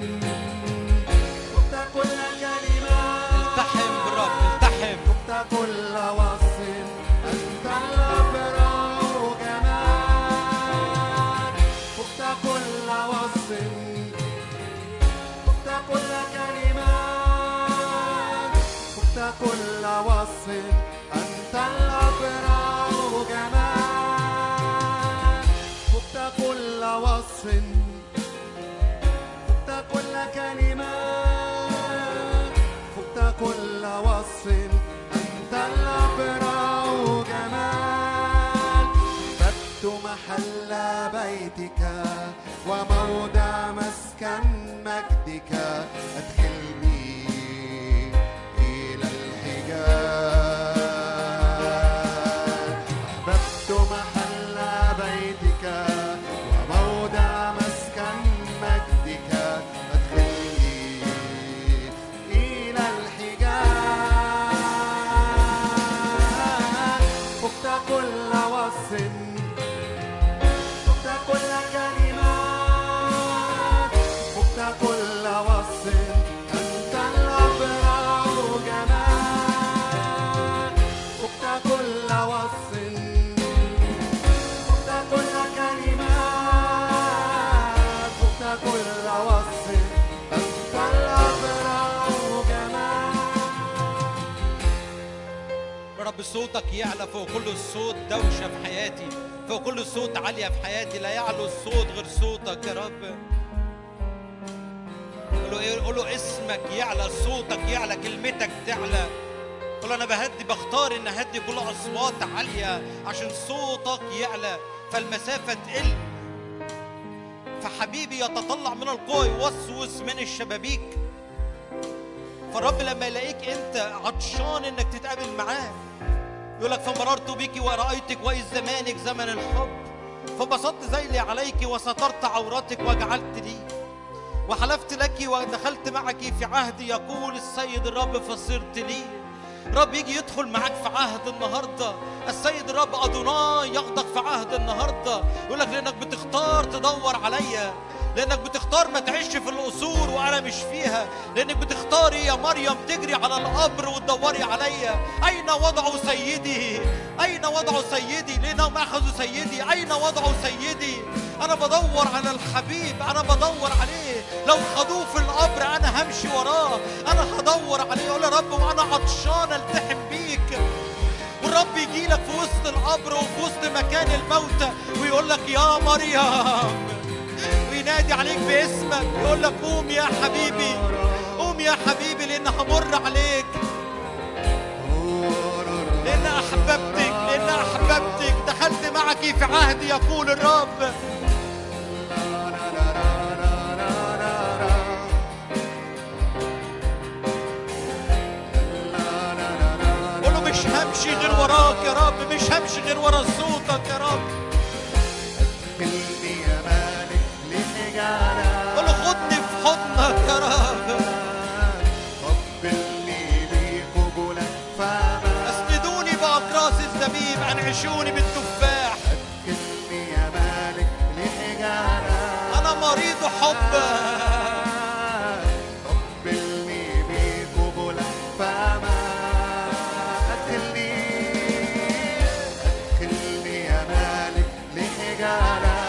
فقت كل كلمة التحم بالرب التحم فقت كل وصف أنت الأبرار جمال فقت كل وصف فقت كل كلمة فقت كل وصف أنت الأبرار جمال فقت كل وصف فقت كل كلمة فقت كل وصف أنت الأبرع جمال فقت محل بيتك وموضع مسكن مجدك أدخلني إلى الحجاب أحببت محل بيتك وموضع مسكن مجدك أدخلني إلى الحجاب فقت كل وصف فقت كل كلمة فقت كل وصف أنت الأبرع جمال فقت كل وصف فقت كل كلمة فقت كل وصف أنت الأبرع جمال يا رب صوتك يعلى فوق كل الصوت دوشة في حياتي فوق كل الصوت عالية في حياتي لا يعلو الصوت غير صوتك يا رب قول له ايه قول له اسمك يعلى صوتك يعلى كلمتك تعلى قول له انا بهدي بختار ان اهدي كل اصوات عالية عشان صوتك يعلى فالمسافة تقل فحبيبي يتطلع من القوى يوسوس من الشبابيك فالرب لما يلاقيك انت عطشان انك تتقابل معاه يقول لك فمررت بك ورأيتك وإذ زمانك زمن الحب فبسطت ذيلي عليك وسترت عورتك وجعلت لي وحلفت لك ودخلت معك في عهد يقول السيد الرب فصرت لي رب يجي يدخل معاك في عهد النهارده السيد الرب ادوناي ياخدك في عهد النهارده يقول لك لانك بتختار تدور عليا لانك بتختار ما تعيش في القصور وانا مش فيها لانك بتختاري يا مريم تجري على القبر وتدوري عليا اين وضعوا سيدي اين وضعوا سيدي لانهم اخذوا سيدي اين وضعوا سيدي انا بدور على الحبيب انا بدور عليه لو خدوه في القبر انا همشي وراه انا هدور عليه يقول يا رب وانا عطشان التحم بيك والرب يجي لك في وسط القبر وفي وسط مكان الموتى ويقول لك يا مريم وينادي عليك باسمك يقول لك قوم يا حبيبي قوم يا حبيبي لان همر عليك لان احببتك لان احببتك دخلت معك في عهد يقول الرب قول له مش همشي غير وراك يا رب مش همشي غير ورا صوتك يا رب قلبي يا مالك لحجارة قول له خدني في حضنك يا رب قبلني بقبولك فما اسندوني باقراص الزبيب انعشوني بالتفاح قلبي يا مالك لحجارة انا مريض حب قبلني بقبولك فما أدخلني أدخلني يا مالك لحجارة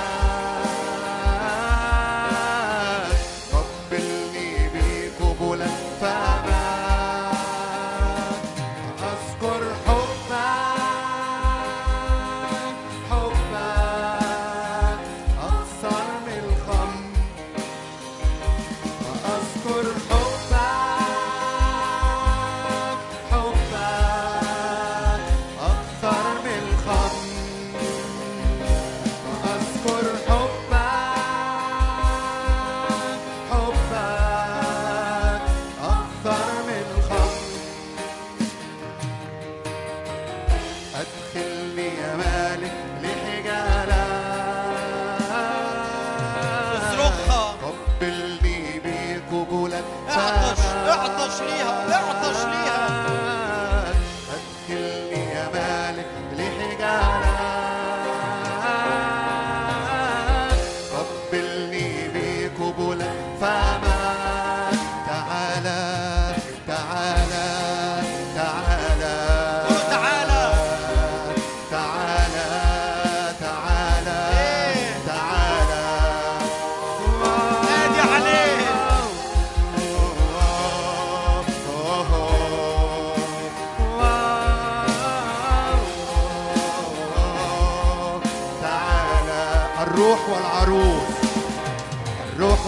قبلني بقبولك فما أذكر حبك حبك أكثر من الخمر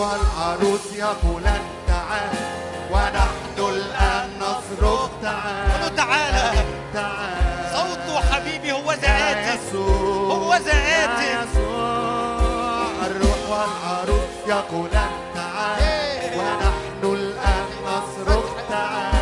والعروس يقولان تعال ونحن الآن نصرخ تعال قولوا تعالى. تعال صوته حبيبي هو يا ذاتي يسوع هو ذاتي. يا يسوع الروح والعروس يقولان تعال إيه. ونحن الآن نصرخ تعال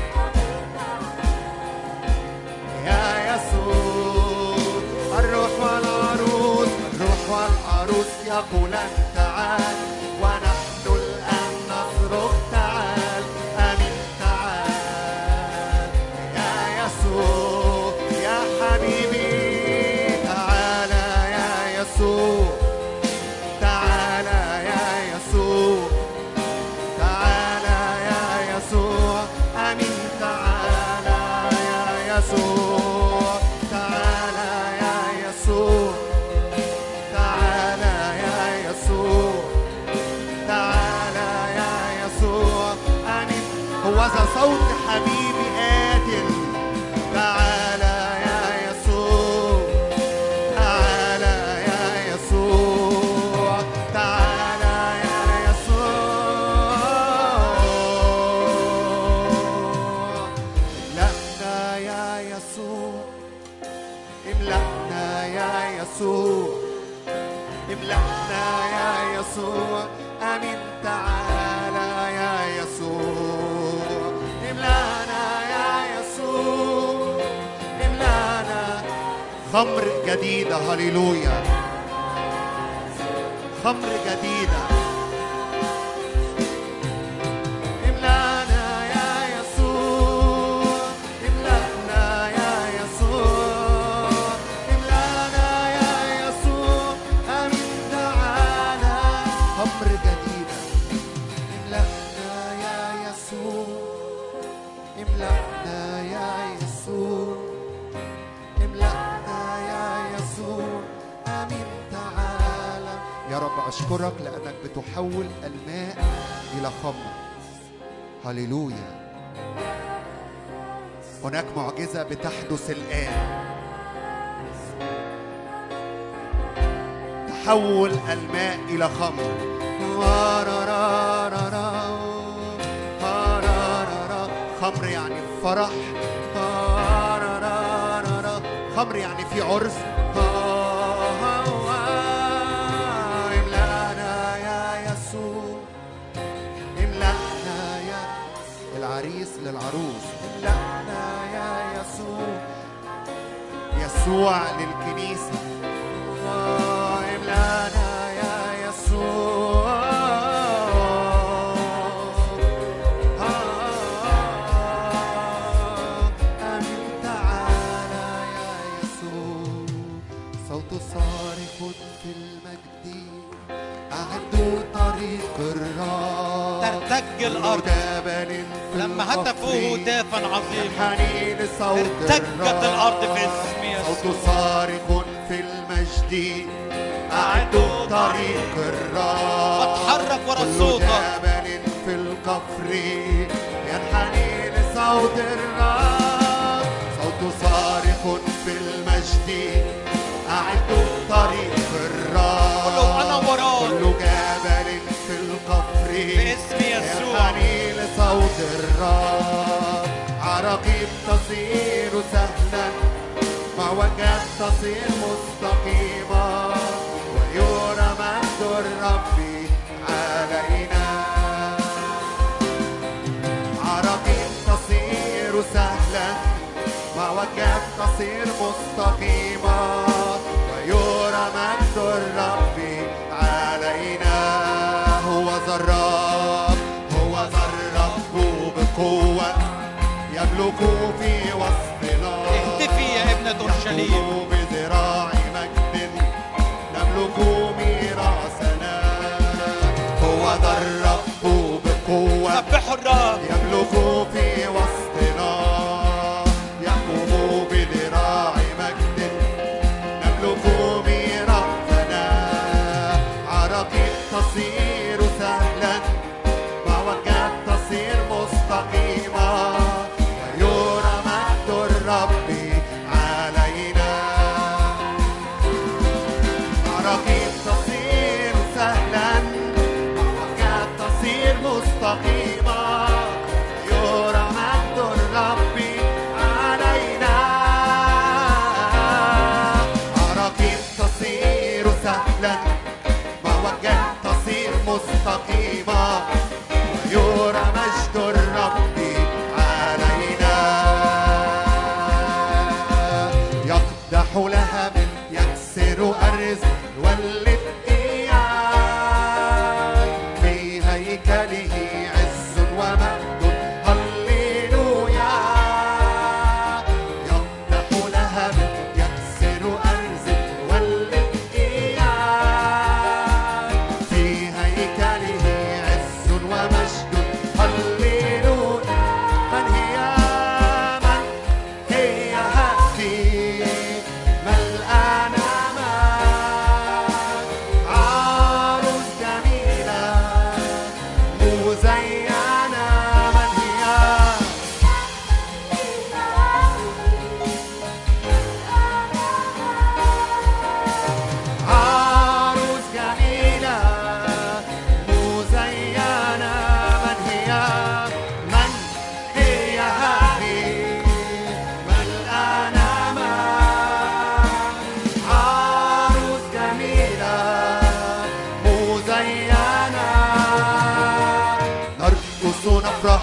يا يسوع الروح والعروس الروح والعروس يقولان تعال ونحن الآن نصرخ تعال آمين تعال يا يسوع يا حبيبي تعالى يا يسوع تعالى يا يسوع تعالى يا يسوع امين تعالى يا يسوع تعالى يا يسوع تعالى يا يسوع تعالى يا يسوع امين هو ذا صوت حبيبي آت تعالى يا يسوع تعالى يا يسوع تعالى يا يسوع املأنا يا يسوع املأنا يا يسوع املأنا يا يسوع امين تعالى يا يسوع املأنا يا يسوع املأنا خمر جديدة هللويا خمر جديدة املأنا يا يسوع املأنا يا يسوع املأنا يا يسوع أمين تعالى خمر جديدة املأنا يا يسوع املأنا يا يسوع املأنا يا يسوع آمين تعالى يا رب أشكرك لأنك بتحول الماء إلى خمر هللويا هناك معجزة بتحدث الآن تحول الماء إلى خمر خمر يعني فرح خمر يعني في عرس املأنا يا يسوع املأنا يا العريس للعروس املأنا يا يسوع يسوع للكنيسة املأنا يا يسوع آمين تعالى يا يسوع صوت صارخ في المجد أعدوا طريق الرب ترتج الأرض جبل في لما هتفوه القفر. هتافا عظيما حنين صوت ارتجت الأرض في اسم يسوع. صوت صارخ في المجد أعدوا طريق الرب بتحرك ورا كل الصوت. جبل في القفر ينحني لصوت الرب صوت صارخ في المجد أعدوا طريق الرب قولوا أنا وراه. كل جبل في القفر باسم يسوع. ينحني لصوت الرب عراقيب تصير سهلا معوجات تصير مستقيمة ويرى مجد الرب علينا عراقيب تصير سهلا معوجات تصير مستقيمة ويرى مجد الرب علينا هو ذا الرب هو ذا الرب بقوة يملك في وسطنا اهتفي يا ابنة أورشليم يحكم بذراع مجد نملك ميراثنا هو ذا الرب بقوة سبحوا الرب يملك في وسطنا يحكم بذراع مجد نملك ميراثنا عراقيب تصير سهلا معوجات تصير مستقيمة ويرى مجد الرب علينا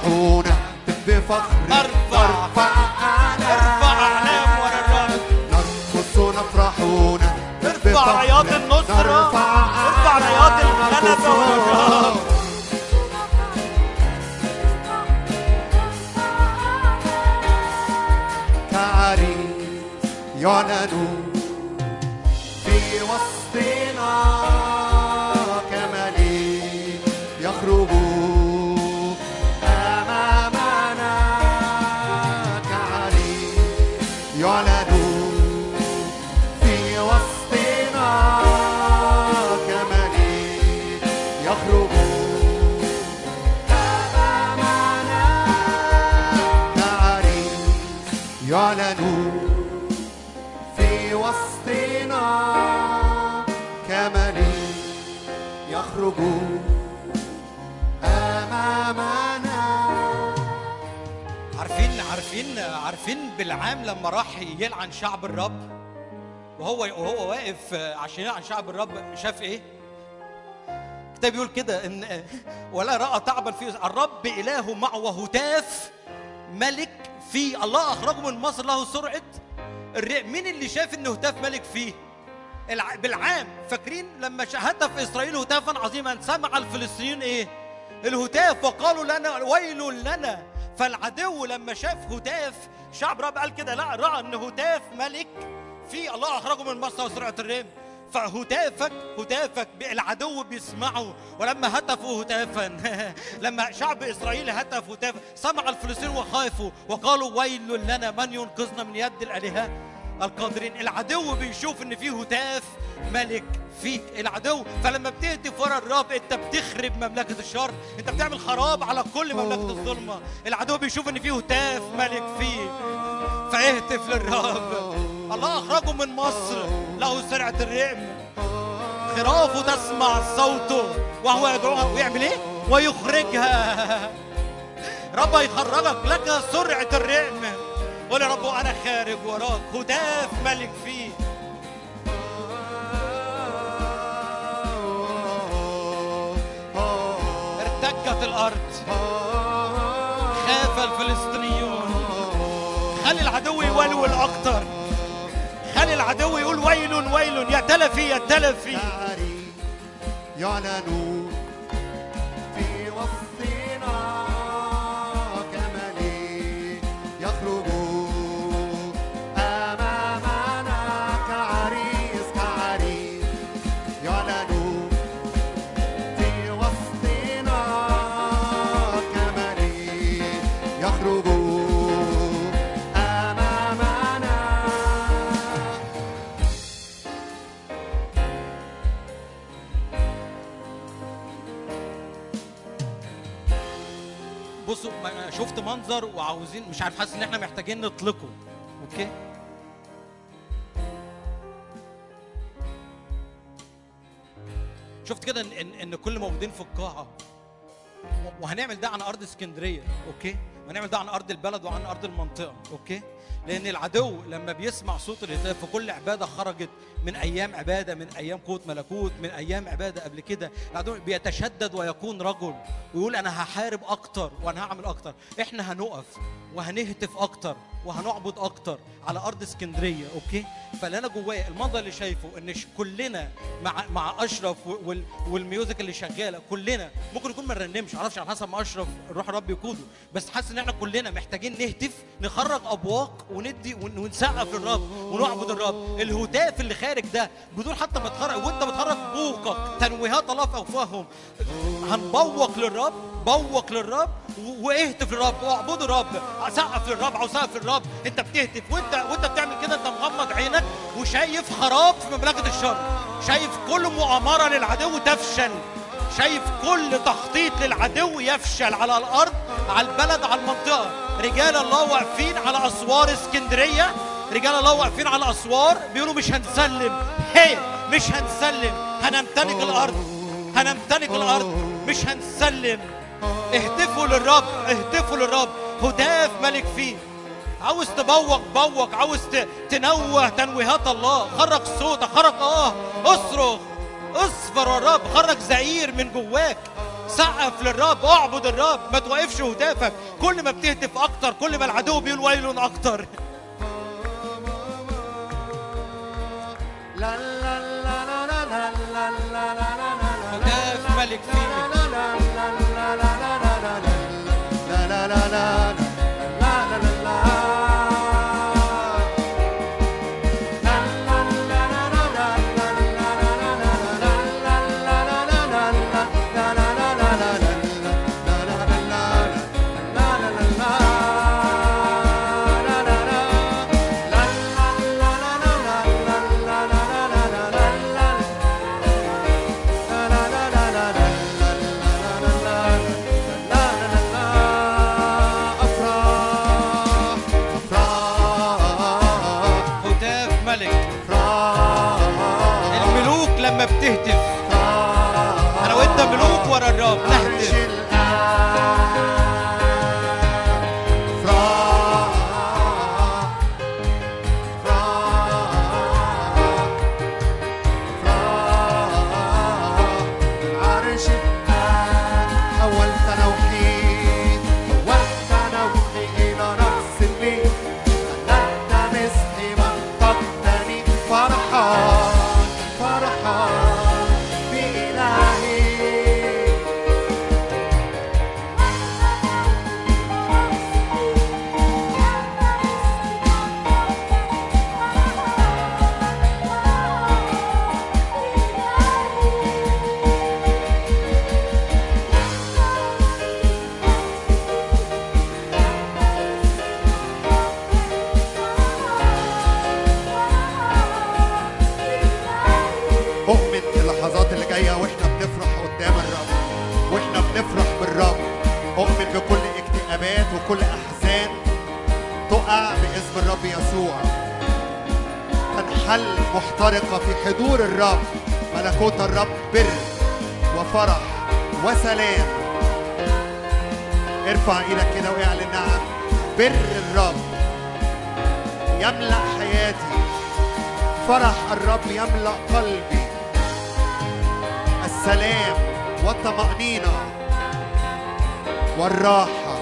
نفرحون بفخر ارفع ارفع ارفع اعلام ورا الرب نرقص نفرحون ارفع رايات النصرة ارفع رايات الغلبة ورا الرب كعريس يعلن في وسطنا كملك يخرج أمامنا كعريس يعلن في وسطنا كملك يخرج أمامنا كعريس يعلن في وسطنا كملك يخرج أمامنا عارفين عارفين عارفين بالعام لما راح يلعن شعب الرب وهو وهو واقف عشان يلعن شعب الرب شاف ايه؟ الكتاب بيقول كده ان ولا راى تعبا في الرب اله معه وهتاف ملك فيه الله اخرجه من مصر له سرعه الرئ مين اللي شاف ان هتاف ملك فيه؟ الع... بالعام فاكرين لما ش- هتف اسرائيل هتافا عظيما سمع الفلسطينيين ايه؟ الهتاف وقالوا لنا ويل لنا فالعدو لما شاف هتاف شعب رب قال كده لا راى ان هتاف ملك في الله اخرجه من مصر وسرعه الريم فهتافك هتافك العدو بيسمعه ولما هتفوا هتافا لما شعب اسرائيل هتف هتافا سمع الفلسطينيين وخافوا وقالوا ويل لنا من ينقذنا من يد الالهه القادرين العدو بيشوف ان فيه هتاف ملك فيك العدو فلما بتهتف ورا الرب انت بتخرب مملكه الشر انت بتعمل خراب على كل مملكه الظلمه العدو بيشوف ان فيه هتاف ملك فيه فاهتف للرب الله اخرجه من مصر له سرعه الرئم خرافه تسمع صوته وهو يدعوها ويعمل ايه ويخرجها رب يخرجك لك سرعه الرئم قول يا رب انا خارج وراك هتاف ملك فيه ارتجت الارض خاف الفلسطينيون خلي العدو يولول اكتر خلي العدو يقول ويل ويل يا تلفي يا تلفي تعري يعلن في وسطنا كملك يخرج أمامنا كعريس كعريس يعلن في وسطنا كملك يخرج أمامنا بصوا ما- أنا شفت منظر وعاوزين مش عارف حاسس ان احنا محتاجين نطلقه اوكي شفت كده ان ان, إن كل موجودين في القاعه وهنعمل ده عن ارض اسكندريه اوكي وهنعمل ده عن ارض البلد وعن ارض المنطقه اوكي لان العدو لما بيسمع صوت الهتاف في كل عباده خرجت من ايام عباده من ايام قوه ملكوت من ايام عباده قبل كده العدو بيتشدد ويكون رجل ويقول انا هحارب اكتر وانا هعمل اكتر احنا هنقف وهنهتف اكتر وهنعبد اكتر على ارض اسكندريه اوكي فاللي انا جوايا المنظر اللي شايفه ان ش- كلنا مع مع اشرف وال والميوزك اللي شغاله كلنا ممكن يكون ما نرنمش معرفش على حسب ما اشرف روح الرب يقوده بس حاسس ان احنا كلنا محتاجين نهتف نخرج ابواق وندي ون- ونسقف للرب ونعبد الرب الهتاف اللي خارج ده بدون حتى ما تخرج وانت بتخرج بوقك تنويهات الله في افواههم هنبوق للرب بوق للرب و- واهتف للرب واعبد الرب سقف للرب او سقف للرب انت بتهتف وانت وانت بتعمل كده انت مغمض عينك وشايف خراب في مملكه الشر شايف كل مؤامره للعدو تفشل شايف كل تخطيط للعدو يفشل على الارض على البلد على المنطقه رجال الله واقفين على اسوار اسكندريه رجال الله واقفين على اسوار بيقولوا مش هنسلم هي مش هنسلم هنمتلك الارض هنمتلك الارض مش هنسلم اهتفوا للرب اهتفوا للرب هتاف ملك فيه عاوز تبوق بوق عاوز ت- تنوه تنويهات الله خرج صوتك خرج اه اصرخ اصفر الرب خرج زئير من جواك سقف للرب اعبد الرب ما توقفش هتافك كل ما بتهتف اكتر كل ما العدو بيقول ويل اكتر هتاف ملك فيك هتاف ملك الملوك لما بتهتف انا وانت ملوك ورا الرب نهتف حولت نوحي حولت نوحي إلى رأس الليل خلقت مسحي منطقتني فرحان فرحان بإلهي أؤمن في اللحظات اللي جاية وإحنا بنفرح قدام الرب وإحنا بنفرح بالرب أؤمن بكل اكتئابات وكل أحزان تقع باسم الرب يسوع تنحل محترقة في حضور الرب ملكوت الرب بر وفرح وسلام ارفع ايدك كده واعلن نعم بر الرب يملأ حياتي فرح الرب يملأ قلبي السلام والطمأنينة والراحة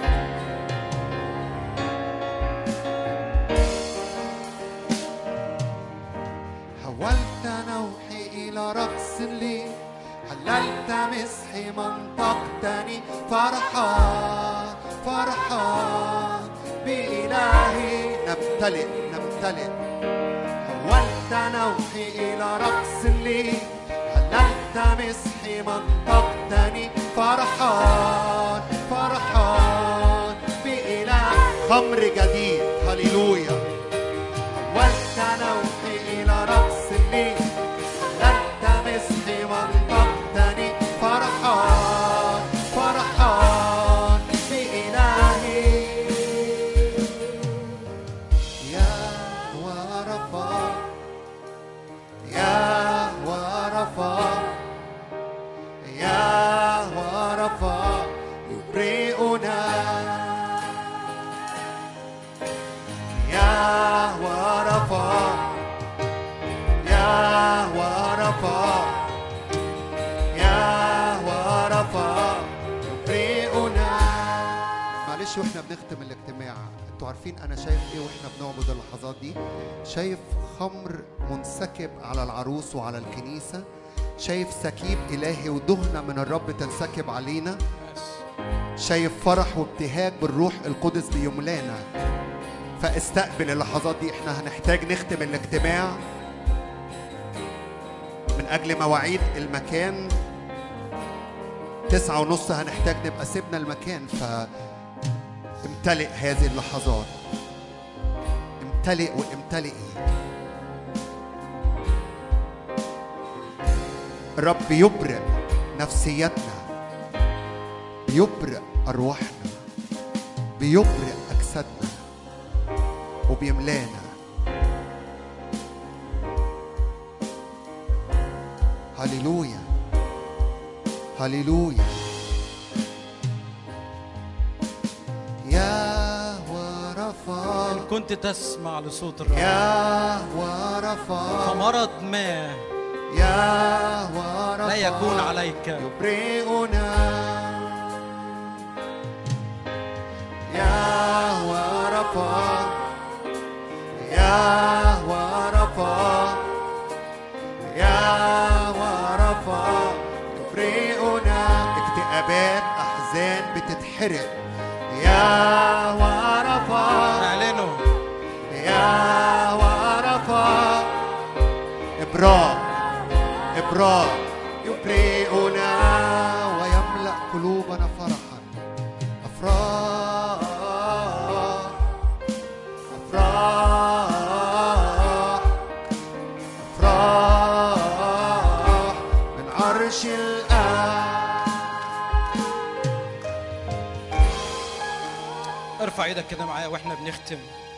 حولت نوحي إلى رقص لي حللت مسحي منطقتني فرحان فرحان بإلهي نمتلئ نمتلئ حولت نوحي إلى رقص لي حللت مسحي منطقتني فرحان فرحان بإله خمر جديد هللويا حولت نوحي إلى رقص لي حللت مسحي منطقتني فرحان فرحان بإلهي يا ورفا يا ورفا يا ورفا يبرئنا يا ورفا يا ورفا يا ورفا يبرئنا معلش واحنا بنختم الاجتماع انتوا عارفين انا شايف ايه واحنا بنعبد اللحظات دي شايف خمر منسكب على العروس وعلى الكنيسه شايف سكيب الهي ودهنه من الرب تنسكب علينا شايف فرح وابتهاج بالروح القدس بيملانا فاستقبل اللحظات دي احنا هنحتاج نختم الاجتماع من اجل مواعيد المكان تسعة ونص هنحتاج نبقى سيبنا المكان ف امتلئ هذه اللحظات امتلئ وامتلئي الرب بيبرئ نفسيتنا بيبرئ أرواحنا بيبرئ أجسادنا وبيملانا هللويا هللويا يا ورفا كنت تسمع لصوت الرب يا ورفا فمرض ما يهوى رفا لا يكون عليك يبرئنا يهوى رفا يهوى رفا يهوى رفا يبرئنا اكتئابات احزان بتتحرق يهوى رفا اعلنوا يهوى رفا إبراء إبراء يبرئنا ويملأ قلوبنا فرحا أفراح أفراح أفراح من عرش الآب ارفع ايدك كده معايا واحنا بنختم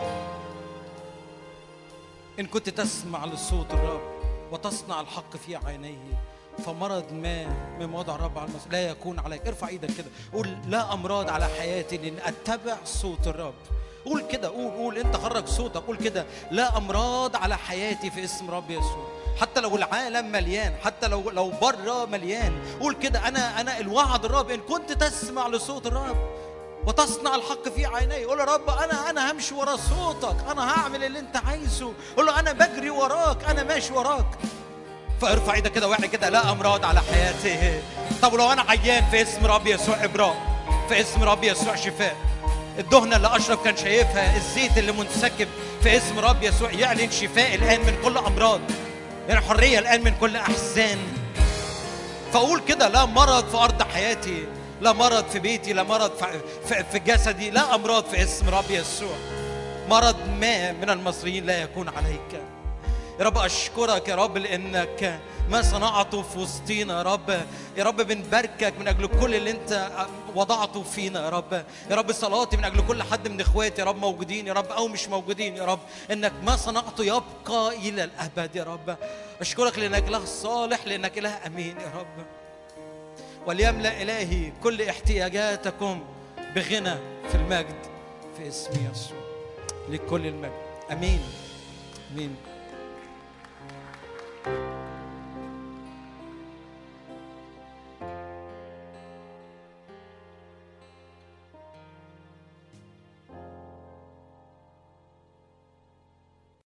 ان كنت تسمع لصوت الرب وتصنع الحق في عينيه فمرض ما من وضع الرب على المس... لا يكون عليك ارفع ايدك كده قول لا امراض على حياتي لان اتبع صوت الرب قول كده قول قول انت خرج صوتك قول كده لا امراض على حياتي في اسم رب يسوع حتى لو العالم مليان حتى لو لو بره مليان قول كده انا انا الوعد الرب ان كنت تسمع لصوت الرب وتصنع الحق في عيني قول يا رب انا انا همشي ورا صوتك انا هعمل اللي انت عايزه قول له انا بجري وراك انا ماشي وراك فارفع ايدك كده واحنا كده لا امراض على حياتي طب لو انا عيان في اسم رب يسوع ابراء في اسم رب يسوع شفاء الدهنه اللي اشرف كان شايفها الزيت اللي منسكب في اسم رب يسوع يعلن شفاء الان من كل امراض يعني حريه الان من كل احزان فاقول كده لا مرض في ارض حياتي لا مرض في بيتي لا مرض في, في, في جسدي لا امراض في اسم رب يسوع مرض ما من المصريين لا يكون عليك يا رب اشكرك يا رب لانك ما صنعته في وسطينا يا رب يا رب بنباركك من اجل كل اللي انت وضعته فينا يا رب يا رب صلاتي من اجل كل حد من اخواتي يا رب موجودين يا رب او مش موجودين يا رب انك ما صنعته يبقى الى الابد يا رب اشكرك لانك اله صالح لانك اله امين يا رب وليملا الهي كل احتياجاتكم بغنى في المجد في اسم يسوع لكل المجد امين امين